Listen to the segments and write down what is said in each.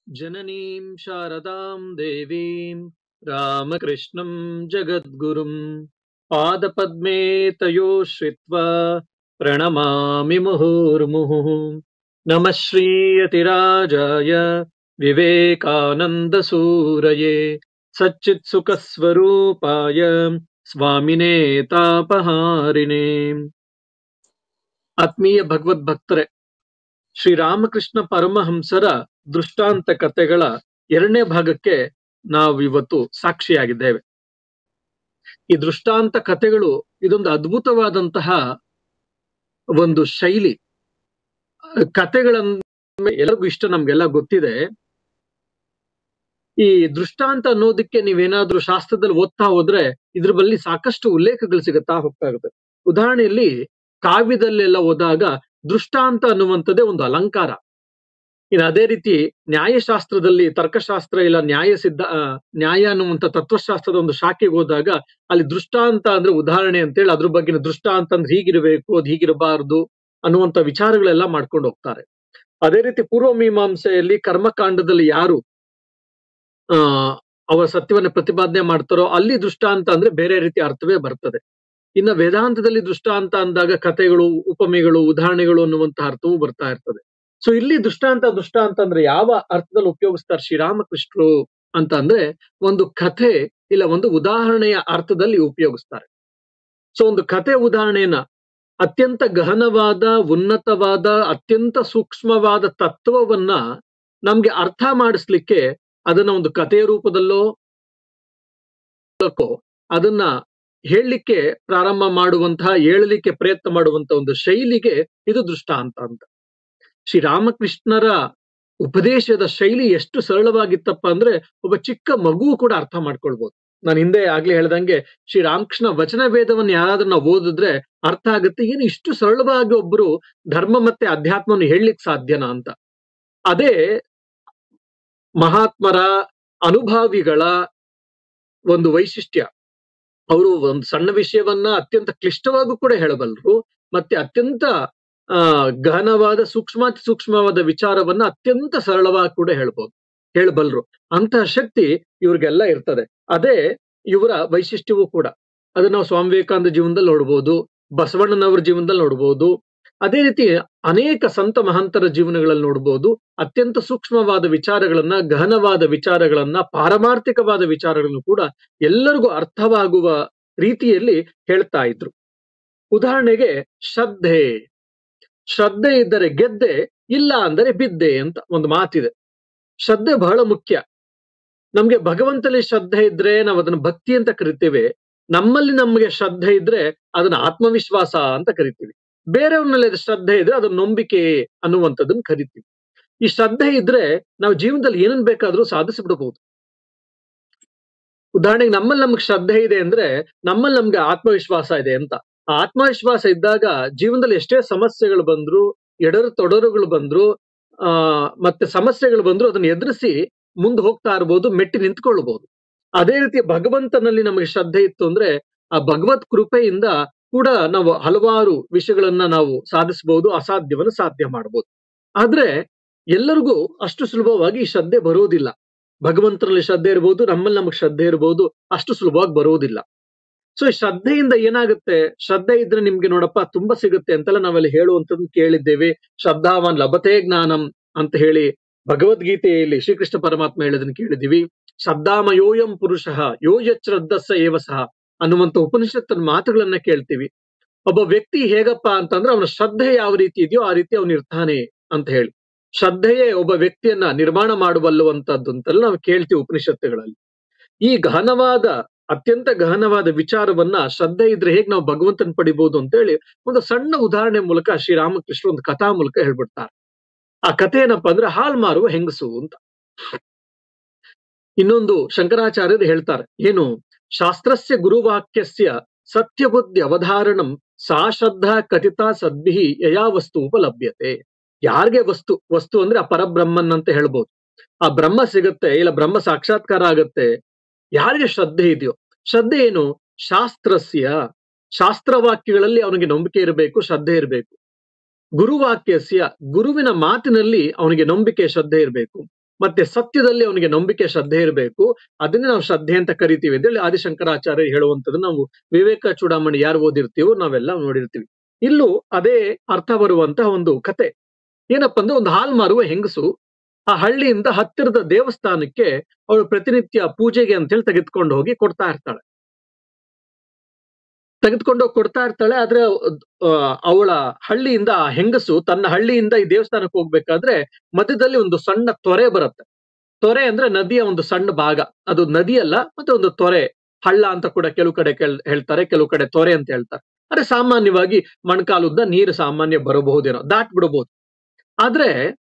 जननीं शारदां देवीं रामकृष्णं जगद्गुरुम् पादपद्मे तयो श्रित्वा प्रणमामि मुहुर्मुहुः नमः श्रीयतिराजाय विवेकानन्दसूरये सच्चित्सुखस्वरूपाय ಸ್ವಾಮಿನೇ ತಾಪಹಾರಿಣೇ ಆತ್ಮೀಯ ಭಗವದ್ಭಕ್ತರೆ ಶ್ರೀರಾಮಕೃಷ್ಣ ಪರಮಹಂಸರ ದೃಷ್ಟಾಂತ ಕಥೆಗಳ ಎರಡನೇ ಭಾಗಕ್ಕೆ ನಾವು ಇವತ್ತು ಸಾಕ್ಷಿಯಾಗಿದ್ದೇವೆ ಈ ದೃಷ್ಟಾಂತ ಕಥೆಗಳು ಇದೊಂದು ಅದ್ಭುತವಾದಂತಹ ಒಂದು ಶೈಲಿ ಕಥೆಗಳನ್ನ ಎಲ್ಲರಿಗೂ ಇಷ್ಟ ನಮ್ಗೆಲ್ಲ ಗೊತ್ತಿದೆ ಈ ದೃಷ್ಟಾಂತ ಅನ್ನೋದಕ್ಕೆ ನೀವೇನಾದ್ರೂ ಶಾಸ್ತ್ರದಲ್ಲಿ ಓದ್ತಾ ಹೋದ್ರೆ ಇದ್ರ ಬಳಿ ಸಾಕಷ್ಟು ಉಲ್ಲೇಖಗಳು ಸಿಗುತ್ತಾ ಹೋಗ್ತಾ ಇರುತ್ತೆ ಉದಾಹರಣೆಯಲ್ಲಿ ಕಾವ್ಯದಲ್ಲೆಲ್ಲ ಓದಾಗ ದೃಷ್ಟಾಂತ ಅನ್ನುವಂಥದ್ದೇ ಒಂದು ಅಲಂಕಾರ ಇನ್ನು ಅದೇ ರೀತಿ ನ್ಯಾಯಶಾಸ್ತ್ರದಲ್ಲಿ ತರ್ಕಶಾಸ್ತ್ರ ಇಲ್ಲ ನ್ಯಾಯ ಸಿದ್ಧ ಆ, ನ್ಯಾಯ ಅನ್ನುವಂಥ ತತ್ವಶಾಸ್ತ್ರದ ಒಂದು ಶಾಖೆಗೆ ಹೋದಾಗ ಅಲ್ಲಿ ದೃಷ್ಟಾಂತ ಅಂದ್ರೆ ಉದಾಹರಣೆ ಅಂತೇಳಿ ಅದ್ರ ಬಗ್ಗಿನ ದೃಷ್ಟಾಂತ ಅಂದ್ರೆ ಹೀಗಿರಬೇಕು ಅದು ಹೀಗಿರಬಾರದು ಅನ್ನುವಂಥ ವಿಚಾರಗಳೆಲ್ಲ ಮಾಡ್ಕೊಂಡು ಹೋಗ್ತಾರೆ ಅದೇ ರೀತಿ ಪೂರ್ವ ಮೀಮಾಂಸೆಯಲ್ಲಿ ಕರ್ಮಕಾಂಡದಲ್ಲಿ ಯಾರು ಆ ಅವರ ಸತ್ಯವನ್ನ ಪ್ರತಿಪಾದನೆ ಮಾಡ್ತಾರೋ ಅಲ್ಲಿ ದೃಷ್ಟಾಂತ ಅಂದ್ರೆ ಬೇರೆ ರೀತಿ ಅರ್ಥವೇ ಬರ್ತದೆ ಇನ್ನು ವೇದಾಂತದಲ್ಲಿ ದೃಷ್ಟಾಂತ ಅಂದಾಗ ಕಥೆಗಳು ಉಪಮೆಗಳು ಉದಾಹರಣೆಗಳು ಅನ್ನುವಂತಹ ಅರ್ಥವೂ ಬರ್ತಾ ಇರ್ತದೆ ಸೊ ಇಲ್ಲಿ ದೃಷ್ಟಾಂತ ದೃಷ್ಟಾಂತ ಅಂದ್ರೆ ಯಾವ ಅರ್ಥದಲ್ಲಿ ಉಪಯೋಗಿಸ್ತಾರೆ ಶ್ರೀರಾಮಕೃಷ್ಣರು ಅಂತ ಅಂದ್ರೆ ಒಂದು ಕಥೆ ಇಲ್ಲ ಒಂದು ಉದಾಹರಣೆಯ ಅರ್ಥದಲ್ಲಿ ಉಪಯೋಗಿಸ್ತಾರೆ ಸೊ ಒಂದು ಕಥೆ ಉದಾಹರಣೆಯನ್ನ ಅತ್ಯಂತ ಗಹನವಾದ ಉನ್ನತವಾದ ಅತ್ಯಂತ ಸೂಕ್ಷ್ಮವಾದ ತತ್ವವನ್ನ ನಮ್ಗೆ ಅರ್ಥ ಮಾಡಿಸ್ಲಿಕ್ಕೆ ಅದನ್ನ ಒಂದು ಕಥೆಯ ರೂಪದಲ್ಲೋ ಮೂಲಕೋ ಅದನ್ನ ಹೇಳಲಿಕ್ಕೆ ಪ್ರಾರಂಭ ಮಾಡುವಂತಹ ಹೇಳಲಿಕ್ಕೆ ಪ್ರಯತ್ನ ಮಾಡುವಂತಹ ಒಂದು ಶೈಲಿಗೆ ಇದು ದೃಷ್ಟಾಂತ ಅಂತ ಶ್ರೀರಾಮಕೃಷ್ಣರ ಉಪದೇಶದ ಶೈಲಿ ಎಷ್ಟು ಸರಳವಾಗಿತ್ತಪ್ಪ ಅಂದ್ರೆ ಒಬ್ಬ ಚಿಕ್ಕ ಮಗು ಕೂಡ ಅರ್ಥ ಮಾಡ್ಕೊಳ್ಬಹುದು ನಾನು ಹಿಂದೆ ಆಗ್ಲೇ ಹೇಳ್ದಂಗೆ ಶ್ರೀರಾಮಕೃಷ್ಣ ವಚನ ವೇದವನ್ನು ಯಾರಾದ್ರೂ ನಾವು ಓದಿದ್ರೆ ಅರ್ಥ ಆಗುತ್ತೆ ಏನು ಇಷ್ಟು ಸರಳವಾಗಿ ಒಬ್ರು ಧರ್ಮ ಮತ್ತೆ ಅಧ್ಯಾತ್ಮವನ್ನು ಹೇಳಲಿಕ್ಕೆ ಸಾಧ್ಯನಾ ಅಂತ ಅದೇ ಮಹಾತ್ಮರ ಅನುಭಾವಿಗಳ ಒಂದು ವೈಶಿಷ್ಟ್ಯ ಅವರು ಒಂದು ಸಣ್ಣ ವಿಷಯವನ್ನ ಅತ್ಯಂತ ಕ್ಲಿಷ್ಟವಾಗೂ ಕೂಡ ಹೇಳಬಲ್ಲರು ಮತ್ತೆ ಅತ್ಯಂತ ಆ ಗಹನವಾದ ಸೂಕ್ಷ್ಮಾತಿ ಸೂಕ್ಷ್ಮವಾದ ವಿಚಾರವನ್ನ ಅತ್ಯಂತ ಸರಳವಾಗಿ ಕೂಡ ಹೇಳ್ಬೋದು ಹೇಳಬಲ್ರು ಅಂತಹ ಶಕ್ತಿ ಇವ್ರಿಗೆಲ್ಲ ಇರ್ತದೆ ಅದೇ ಇವರ ವೈಶಿಷ್ಟ್ಯವೂ ಕೂಡ ಅದನ್ನ ನಾವು ಸ್ವಾಮಿ ವಿವೇಕಾನಂದ ಜೀವನದಲ್ಲಿ ನೋಡ್ಬೋದು ಬಸವಣ್ಣನವರ ಜೀವನದಲ್ಲಿ ನೋಡ್ಬೋದು ಅದೇ ರೀತಿ ಅನೇಕ ಸಂತ ಮಹಂತರ ಜೀವನಗಳಲ್ಲಿ ನೋಡ್ಬೋದು ಅತ್ಯಂತ ಸೂಕ್ಷ್ಮವಾದ ವಿಚಾರಗಳನ್ನ ಗಹನವಾದ ವಿಚಾರಗಳನ್ನ ಪಾರಮಾರ್ಥಿಕವಾದ ವಿಚಾರಗಳನ್ನು ಕೂಡ ಎಲ್ಲರಿಗೂ ಅರ್ಥವಾಗುವ ರೀತಿಯಲ್ಲಿ ಹೇಳ್ತಾ ಇದ್ರು ಉದಾಹರಣೆಗೆ ಶ್ರದ್ಧೆ ಶ್ರದ್ಧೆ ಇದ್ದರೆ ಗೆದ್ದೆ ಇಲ್ಲ ಅಂದರೆ ಬಿದ್ದೆ ಅಂತ ಒಂದು ಮಾತಿದೆ ಶ್ರದ್ಧೆ ಬಹಳ ಮುಖ್ಯ ನಮ್ಗೆ ಭಗವಂತನಲ್ಲಿ ಶ್ರದ್ಧೆ ಇದ್ರೆ ನಾವು ಅದನ್ನ ಭಕ್ತಿ ಅಂತ ಕರಿತೇವೆ ನಮ್ಮಲ್ಲಿ ನಮಗೆ ಶ್ರದ್ಧೆ ಇದ್ರೆ ಅದನ್ನ ಆತ್ಮವಿಶ್ವಾಸ ಅಂತ ಕರಿತೀವಿ ಬೇರೆಯವ್ರನಲ್ಲಿ ಅದು ಶ್ರದ್ಧೆ ಇದ್ರೆ ಅದನ್ನ ನಂಬಿಕೆ ಅನ್ನುವಂಥದ್ದನ್ನ ಕರಿತೀವಿ ಈ ಶ್ರದ್ಧೆ ಇದ್ರೆ ನಾವು ಜೀವನದಲ್ಲಿ ಏನನ್ ಬೇಕಾದ್ರೂ ಸಾಧಿಸಿಬಿಡಬಹುದು ಉದಾಹರಣೆಗೆ ನಮ್ಮಲ್ಲಿ ನಮ್ಗೆ ಶ್ರದ್ಧೆ ಇದೆ ಅಂದ್ರೆ ನಮ್ಮಲ್ಲಿ ನಮ್ಗೆ ಆತ್ಮವಿಶ್ವಾಸ ಇದೆ ಅಂತ ಆ ಆತ್ಮವಿಶ್ವಾಸ ಇದ್ದಾಗ ಜೀವನದಲ್ಲಿ ಎಷ್ಟೇ ಸಮಸ್ಯೆಗಳು ಬಂದ್ರು ಎಡರು ತೊಡರುಗಳು ಬಂದ್ರು ಆ ಮತ್ತೆ ಸಮಸ್ಯೆಗಳು ಬಂದ್ರು ಅದನ್ನ ಎದುರಿಸಿ ಮುಂದೆ ಹೋಗ್ತಾ ಇರ್ಬೋದು ಮೆಟ್ಟಿ ನಿಂತ್ಕೊಳ್ಬಹುದು ಅದೇ ರೀತಿ ಭಗವಂತನಲ್ಲಿ ನಮಗೆ ಶ್ರದ್ಧೆ ಇತ್ತು ಅಂದ್ರೆ ಆ ಭಗವತ್ ಕೃಪೆಯಿಂದ ಕೂಡ ನಾವು ಹಲವಾರು ವಿಷಯಗಳನ್ನ ನಾವು ಸಾಧಿಸಬಹುದು ಅಸಾಧ್ಯವನ್ನು ಸಾಧ್ಯ ಮಾಡಬಹುದು ಆದ್ರೆ ಎಲ್ಲರಿಗೂ ಅಷ್ಟು ಸುಲಭವಾಗಿ ಈ ಶ್ರದ್ಧೆ ಬರೋದಿಲ್ಲ ಭಗವಂತನಲ್ಲಿ ಶ್ರದ್ಧೆ ಇರಬಹುದು ನಮ್ಮಲ್ಲಿ ನಮಗೆ ಶ್ರದ್ಧೆ ಇರಬಹುದು ಅಷ್ಟು ಸುಲಭವಾಗಿ ಬರೋದಿಲ್ಲ ಸೊ ಈ ಶ್ರದ್ಧೆಯಿಂದ ಏನಾಗುತ್ತೆ ಶ್ರದ್ಧೆ ಇದ್ರೆ ನಿಮ್ಗೆ ನೋಡಪ್ಪ ತುಂಬಾ ಸಿಗುತ್ತೆ ಅಂತೆಲ್ಲ ನಾವೆಲ್ಲ ಹೇಳುವಂಥದ್ದು ಕೇಳಿದ್ದೇವೆ ಶ್ರದ್ಧಾವಾನ್ ಲಭತೆ ಜ್ಞಾನಂ ಅಂತ ಹೇಳಿ ಭಗವದ್ಗೀತೆಯಲ್ಲಿ ಶ್ರೀಕೃಷ್ಣ ಪರಮಾತ್ಮ ಹೇಳೋದನ್ನ ಕೇಳಿದೀವಿ ಶ್ರದ್ಧಾಮಯೋಯಂ ಪುರುಷಃ ಯೋ ಯಚ್ಛ್ರದ್ಧಸ್ಸ ಏವ ಸಹ ಅನ್ನುವಂತ ಉಪನಿಷತ್ತಿನ ಮಾತುಗಳನ್ನ ಕೇಳ್ತೀವಿ ಒಬ್ಬ ವ್ಯಕ್ತಿ ಹೇಗಪ್ಪ ಅಂತಂದ್ರೆ ಅವನ ಶ್ರದ್ಧೆ ಯಾವ ರೀತಿ ಇದೆಯೋ ಆ ರೀತಿ ಅವನು ಇರ್ತಾನೆ ಅಂತ ಹೇಳಿ ಶ್ರದ್ಧೆಯೇ ಒಬ್ಬ ವ್ಯಕ್ತಿಯನ್ನ ನಿರ್ಮಾಣ ಮಾಡಬಲ್ಲುವಂತದ್ದು ಅಂತೆಲ್ಲ ನಾವು ಕೇಳ್ತೀವಿ ಉಪನಿಷತ್ತುಗಳಲ್ಲಿ ಈ ಗಹನವಾದ ಅತ್ಯಂತ ಗಹನವಾದ ವಿಚಾರವನ್ನ ಶ್ರದ್ಧೆ ಇದ್ರೆ ಹೇಗೆ ನಾವು ಭಗವಂತನ ಪಡಿಬಹುದು ಅಂತೇಳಿ ಒಂದು ಸಣ್ಣ ಉದಾಹರಣೆ ಮೂಲಕ ಶ್ರೀರಾಮಕೃಷ್ಣ ಒಂದು ಕಥಾ ಮೂಲಕ ಹೇಳ್ಬಿಡ್ತಾರೆ ಆ ಕಥೆ ಏನಪ್ಪಾ ಅಂದ್ರೆ ಹಾಲ್ ಮಾರುವ ಹೆಂಗಸು ಅಂತ ಇನ್ನೊಂದು ಶಂಕರಾಚಾರ್ಯರು ಹೇಳ್ತಾರೆ ಏನು ಶಾಸ್ತ್ರಸ್ಯ ಗುರುವಾಕ್ಯಸ್ಯ ಸತ್ಯಬುದ್ಧಿ ಅವಧಾರಣಂ ಸಾ ಶ್ರದ್ಧಾ ಕಥಿತ ಸದ್ಭಿ ಯಯಾ ವಸ್ತು ಉಪಲಭ್ಯತೆ ಯಾರಿಗೆ ವಸ್ತು ವಸ್ತು ಅಂದ್ರೆ ಆ ಪರಬ್ರಹ್ಮನ್ ಅಂತ ಹೇಳ್ಬೋದು ಆ ಬ್ರಹ್ಮ ಸಿಗುತ್ತೆ ಇಲ್ಲ ಬ್ರಹ್ಮ ಸಾಕ್ಷಾತ್ಕಾರ ಆಗತ್ತೆ ಯಾರಿಗೆ ಶ್ರದ್ಧೆ ಇದೆಯೋ ಶ್ರದ್ಧೆ ಏನು ಶಾಸ್ತ್ರಸ್ಯ ಶಾಸ್ತ್ರವಾಕ್ಯಗಳಲ್ಲಿ ಅವನಿಗೆ ನಂಬಿಕೆ ಇರಬೇಕು ಶ್ರದ್ಧೆ ಇರಬೇಕು ಗುರುವಾಕ್ಯಸ್ಯ ಗುರುವಿನ ಮಾತಿನಲ್ಲಿ ಅವನಿಗೆ ನಂಬಿಕೆ ಶ್ರದ್ಧೆ ಇರಬೇಕು ಮತ್ತೆ ಸತ್ಯದಲ್ಲಿ ಅವನಿಗೆ ನಂಬಿಕೆ ಶ್ರದ್ಧೆ ಇರಬೇಕು ಅದನ್ನೇ ನಾವು ಶ್ರದ್ಧೆ ಅಂತ ಕರಿತೀವಿ ಅಂತೇಳಿ ಆದಿಶಂಕರಾಚಾರ್ಯ ಹೇಳುವಂತದ್ದು ನಾವು ವಿವೇಕ ಚೂಡಾಮಣಿ ಯಾರು ಓದಿರ್ತೀವೋ ನಾವೆಲ್ಲ ನೋಡಿರ್ತೀವಿ ಇಲ್ಲೂ ಅದೇ ಅರ್ಥ ಬರುವಂತಹ ಒಂದು ಕತೆ ಏನಪ್ಪಾ ಅಂದ್ರೆ ಒಂದು ಹಾಲು ಮಾರುವ ಹೆಂಗಸು ಆ ಹಳ್ಳಿಯಿಂದ ಹತ್ತಿರದ ದೇವಸ್ಥಾನಕ್ಕೆ ಅವಳು ಪ್ರತಿನಿತ್ಯ ಪೂಜೆಗೆ ಅಂತ ಹೇಳಿ ತೆಗೆದುಕೊಂಡು ಹೋಗಿ ಕೊಡ್ತಾ ಇರ್ತಾಳೆ ತೆಗೆದುಕೊಂಡು ಹೋಗಿ ಕೊಡ್ತಾ ಇರ್ತಾಳೆ ಆದ್ರೆ ಆ, ಅವಳ ಹಳ್ಳಿಯಿಂದ ಆ ಹೆಂಗಸು ತನ್ನ ಹಳ್ಳಿಯಿಂದ ಈ ದೇವಸ್ಥಾನಕ್ಕೆ ಹೋಗ್ಬೇಕಾದ್ರೆ ಮಧ್ಯದಲ್ಲಿ ಒಂದು ಸಣ್ಣ ತೊರೆ ಬರುತ್ತೆ ತೊರೆ ಅಂದ್ರೆ ನದಿಯ ಒಂದು ಸಣ್ಣ ಭಾಗ ಅದು ನದಿ ಅಲ್ಲ ಮತ್ತೆ ಒಂದು ತೊರೆ ಹಳ್ಳ ಅಂತ ಕೂಡ ಕೆಲವು ಕಡೆ ಕೇಳ್- ಹೇಳ್ತಾರೆ ಕೆಲವು ಕಡೆ ತೊರೆ ಅಂತ ಹೇಳ್ತಾರೆ ಆದ್ರೆ ಸಾಮಾನ್ಯವಾಗಿ ಮಣ್ಕಾಲುದ್ದ ನೀರು ಸಾಮಾನ್ಯ ಬರಬಹುದೇನೋ ದಾಟ್ ಬಿಡಬಹುದು ಆದ್ರೆ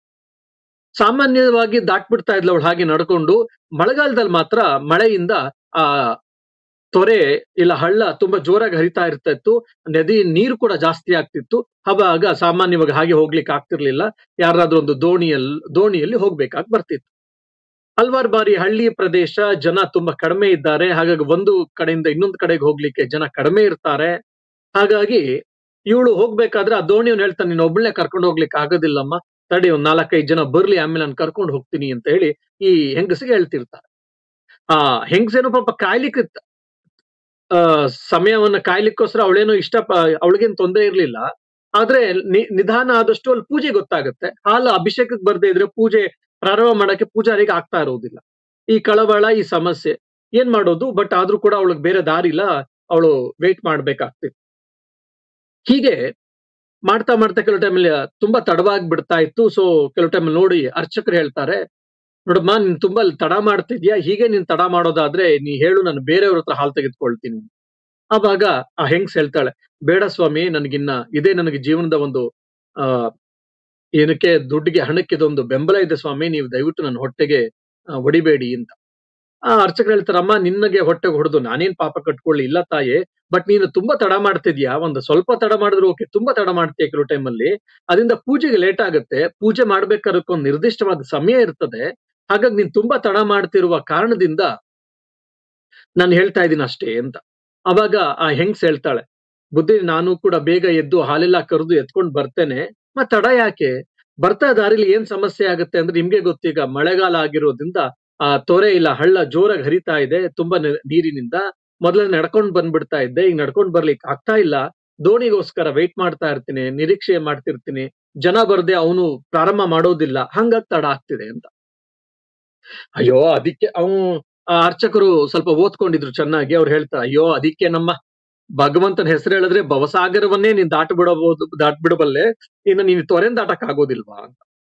ಸಾಮಾನ್ಯವಾಗಿ ದಾಟ್ಬಿಡ್ತಾ ಇದ್ಲು ಅವಳು ಹಾಗೆ ನಡ್ಕೊಂಡು ಮಳೆಗಾಲದಲ್ಲಿ ಮಾತ್ರ ಮಳೆಯಿಂದ ಆ ತೊರೆ ಇಲ್ಲ ಹಳ್ಳ ತುಂಬಾ ಜೋರಾಗಿ ಹರಿತಾ ಇರ್ತಾ ಇತ್ತು ನದಿ ನೀರು ಕೂಡ ಜಾಸ್ತಿ ಆಗ್ತಿತ್ತು ಅವಾಗ ಸಾಮಾನ್ಯವಾಗಿ ಹಾಗೆ ಹೋಗ್ಲಿಕ್ಕೆ ಆಗ್ತಿರ್ಲಿಲ್ಲ ಯಾರಾದ್ರೂ ಒಂದು ದೋಣಿಯಲ್ಲಿ ದೋಣಿಯಲ್ಲಿ ಹೋಗ್ಬೇಕಾಗಿ ಬರ್ತಿತ್ತು ಹಲ್ವಾರು ಬಾರಿ ಹಳ್ಳಿ ಪ್ರದೇಶ ಜನ ತುಂಬಾ ಕಡಿಮೆ ಇದ್ದಾರೆ ಹಾಗಾಗಿ ಒಂದು ಕಡೆಯಿಂದ ಇನ್ನೊಂದು ಕಡೆಗೆ ಹೋಗ್ಲಿಕ್ಕೆ ಜನ ಕಡಿಮೆ ಇರ್ತಾರೆ ಹಾಗಾಗಿ ಇವಳು ಹೋಗ್ಬೇಕಾದ್ರೆ ಆ ದೋಣಿಯವ್ನು ಹೇಳ್ತಾನೆ ನೀನು ಒಬ್ಬಳನ್ನೇ ಕರ್ಕೊಂಡು ಹೋಗ್ಲಿಕ್ಕೆ ಆಗೋದಿಲ್ಲಮ್ಮ ತಡಿ ಒಂದ್ ನಾಲ್ಕೈದು ಜನ ಬರ್ಲಿ ಆಮೇಲೆ ನಾನು ಕರ್ಕೊಂಡು ಹೋಗ್ತೀನಿ ಅಂತ ಹೇಳಿ ಈ ಹೆಂಗಸಿಗೆ ಹೇಳ್ತಿರ್ತಾರೆ ಆ ಹೆಂಗಸೇನೋ ಪಾಪ ಕಾಯ್ಲಿಕ್ಕೆ ಆ ಸಮಯವನ್ನ ಕಾಯ್ಲಿಕ್ಕೋಸ್ಕರ ಅವಳೇನೋ ಇಷ್ಟ ಅವಳಿಗೇನು ತೊಂದರೆ ಇರ್ಲಿಲ್ಲ ಆದ್ರೆ ನಿ- ನಿಧಾನ ಆದಷ್ಟು ಅಲ್ಲಿ ಪೂಜೆ ಗೊತ್ತಾಗುತ್ತೆ ಹಾಲು ಅಭಿಷೇಕಕ್ಕೆ ಬರ್ದೇ ಇದ್ರೆ ಪೂಜೆ ಪ್ರಾರಂಭ ಮಾಡಕ್ಕೆ ಪೂಜಾರಿಗೆ ಆಗ್ತಾ ಇರೋದಿಲ್ಲ ಈ ಕಳವಳ ಈ ಸಮಸ್ಯೆ ಏನ್ ಮಾಡೋದು ಬಟ್ ಆದ್ರೂ ಕೂಡ ಅವಳಿಗೆ ಬೇರೆ ದಾರಿ ಇಲ್ಲ ಅವಳು ವೇಟ್ ಮಾಡ್ಬೇಕಾಗ್ತಿತ್ತು ಹೀಗೆ ಮಾಡ್ತಾ ಮಾಡ್ತಾ ಕೆಲವು ಟೈಮಲ್ಲಿ ತುಂಬಾ ತಡವಾಗಿ ಬಿಡ್ತಾ ಇತ್ತು ಸೊ ಕೆಲವು ಟೈಮ್ ನೋಡಿ ಅರ್ಚಕರು ಹೇಳ್ತಾರೆ ನೋಡಮ್ಮ ನೀನ್ ತುಂಬಾ ಅಲ್ಲಿ ತಡ ಮಾಡ್ತಿದ್ಯಾ ಹೀಗೆ ನೀನ್ ತಡ ಮಾಡೋದಾದ್ರೆ ನೀ ಹೇಳು ನಾನು ಬೇರೆಯವ್ರ ಹತ್ರ ಹಾಲು ತೆಗೆದುಕೊಳ್ತೀನಿ ಆವಾಗ ಆ ಹೆಂಗ್ಸ್ ಹೇಳ್ತಾಳೆ ಬೇಡ ಸ್ವಾಮಿ ನನಗಿನ್ನ ಇದೇ ನನಗೆ ಜೀವನದ ಒಂದು ಆ ಏನಕ್ಕೆ ದುಡ್ಡಿಗೆ ಹಣಕ್ಕೆ ಇದೊಂದು ಬೆಂಬಲ ಇದೆ ಸ್ವಾಮಿ ನೀವು ದಯವಿಟ್ಟು ನನ್ನ ಹೊಟ್ಟೆಗೆ ಆ, ಹೊಡಿಬೇಡಿ ಅಂತ ಆ ಅರ್ಚಕರು ಹೇಳ್ತಾರಮ್ಮ ನಿನ್ನಗೆ ಹೊಟ್ಟೆಗೆ ಹೊಡೆದು ನಾನೇನ್ ಪಾಪ ಕಟ್ಕೊಳ್ಳಿ ಇಲ್ಲ ತಾಯೇ ಬಟ್ ನೀನು ತುಂಬಾ ತಡ ಮಾಡ್ತಿದ್ಯಾ ಒಂದು ಸ್ವಲ್ಪ ತಡ ಮಾಡಿದ್ರು ಓಕೆ ತುಂಬಾ ತಡ ಮಾಡ್ತೀಯ ಕೆಲವು ಟೈಮಲ್ಲಿ ಅದರಿಂದ ಪೂಜೆಗೆ ಲೇಟ್ ಆಗುತ್ತೆ ಪೂಜೆ ಮಾಡ್ಬೇಕಾದ್ರೆ ಒಂದು ನಿರ್ದಿಷ್ಟವಾದ ಸಮಯ ಇರ್ತದೆ ಹಾಗಾಗಿ ನೀನ್ ತುಂಬಾ ತಡ ಮಾಡ್ತಿರುವ ಕಾರಣದಿಂದ ನಾನು ಹೇಳ್ತಾ ಇದ್ದೀನಿ ಅಷ್ಟೇ ಅಂತ ಅವಾಗ ಆ ಹೆಂಗ್ಸ್ ಹೇಳ್ತಾಳೆ ಬುದ್ಧಿ ನಾನು ಕೂಡ ಬೇಗ ಎದ್ದು ಹಾಲೆಲ್ಲ ಕರೆದು ಎತ್ಕೊಂಡ್ ಬರ್ತೇನೆ ಮತ್ ತಡ ಯಾಕೆ ಬರ್ತಾ ದಾರಿಲಿ ಏನ್ ಸಮಸ್ಯೆ ಆಗುತ್ತೆ ಅಂದ್ರೆ ನಿಮ್ಗೆ ಗೊತ್ತೀಗ ಮಳೆಗಾಲ ಆಗಿರೋದ್ರಿಂದ ಆ ತೊರೆ ಇಲ್ಲ ಹಳ್ಳ ಜೋರಾಗಿ ಹರಿತಾ ಇದೆ ತುಂಬಾ ನಿ- ನೀರಿನಿಂದ ಮೊದಲ ನಡ್ಕೊಂಡ್ ಬಂದ್ಬಿಡ್ತಾ ಇದ್ದೆ ಈಗ ನಡ್ಕೊಂಡ್ ಬರ್ಲಿಕ್ಕೆ ಆಗ್ತಾ ಇಲ್ಲ ದೋಣಿಗೋಸ್ಕರ ವೆಯ್ಟ್ ಮಾಡ್ತಾ ಇರ್ತೀನಿ ನಿರೀಕ್ಷೆ ಮಾಡ್ತಿರ್ತೀನಿ ಜನ ಬರ್ದೆ ಅವನು ಪ್ರಾರಂಭ ಮಾಡೋದಿಲ್ಲ ಹಂಗಾಗಿ ತಡ ಆಗ್ತಿದೆ ಅಂತ ಅಯ್ಯೋ ಅದಕ್ಕೆ ಅವನು ಆ ಅರ್ಚಕರು ಸ್ವಲ್ಪ ಓದ್ಕೊಂಡಿದ್ರು ಚೆನ್ನಾಗಿ ಅವ್ರು ಹೇಳ್ತಾರೆ ಅಯ್ಯೋ ಅದಕ್ಕೆ ನಮ್ಮ ಭಗವಂತನ ಹೆಸರು ಹೇಳಿದ್ರೆ ಭವಸಾಗರವನ್ನೇ ನೀನ್ ದಾಟ ಬಿಡಬಹುದು ದಾಟ್ ಬಿಡಬಲ್ಲೆ ಇನ್ನು ನೀನು ತೊರೆನ್ ದಾಟಕ್ ಆಗೋದಿಲ್ವಾ ಅಂತ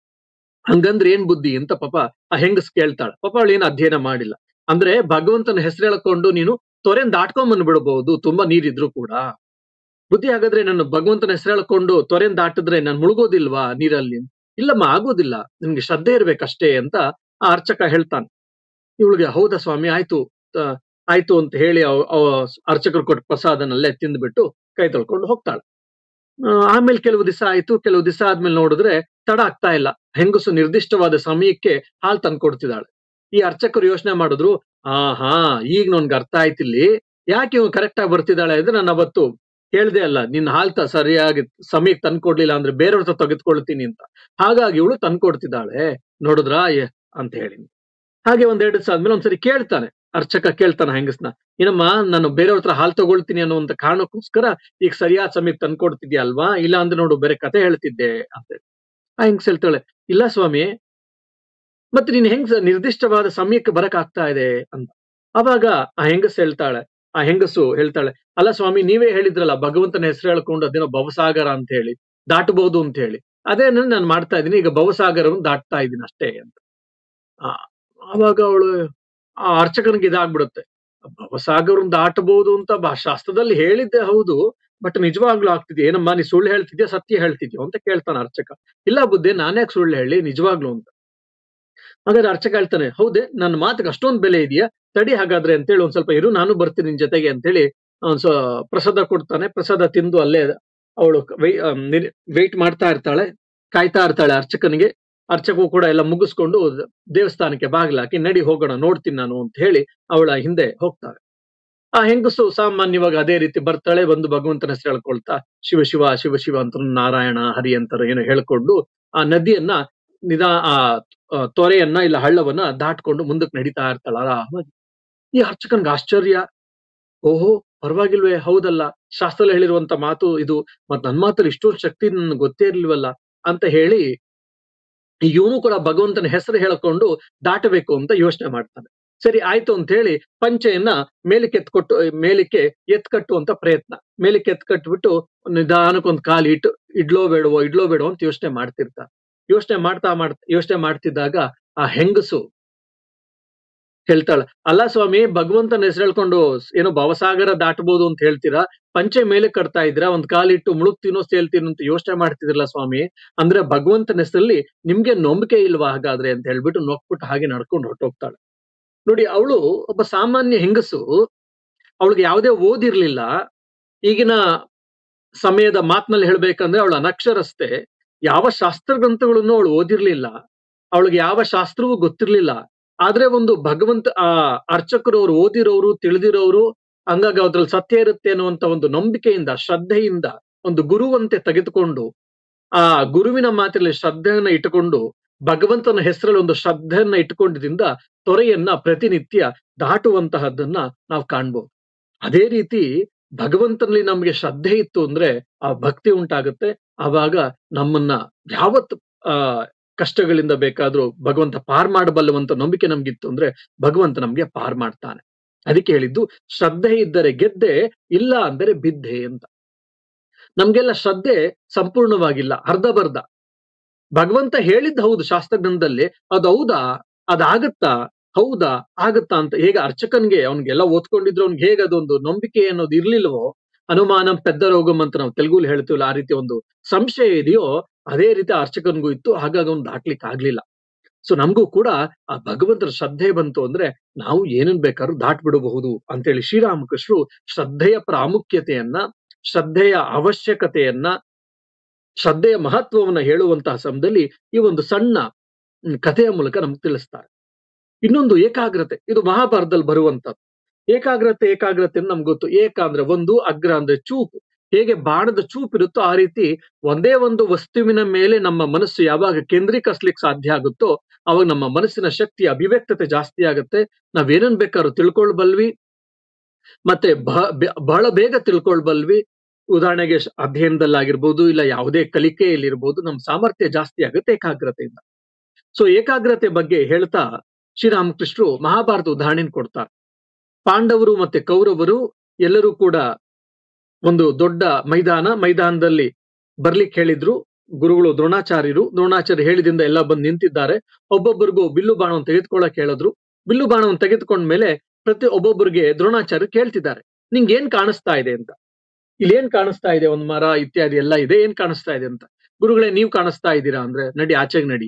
ಹಂಗಂದ್ರೆ ಏನ್ ಬುದ್ಧಿ ಅಂತ ಪಾಪ ಆ ಹೆಂಗಸ್ ಕೇಳ್ತಾಳೆ ಪಾಪ ಅವಳು ಏನು ಅಧ್ಯಯನ ಮಾಡಿಲ್ಲ ಅಂದ್ರೆ ಭಗವಂತನ ಹೆಸರು ಹೇಳ್ಕೊಂಡು ನೀನು ತೊರೆನ್ ದಾಟ್ಕೊಂಡ್ ಬಂದ್ಬಿಡಬಹುದು ತುಂಬಾ ನೀರಿದ್ರು ಕೂಡ ಬುದ್ಧಿ ಹಾಗಾದ್ರೆ ನಾನು ಭಗವಂತನ ಹೆಸರು ಹೇಳ್ಕೊಂಡು ತೊರೆನ್ ದಾಟಿದ್ರೆ ನಾನು ಮುಳುಗೋದಿಲ್ವಾ ನೀರಲ್ಲಿ ಇಲ್ಲಮ್ಮ ಆಗೋದಿಲ್ಲ ನಿನ್ಗೆ ಶ್ರದ್ಧೆ ಇರ್ಬೇಕಷ್ಟೇ ಅಂತ ಆ ಅರ್ಚಕ ಹೇಳ್ತಾನೆ ಇವಳಿಗೆ ಹೌದಾ ಸ್ವಾಮಿ ಆಯ್ತು ಆ, ಆಯ್ತು ಅಂತ ಹೇಳಿ ಅವ- ಅವ ಅರ್ಚಕರು ಕೊಟ್ಟ ಪ್ರಸಾದನಲ್ಲೇ ತಿಂದ್ಬಿಟ್ಟು ಕೈ ತೊಳ್ಕೊಂಡು ಹೋಗ್ತಾಳೆ ಆ, ಆಮೇಲೆ ಕೆಲವು ದಿವಸ ಆಯ್ತು ಕೆಲವು ದಿವಸ ಆದ್ಮೇಲೆ ನೋಡಿದ್ರೆ ತಡ ಆಗ್ತಾ ಇಲ್ಲ ಹೆಂಗಸು ನಿರ್ದಿಷ್ಟವಾದ ಸಮಯಕ್ಕೆ ಹಾಲು ತಂದ್ಕೊಡ್ತಿದ್ದಾಳೆ ಈ ಅರ್ಚಕರು ಯೋಚನೆ ಮಾಡಿದ್ರು ಆ ಹಾ ಈಗ ನನ್ಗೆ ಅರ್ಥ ಆಯ್ತಿಲ್ಲಿ ಯಾಕೆ ಇವ್ ಕರೆಕ್ಟ್ ಆಗಿ ಬರ್ತಿದ್ದಾಳೆ ಅಂದ್ರೆ ನಾನು ಅವತ್ತು ಹೇಳ್ದೆ ಅಲ್ಲ ನಿನ್ನ ಹಾಲ್ ತ ಸರಿಯಾಗಿ ಸಮಯಕ್ಕೆ ತಂದ್ಕೊಡ್ಲಿಲ್ಲ ಅಂದ್ರೆ ಬೇರೆಯವ್ರ ಹತ್ರ ತೆಗೆದುಕೊಳ್ತೀನಿ ಅಂತ ಹಾಗಾಗಿ ಇವಳು ತಂದ್ಕೊಡ್ತಿದ್ದಾಳೆ ನೋಡಿದ್ರಾ ಏ ಅಂತ ಹೇಳಿ ಹಾಗೆ ಒಂದೆರಡು ದಿವಸ ಆದ್ಮೇಲೆ ಒಂದ್ಸರಿ ಕೇಳ್ತಾನೆ ಅರ್ಚಕ ಕೇಳ್ತಾನೆ ಹೆಂಗಸ್ನ ಏನಮ್ಮ ನಾನು ಬೇರೆಯವ್ರ ಹತ್ರ ಹಾಲು ತಗೊಳ್ತೀನಿ ಅನ್ನುವಂತ ಕಾರಣಕ್ಕೋಸ್ಕರ ಈಗ ಸರಿಯಾದ ಸಮಯಕ್ಕೆ ತಂದ್ಕೊಡ್ತಿದ್ಯಾ ಅಲ್ವಾ ಇಲ್ಲ ಅಂದ್ರೆ ನೋಡು ಬೇರೆ ಕತೆ ಹೇಳ್ತಿದ್ದೆ ಅಂತ ಹೇಳಿ. ಆ ಹೆಂಗ್ಸ್ ಹೇಳ್ತಾಳೆ ಇಲ್ಲ ಸ್ವಾಮಿ ಮತ್ತೆ ನೀನ್ ಹೆಂಗ್ ಸ- ನಿರ್ದಿಷ್ಟವಾದ ಸಮಯಕ್ಕೆ ಬರಕ್ ಆಗ್ತಾ ಇದೆ ಅಂತ ಅವಾಗ ಆ ಹೆಂಗಸ್ ಹೇಳ್ತಾಳೆ ಆ ಹೆಂಗಸು ಹೇಳ್ತಾಳೆ ಅಲ್ಲ ಸ್ವಾಮಿ ನೀವೇ ಹೇಳಿದ್ರಲ್ಲ ಭಗವಂತನ ಹೆಸರು ಹೇಳ್ಕೊಂಡು ಅದೇನೋ ಭವಸಾಗರ ಅಂತ ಹೇಳಿ ದಾಟಬಹುದು ಅಂತ ಹೇಳಿ ಅದೇ ನಾನು ಮಾಡ್ತಾ ಇದ್ದೀನಿ ಈಗ ಭವಸಾಗರವನ್ನು ದಾಟ್ತಾ ಇದ್ದೀನಿ ಅಷ್ಟೇ ಅಂತ ಆ, ಅವಾಗ ಅವಳು ಆ ಅರ್ಚಕನಿಗೆ ಇದಾಗ್ಬಿಡುತ್ತೆ ಭವಸಾಗರನ್ ದಾಟಬಹುದು ಅಂತ ಬಾ ಶಾಸ್ತ್ರದಲ್ಲಿ ಹೇಳಿದ್ದೆ ಹೌದು ಬಟ್ ನಿಜವಾಗ್ಲೂ ಆಗ್ತಿದ್ಯಾ ಏನಮ್ಮ ನೀ ಸುಳ್ಳು ಹೇಳ್ತಿದ್ಯಾ ಸತ್ಯ ಹೇಳ್ತಿದ್ಯೋ ಅಂತ ಕೇಳ್ತಾನೆ ಅರ್ಚಕ ಇಲ್ಲ ಬುದ್ಧಿ ನಾನ್ಯಾಕೆ ಸುಳ್ಳು ಹೇಳಿ ನಿಜವಾಗ್ಲೂ ಅಂತ ಹಾಗಾದ್ರೆ ಅರ್ಚಕ ಹೇಳ್ತಾನೆ ಹೌದೇ ನನ್ನ ಮಾತಿಗೆ ಅಷ್ಟೊಂದು ಬೆಲೆ ಇದೆಯಾ ತಡಿ ಹಾಗಾದ್ರೆ ಅಂತೇಳಿ ಒಂದ್ ಸ್ವಲ್ಪ ಇರು ನಾನು ಬರ್ತೀನಿ ನಿನ್ ಜೊತೆಗೆ ಅಂತೇಳಿ ಒಂದ್ ಸ್ವ ಪ್ರಸಾದ ಕೊಡ್ತಾನೆ ಪ್ರಸಾದ ತಿಂದು ಅಲ್ಲೇ ಅವಳು ವೆಯ್ಟ್ ಮಾಡ್ತಾ ಇರ್ತಾಳೆ ಕಾಯ್ತಾ ಇರ್ತಾಳೆ ಅರ್ಚಕನಿಗೆ ಅರ್ಚಕವು ಕೂಡ ಎಲ್ಲ ಮುಗಿಸ್ಕೊಂಡು ದೇವಸ್ಥಾನಕ್ಕೆ ಬಾಗಿಲಾಕಿ ನಡಿ ಹೋಗೋಣ ನೋಡ್ತೀನಿ ನಾನು ಅಂತ ಹೇಳಿ ಅವಳ ಹಿಂದೆ ಹೋಗ್ತಾಳೆ ಆ ಹೆಂಗಸು ಸಾಮಾನ್ಯವಾಗಿ ಅದೇ ರೀತಿ ಬರ್ತಾಳೆ ಬಂದು ಭಗವಂತನ ಹೆಸರು ಹೇಳ್ಕೊಳ್ತಾ ಶಿವ ಶಿವ ಶಿವ ಶಿವ ಅಂತ ನಾರಾಯಣ ಹರಿ ಅಂತಾರೆ ಏನೋ ಹೇಳ್ಕೊಂಡು ಆ ನದಿಯನ್ನ ನಿಧಾ ಆ ಆ, ತೊರೆಯನ್ನ ಇಲ್ಲ ಹಳ್ಳವನ್ನ ದಾಟ್ಕೊಂಡು ಮುಂದಕ್ಕೆ ನಡೀತಾ ಇರ್ತಾಳ ಆರಾಮಾಗಿ ಈ ಅರ್ಚಕನ್ಗೆ ಆಶ್ಚರ್ಯ ಓಹೋ ಪರವಾಗಿಲ್ವೇ ಹೌದಲ್ಲ ಶಾಸ್ತ್ರದಲ್ಲಿ ಹೇಳಿರುವಂತ ಮಾತು ಇದು ಮತ್ ನನ್ ಮಾತಲ್ಲಿ ಇಷ್ಟೊಂದು ಶಕ್ತಿ ನನ್ಗೆ ಗೊತ್ತೇ ಇರ್ಲಿಲ್ವಲ್ಲ ಅಂತ ಹೇಳಿ ಇವನು ಕೂಡ ಭಗವಂತನ ಹೆಸರು ಹೇಳ್ಕೊಂಡು ದಾಟಬೇಕು ಅಂತ ಯೋಚನೆ ಮಾಡ್ತಾನೆ ಸರಿ ಆಯ್ತು ಅಂತ ಹೇಳಿ ಪಂಚೆಯನ್ನ ಮೇಲಕ್ಕೆ ಎತ್ಕೊಟ್ಟು ಮೇಲಕ್ಕೆ ಎತ್ಕಟ್ಟು ಅಂತ ಪ್ರಯತ್ನ ಮೇಲಕ್ಕೆ ಎತ್ಕಟ್ಬಿಟ್ಟು ನಿಧಾನಕ್ಕೊಂದ್ ಕಾಲು ಇಟ್ಟು ಇಡ್ಲೋ ಬೇಡವೋ ಇಡ್ಲೋ ಬೇಡವೋ ಅಂತ ಯೋಚನೆ ಮಾಡ್ತಿರ್ತಾನೆ ಯೋಚನೆ ಮಾಡ್ತಾ ಮಾಡ್ತಾ ಯೋಚನೆ ಮಾಡ್ತಿದ್ದಾಗ ಆ ಹೆಂಗಸು ಹೇಳ್ತಾಳೆ ಅಲ್ಲ ಸ್ವಾಮಿ ಭಗವಂತನ ಹೆಸರು ಹೇಳ್ಕೊಂಡು ಏನೋ ಭವಸಾಗರ ದಾಟಬಹುದು ಅಂತ ಹೇಳ್ತೀರಾ ಪಂಚೆ ಮೇಲೆ ಕಟ್ತಾ ಇದ್ದೀರಾ ಒಂದ್ ಕಾಲಿಟ್ಟು ಮುಳುಗ್ತೀನೋ ಸೇಲ್ತೀನೋ ಅಂತ ಯೋಚನೆ ಮಾಡ್ತಿದ್ರಲ್ಲ ಸ್ವಾಮಿ ಅಂದ್ರೆ ಭಗವಂತನ ಹೆಸರಲ್ಲಿ ನಿಮ್ಗೆ ನಂಬಿಕೆ ಇಲ್ವಾ ಹಾಗಾದ್ರೆ ಅಂತ ಹೇಳ್ಬಿಟ್ಟು ನೋಕ್ಬಿಟ್ಟು ಹಾಗೆ ನಡ್ಕೊಂಡು ಹೊರಟೋಗ್ತಾಳೆ ನೋಡಿ ಅವಳು ಒಬ್ಬ ಸಾಮಾನ್ಯ ಹೆಂಗಸು ಅವಳಿಗೆ ಯಾವುದೇ ಓದಿರ್ಲಿಲ್ಲ ಈಗಿನ ಸಮಯದ ಮಾತಿನಲ್ಲಿ ಹೇಳ್ಬೇಕಂದ್ರೆ ಅವಳು ಅನಕ್ಷರಸ್ತೆ ಯಾವ ಶಾಸ್ತ್ರ ಗ್ರಂಥಗಳನ್ನು ಅವಳು ಓದಿರ್ಲಿಲ್ಲ ಅವಳಿಗೆ ಯಾವ ಶಾಸ್ತ್ರವೂ ಗೊತ್ತಿರ್ಲಿಲ್ಲ ಆದ್ರೆ ಒಂದು ಭಗವಂತ ಆ ಅರ್ಚಕರು ಅವ್ರು ಓದಿರೋರು ತಿಳಿದಿರೋರು ಹಂಗಾಗಿ ಅದ್ರಲ್ಲಿ ಸತ್ಯ ಇರುತ್ತೆ ಅನ್ನುವಂತ ಒಂದು ನಂಬಿಕೆಯಿಂದ ಶ್ರದ್ಧೆಯಿಂದ ಒಂದು ಗುರುವಂತೆ ತೆಗೆದುಕೊಂಡು ಆ ಗುರುವಿನ ಮಾತಿನಲ್ಲಿ ಶ್ರದ್ಧೆಯನ್ನ ಇಟ್ಟುಕೊಂಡು ಭಗವಂತನ ಹೆಸರಲ್ಲಿ ಒಂದು ಶ್ರದ್ಧೆಯನ್ನ ಇಟ್ಟುಕೊಂಡಿದ್ರಿಂದ ತೊರೆಯನ್ನ ಪ್ರತಿನಿತ್ಯ ದಾಟುವಂತಹದ್ದನ್ನ ನಾವು ಕಾಣ್ಬೋದು ಅದೇ ರೀತಿ ಭಗವಂತನಲ್ಲಿ ನಮ್ಗೆ ಶ್ರದ್ಧೆ ಇತ್ತು ಅಂದ್ರೆ ಆ ಭಕ್ತಿ ಉಂಟಾಗುತ್ತೆ ಆವಾಗ ನಮ್ಮನ್ನ ಯಾವತ್ ಆ ಕಷ್ಟಗಳಿಂದ ಬೇಕಾದ್ರೂ ಭಗವಂತ ಪಾರ್ ಮಾಡಬಲ್ಲವಂತ ನಂಬಿಕೆ ನಮ್ಗಿತ್ತು ಅಂದ್ರೆ ಭಗವಂತ ನಮ್ಗೆ ಪಾರ್ ಮಾಡ್ತಾನೆ ಅದಕ್ಕೆ ಹೇಳಿದ್ದು ಶ್ರದ್ಧೆ ಇದ್ದರೆ ಗೆದ್ದೆ ಇಲ್ಲ ಅಂದರೆ ಬಿದ್ದೆ ಅಂತ ನಮ್ಗೆಲ್ಲ ಶ್ರದ್ಧೆ ಸಂಪೂರ್ಣವಾಗಿಲ್ಲ ಅರ್ಧ ಬರ್ಧ ಭಗವಂತ ಹೇಳಿದ್ದು ಹೌದು ಶಾಸ್ತ್ರಗ್ರಂಥದಲ್ಲಿ ಅದು ಹೌದಾ ಅದಾಗತ್ತಾ ಹೌದಾ ಆಗತ್ತಾ ಅಂತ ಹೇಗೆ ಅರ್ಚಕನ್ಗೆ ಅವ್ನಿಗೆಲ್ಲ ಓದ್ಕೊಂಡಿದ್ರು ಅವ್ನಿಗೆ ಹೇಗೆ ಅದೊಂದು ನಂಬಿಕೆ ಅನ್ನೋದು ಇರ್ಲಿಲ್ವೋ ಅನುಮಾನಂ ಪೆದ್ದ ರೋಗಂ ಅಂತ ನಾವು ತೆಲುಗುಲಿ ಹೇಳ್ತೀವಲ್ಲ ಆ ರೀತಿ ಒಂದು ಸಂಶಯ ಇದೆಯೋ ಅದೇ ರೀತಿ ಅರ್ಚಕನ್ಗೂ ಇತ್ತು ಹಾಗಾಗಿ ಅವ್ನು ದಾಟ್ಲಿಕ್ಕೆ ಆಗ್ಲಿಲ್ಲ ಸೊ ನಮಗೂ ಕೂಡ ಆ ಭಗವಂತನ ಶ್ರದ್ಧೆ ಬಂತು ಅಂದ್ರೆ ನಾವು ಏನನ್ ಬೇಕಾದ್ರೂ ದಾಟ್ ಬಿಡಬಹುದು ಅಂತೇಳಿ ಶ್ರೀರಾಮಕೃಷ್ಣರು ಶ್ರದ್ಧೆಯ ಪ್ರಾಮುಖ್ಯತೆಯನ್ನ ಶ್ರದ್ಧೆಯ ಅವಶ್ಯಕತೆಯನ್ನ ಶ್ರದ್ಧೆಯ ಮಹತ್ವವನ್ನ ಹೇಳುವಂತಹ ಸಮಯದಲ್ಲಿ ಈ ಒಂದು ಸಣ್ಣ ಹ್ಮ್, ಕಥೆಯ ಮೂಲಕ ನಮ್ಗೆ ತಿಳಿಸ್ತಾರೆ ಇನ್ನೊಂದು ಏಕಾಗ್ರತೆ ಇದು ಮಹಾಭಾರತದಲ್ಲಿ ಬರುವಂತದ್ದು ಏಕಾಗ್ರತೆ ಏಕಾಗ್ರತೆ ಅಂತ ನಮ್ಗೆ ಗೊತ್ತು ಏಕ ಅಂದ್ರೆ ಒಂದು ಅಗ್ರ ಅಂದ್ರೆ ಚೂಪು ಹೇಗೆ ಬಾಣದ ಚೂಪ್ ಇರುತ್ತೋ ಆ ರೀತಿ ಒಂದೇ ಒಂದು ವಸ್ತುವಿನ ಮೇಲೆ ನಮ್ಮ ಮನಸ್ಸು ಯಾವಾಗ ಕೇಂದ್ರೀಕರಿಸ್ಲಿಕ್ಕೆ ಸಾಧ್ಯ ಆಗುತ್ತೋ ಅವಾಗ ನಮ್ಮ ಮನಸ್ಸಿನ ಶಕ್ತಿ ಅಭಿವ್ಯಕ್ತತೆ ಜಾಸ್ತಿ ಆಗುತ್ತೆ ನಾವೇನನ್ ಬೇಕಾದ್ರೂ ತಿಳ್ಕೊಳ್ಬಲ್ವಿ ಮತ್ತೆ ಬಹ- ಬೆ- ಬಹಳ ಬೇಗ ತಿಳ್ಕೊಳ್ಬಲ್ವಿ ಉದಾಹರಣೆಗೆ ಶ- ಅಧ್ಯಯನದಲ್ಲಾಗಿರ್ಬೋದು ಇಲ್ಲ ಯಾವುದೇ ಕಲಿಕೆಯಲ್ಲಿರ್ಬೋದು ನಮ್ಮ ಸಾಮರ್ಥ್ಯ ಜಾಸ್ತಿ ಆಗುತ್ತೆ ಏಕಾಗ್ರತೆಯಿಂದ ಸೊ ಏಕಾಗ್ರತೆ ಬಗ್ಗೆ ಹೇಳ್ತಾ ಶ್ರೀರಾಮಕೃಷ್ಣರು ಮಹಾಭಾರತ ಉದಾಹರಣೆ ಕೊಡ್ತಾರೆ ಪಾಂಡವರು ಮತ್ತೆ ಕೌರವರು ಎಲ್ಲರೂ ಕೂಡ ಒಂದು ದೊಡ್ಡ ಮೈದಾನ ಮೈದಾನದಲ್ಲಿ ಬರ್ಲಿಕ್ಕೆ ಹೇಳಿದ್ರು ಗುರುಗಳು ದ್ರೋಣಾಚಾರ್ಯರು ದ್ರೋಣಾಚಾರ್ಯ ಹೇಳಿದಿಂದ ಎಲ್ಲ ಬಂದು ನಿಂತಿದ್ದಾರೆ ಒಬ್ಬೊಬ್ಬರಿಗೂ ಬಿಲ್ಲು ಬಾಣವನ್ನು ತೆಗೆದುಕೊಳ್ಳಕ್ ಹೇಳಿದ್ರು ಬಿಲ್ಲು ಬಾಣವನ್ನು ತೆಗೆದುಕೊಂಡ್ಮೇಲೆ ಪ್ರತಿ ಒಬ್ಬೊಬ್ಬರಿಗೆ ದ್ರೋಣಾಚಾರ್ಯ ಕೇಳ್ತಿದ್ದಾರೆ ನಿಂಗೆ ಏನ್ ಕಾಣಿಸ್ತಾ ಇದೆ ಅಂತ ಇಲ್ಲಿ ಏನ್ ಕಾಣಿಸ್ತಾ ಇದೆ ಒಂದ್ ಮರ ಇತ್ಯಾದಿ ಎಲ್ಲ ಇದೆ ಏನ್ ಕಾಣಿಸ್ತಾ ಇದೆ ಅಂತ ಗುರುಗಳೇ ನೀವು ಕಾಣಿಸ್ತಾ ಇದ್ದೀರಾ ಅಂದ್ರೆ ನಡಿ ಆಚೆಗ್ ನಡಿ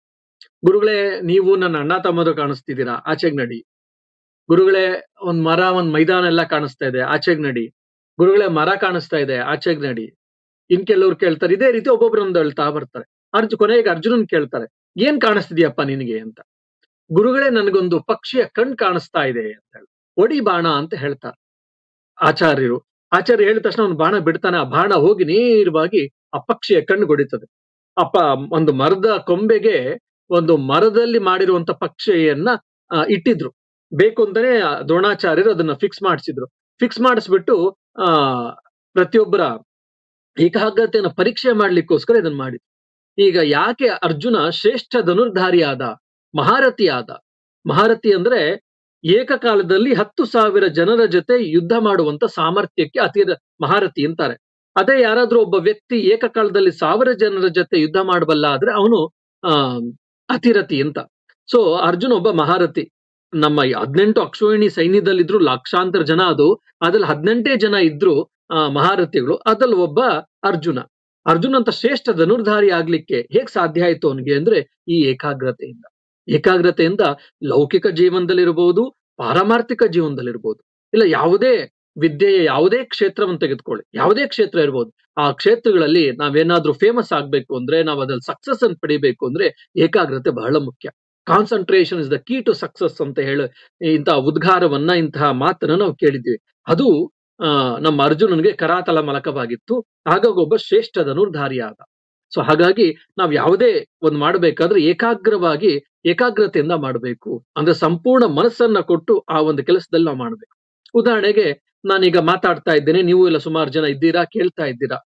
ಗುರುಗಳೇ ನೀವು ನನ್ನ ಅಣ್ಣ ತಮ್ಮರು ಕಾಣಿಸ್ತಿದ್ದೀರಾ ಆಚೆಗ್ ನಡಿ ಗುರುಗಳೇ ಒಂದ್ ಮರ ಒಂದ್ ಮೈದಾನ ಎಲ್ಲ ಕಾಣಿಸ್ತಾ ಇದೆ ಆಚೆಗ್ ನಡಿ ಗುರುಗಳೇ ಮರ ಕಾಣಿಸ್ತಾ ಇದೆ ಆಚೆಗ್ ನಡಿ ಇನ್ ಕೆಲವ್ರು ಕೇಳ್ತಾರೆ ಇದೇ ರೀತಿ ಒಬ್ಬೊಬ್ರೊಂದು ಹೇಳ್ತಾ ಬರ್ತಾರೆ ಅರ್ಜು ಕೊನೆಗೆ ಅರ್ಜುನನ್ ಕೇಳ್ತಾರೆ ಏನ್ ಕಾಣಿಸ್ತಿದ್ಯಪ್ಪ ನಿನಗೆ ಅಂತ ಗುರುಗಳೇ ನನಗೊಂದು ಪಕ್ಷಿಯ ಕಣ್ ಕಾಣಿಸ್ತಾ ಇದೆ ಅಂತ ಹೇಳಿ ಒಡಿ ಬಾಣ ಅಂತ ಹೇಳ್ತಾರೆ ಆಚಾರ್ಯರು ಆಚಾರ್ಯ ಹೇಳಿದ ತಕ್ಷಣ ಒಂದು ಬಾಣ ಬಿಡ್ತಾನೆ ಆ ಬಾಣ ಹೋಗಿ ನೇರವಾಗಿ ಆ ಪಕ್ಷಿಯ ಕಣ್ಣು ಹೊಡಿತದೆ ಅಪ್ಪ ಒಂದು ಮರದ ಕೊಂಬೆಗೆ ಒಂದು ಮರದಲ್ಲಿ ಮಾಡಿರುವಂತ ಪಕ್ಷಿಯನ್ನ ಆ, ಇಟ್ಟಿದ್ರು ಬೇಕು ಅಂತಾನೆ ಆ ದ್ರೋಣಾಚಾರ್ಯರು ಅದನ್ನ ಫಿಕ್ಸ್ ಮಾಡಿಸಿದ್ರು ಫಿಕ್ಸ್ ಮಾಡಿಸ್ಬಿಟ್ಟು ಆ ಪ್ರತಿಯೊಬ್ಬರ ಏಕಾಗ್ರತೆಯನ್ನು ಪರೀಕ್ಷೆ ಮಾಡ್ಲಿಕ್ಕೋಸ್ಕರ ಇದನ್ನ ಮಾಡಿದ್ರು ಈಗ ಯಾಕೆ ಅರ್ಜುನ ಶ್ರೇಷ್ಠ ಧನುರ್ಧಾರಿಯಾದ ಮಹಾರಥಿಯಾದ ಮಹಾರಥಿ ಅಂದ್ರೆ ಏಕಕಾಲದಲ್ಲಿ ಹತ್ತು ಸಾವಿರ ಜನರ ಜೊತೆ ಯುದ್ಧ ಮಾಡುವಂತ ಸಾಮರ್ಥ್ಯಕ್ಕೆ ಅತಿ ಮಹಾರಥಿ ಅಂತಾರೆ ಅದೇ ಯಾರಾದ್ರೂ ಒಬ್ಬ ವ್ಯಕ್ತಿ ಏಕಕಾಲದಲ್ಲಿ ಸಾವಿರ ಜನರ ಜೊತೆ ಯುದ್ಧ ಮಾಡಬಲ್ಲ ಆದ್ರೆ ಅವನು ಆ ಅತಿರಥಿ ಅಂತ ಸೊ ಅರ್ಜುನ್ ಒಬ್ಬ ಮಹಾರಥಿ ನಮ್ಮ ಈ ಹದಿನೆಂಟು ಅಕ್ಷೋಹಿಣಿ ಸೈನ್ಯದಲ್ಲಿದ್ರು ಲಕ್ಷಾಂತರ ಜನ ಅದು ಅದ್ರಲ್ಲಿ ಹದಿನೆಂಟೇ ಜನ ಇದ್ರು ಆ ಮಹಾರಥಿಗಳು ಅದ್ರಲ್ಲಿ ಒಬ್ಬ ಅರ್ಜುನ ಅರ್ಜುನ್ ಅಂತ ಶ್ರೇಷ್ಠ ಧನುರ್ಧಾರಿ ಆಗ್ಲಿಕ್ಕೆ ಹೇಗ್ ಸಾಧ್ಯ ಆಯ್ತು ಅವನಿಗೆ ಅಂದ್ರೆ ಈ ಏಕಾಗ್ರತೆಯಿಂದ ಏಕಾಗ್ರತೆಯಿಂದ ಲೌಕಿಕ ಜೀವನದಲ್ಲಿರ್ಬೋದು ಪಾರಮಾರ್ಥಿಕ ಜೀವನದಲ್ಲಿರ್ಬೋದು ಇಲ್ಲ ಯಾವುದೇ ವಿದ್ಯೆಯ ಯಾವುದೇ ಕ್ಷೇತ್ರವನ್ನು ತೆಗೆದುಕೊಳ್ಳಿ ಯಾವುದೇ ಕ್ಷೇತ್ರ ಇರ್ಬೋದು ಆ ಕ್ಷೇತ್ರಗಳಲ್ಲಿ ನಾವೇನಾದ್ರೂ ಫೇಮಸ್ ಆಗ್ಬೇಕು ಅಂದ್ರೆ ನಾವು ಅದ್ರಲ್ಲಿ ಸಕ್ಸಸ್ ಅನ್ನು ಪಡಿಬೇಕು ಅಂದ್ರೆ ಏಕಾಗ್ರತೆ ಬಹಳ ಮುಖ್ಯ concentration is the key to success ಅಂತ ಹೇಳಿ ಇಂತಹ ಉದ್ಗಾರವನ್ನ ಇಂತಹ ಮಾತನ್ನ ನಾವು ಕೇಳಿದ್ವಿ ಅದು ಆ ನಮ್ಮ ಅರ್ಜುನನಿಗೆ ಕರಾತಲ ಮಲಕವಾಗಿತ್ತು ಹಾಗಾಗಿ ಒಬ್ಬ ಶ್ರೇಷ್ಠ ಧನುರ್ಧಾರಿಯಾದ ಸೊ ಹಾಗಾಗಿ ನಾವ್ ಯಾವುದೇ ಒಂದು ಮಾಡಬೇಕಾದ್ರೆ ಏಕಾಗ್ರವಾಗಿ ಏಕಾಗ್ರತೆಯಿಂದ ಮಾಡಬೇಕು ಅಂದ್ರೆ ಸಂಪೂರ್ಣ ಮನಸ್ಸನ್ನ ಕೊಟ್ಟು ಆ ಒಂದು ಕೆಲಸದಲ್ಲಿ ನಾವು ಮಾಡಬೇಕು ಉದಾಹರಣೆಗೆ ನಾನೀಗ ಮಾತಾಡ್ತಾ ಇದ್ದೇನೆ ನೀವು ಎಲ್ಲ ಸುಮಾರು ಜನ ಇದ್ದೀರಾ ಕೇಳ್ತಾ ಇದ್ದೀರಾ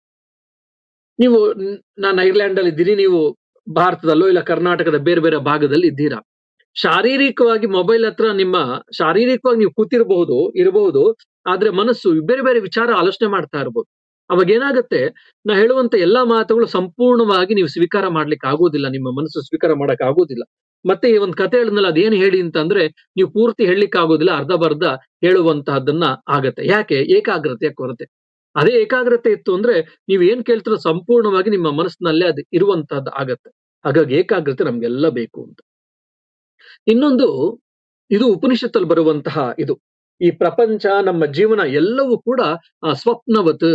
ನೀವು ನ್- ನಾನು ಐರ್ಲೆಂಡ್ ಅಲ್ಲಿ ಇದ್ದೀರಿ ನೀವು ಭಾರತದಲ್ಲೋ ಇಲ್ಲ ಕರ್ನಾಟಕದ ಬೇರೆ ಬೇರೆ ಭಾಗದಲ್ಲಿ ಇದ್ದೀರಾ ಶಾರೀರಿಕವಾಗಿ ಮೊಬೈಲ್ ಹತ್ರ ನಿಮ್ಮ ಶಾರೀರಿಕವಾಗಿ ನೀವು ಕೂತಿರಬಹುದು ಇರಬಹುದು ಆದ್ರೆ ಮನಸ್ಸು ಬೇರೆ ಬೇರೆ ವಿಚಾರ ಆಲೋಚನೆ ಮಾಡ್ತಾ ಇರಬಹುದು ಅವಾಗ ಏನಾಗುತ್ತೆ ನಾ ಹೇಳುವಂತ ಎಲ್ಲಾ ಮಾತುಗಳು ಸಂಪೂರ್ಣವಾಗಿ ನೀವು ಸ್ವೀಕಾರ ಮಾಡ್ಲಿಕ್ಕೆ ಆಗೋದಿಲ್ಲ ನಿಮ್ಮ ಮನಸ್ಸು ಸ್ವೀಕಾರ ಮಾಡಕ್ ಆಗೋದಿಲ್ಲ ಮತ್ತೆ ಈ ಒಂದು ಕತೆ ಹೇಳಿದ್ನಲ್ಲ ಅದೇನು ಹೇಳಿ ಅಂತಂದ್ರೆ ನೀವು ಪೂರ್ತಿ ಹೇಳಲಿಕ್ಕೆ ಆಗೋದಿಲ್ಲ ಅರ್ಧ ಬರ್ಧ ಹೇಳುವಂತಹದ್ದನ್ನ ಆಗತ್ತೆ ಯಾಕೆ ಏಕಾಗ್ರತೆಯ ಕೊರತೆ ಅದೇ ಏಕಾಗ್ರತೆ ಇತ್ತು ಅಂದ್ರೆ ನೀವು ಏನ್ ಕೇಳ್ತಿರೋ ಸಂಪೂರ್ಣವಾಗಿ ನಿಮ್ಮ ಮನಸ್ಸಿನಲ್ಲೇ ಅದು ಇರುವಂತಹದ್ದು ಆಗತ್ತೆ ಹಾಗಾಗಿ ಏಕಾಗ್ರತೆ ನಮ್ಗೆಲ್ಲ ಬೇಕು ಅಂತ ಇನ್ನೊಂದು ಇದು ಉಪನಿಷತ್ತಲ್ಲಿ ಬರುವಂತಹ ಇದು ಈ ಪ್ರಪಂಚ ನಮ್ಮ ಜೀವನ ಎಲ್ಲವೂ ಕೂಡ ಆ, ಸ್ವಪ್ನವತ್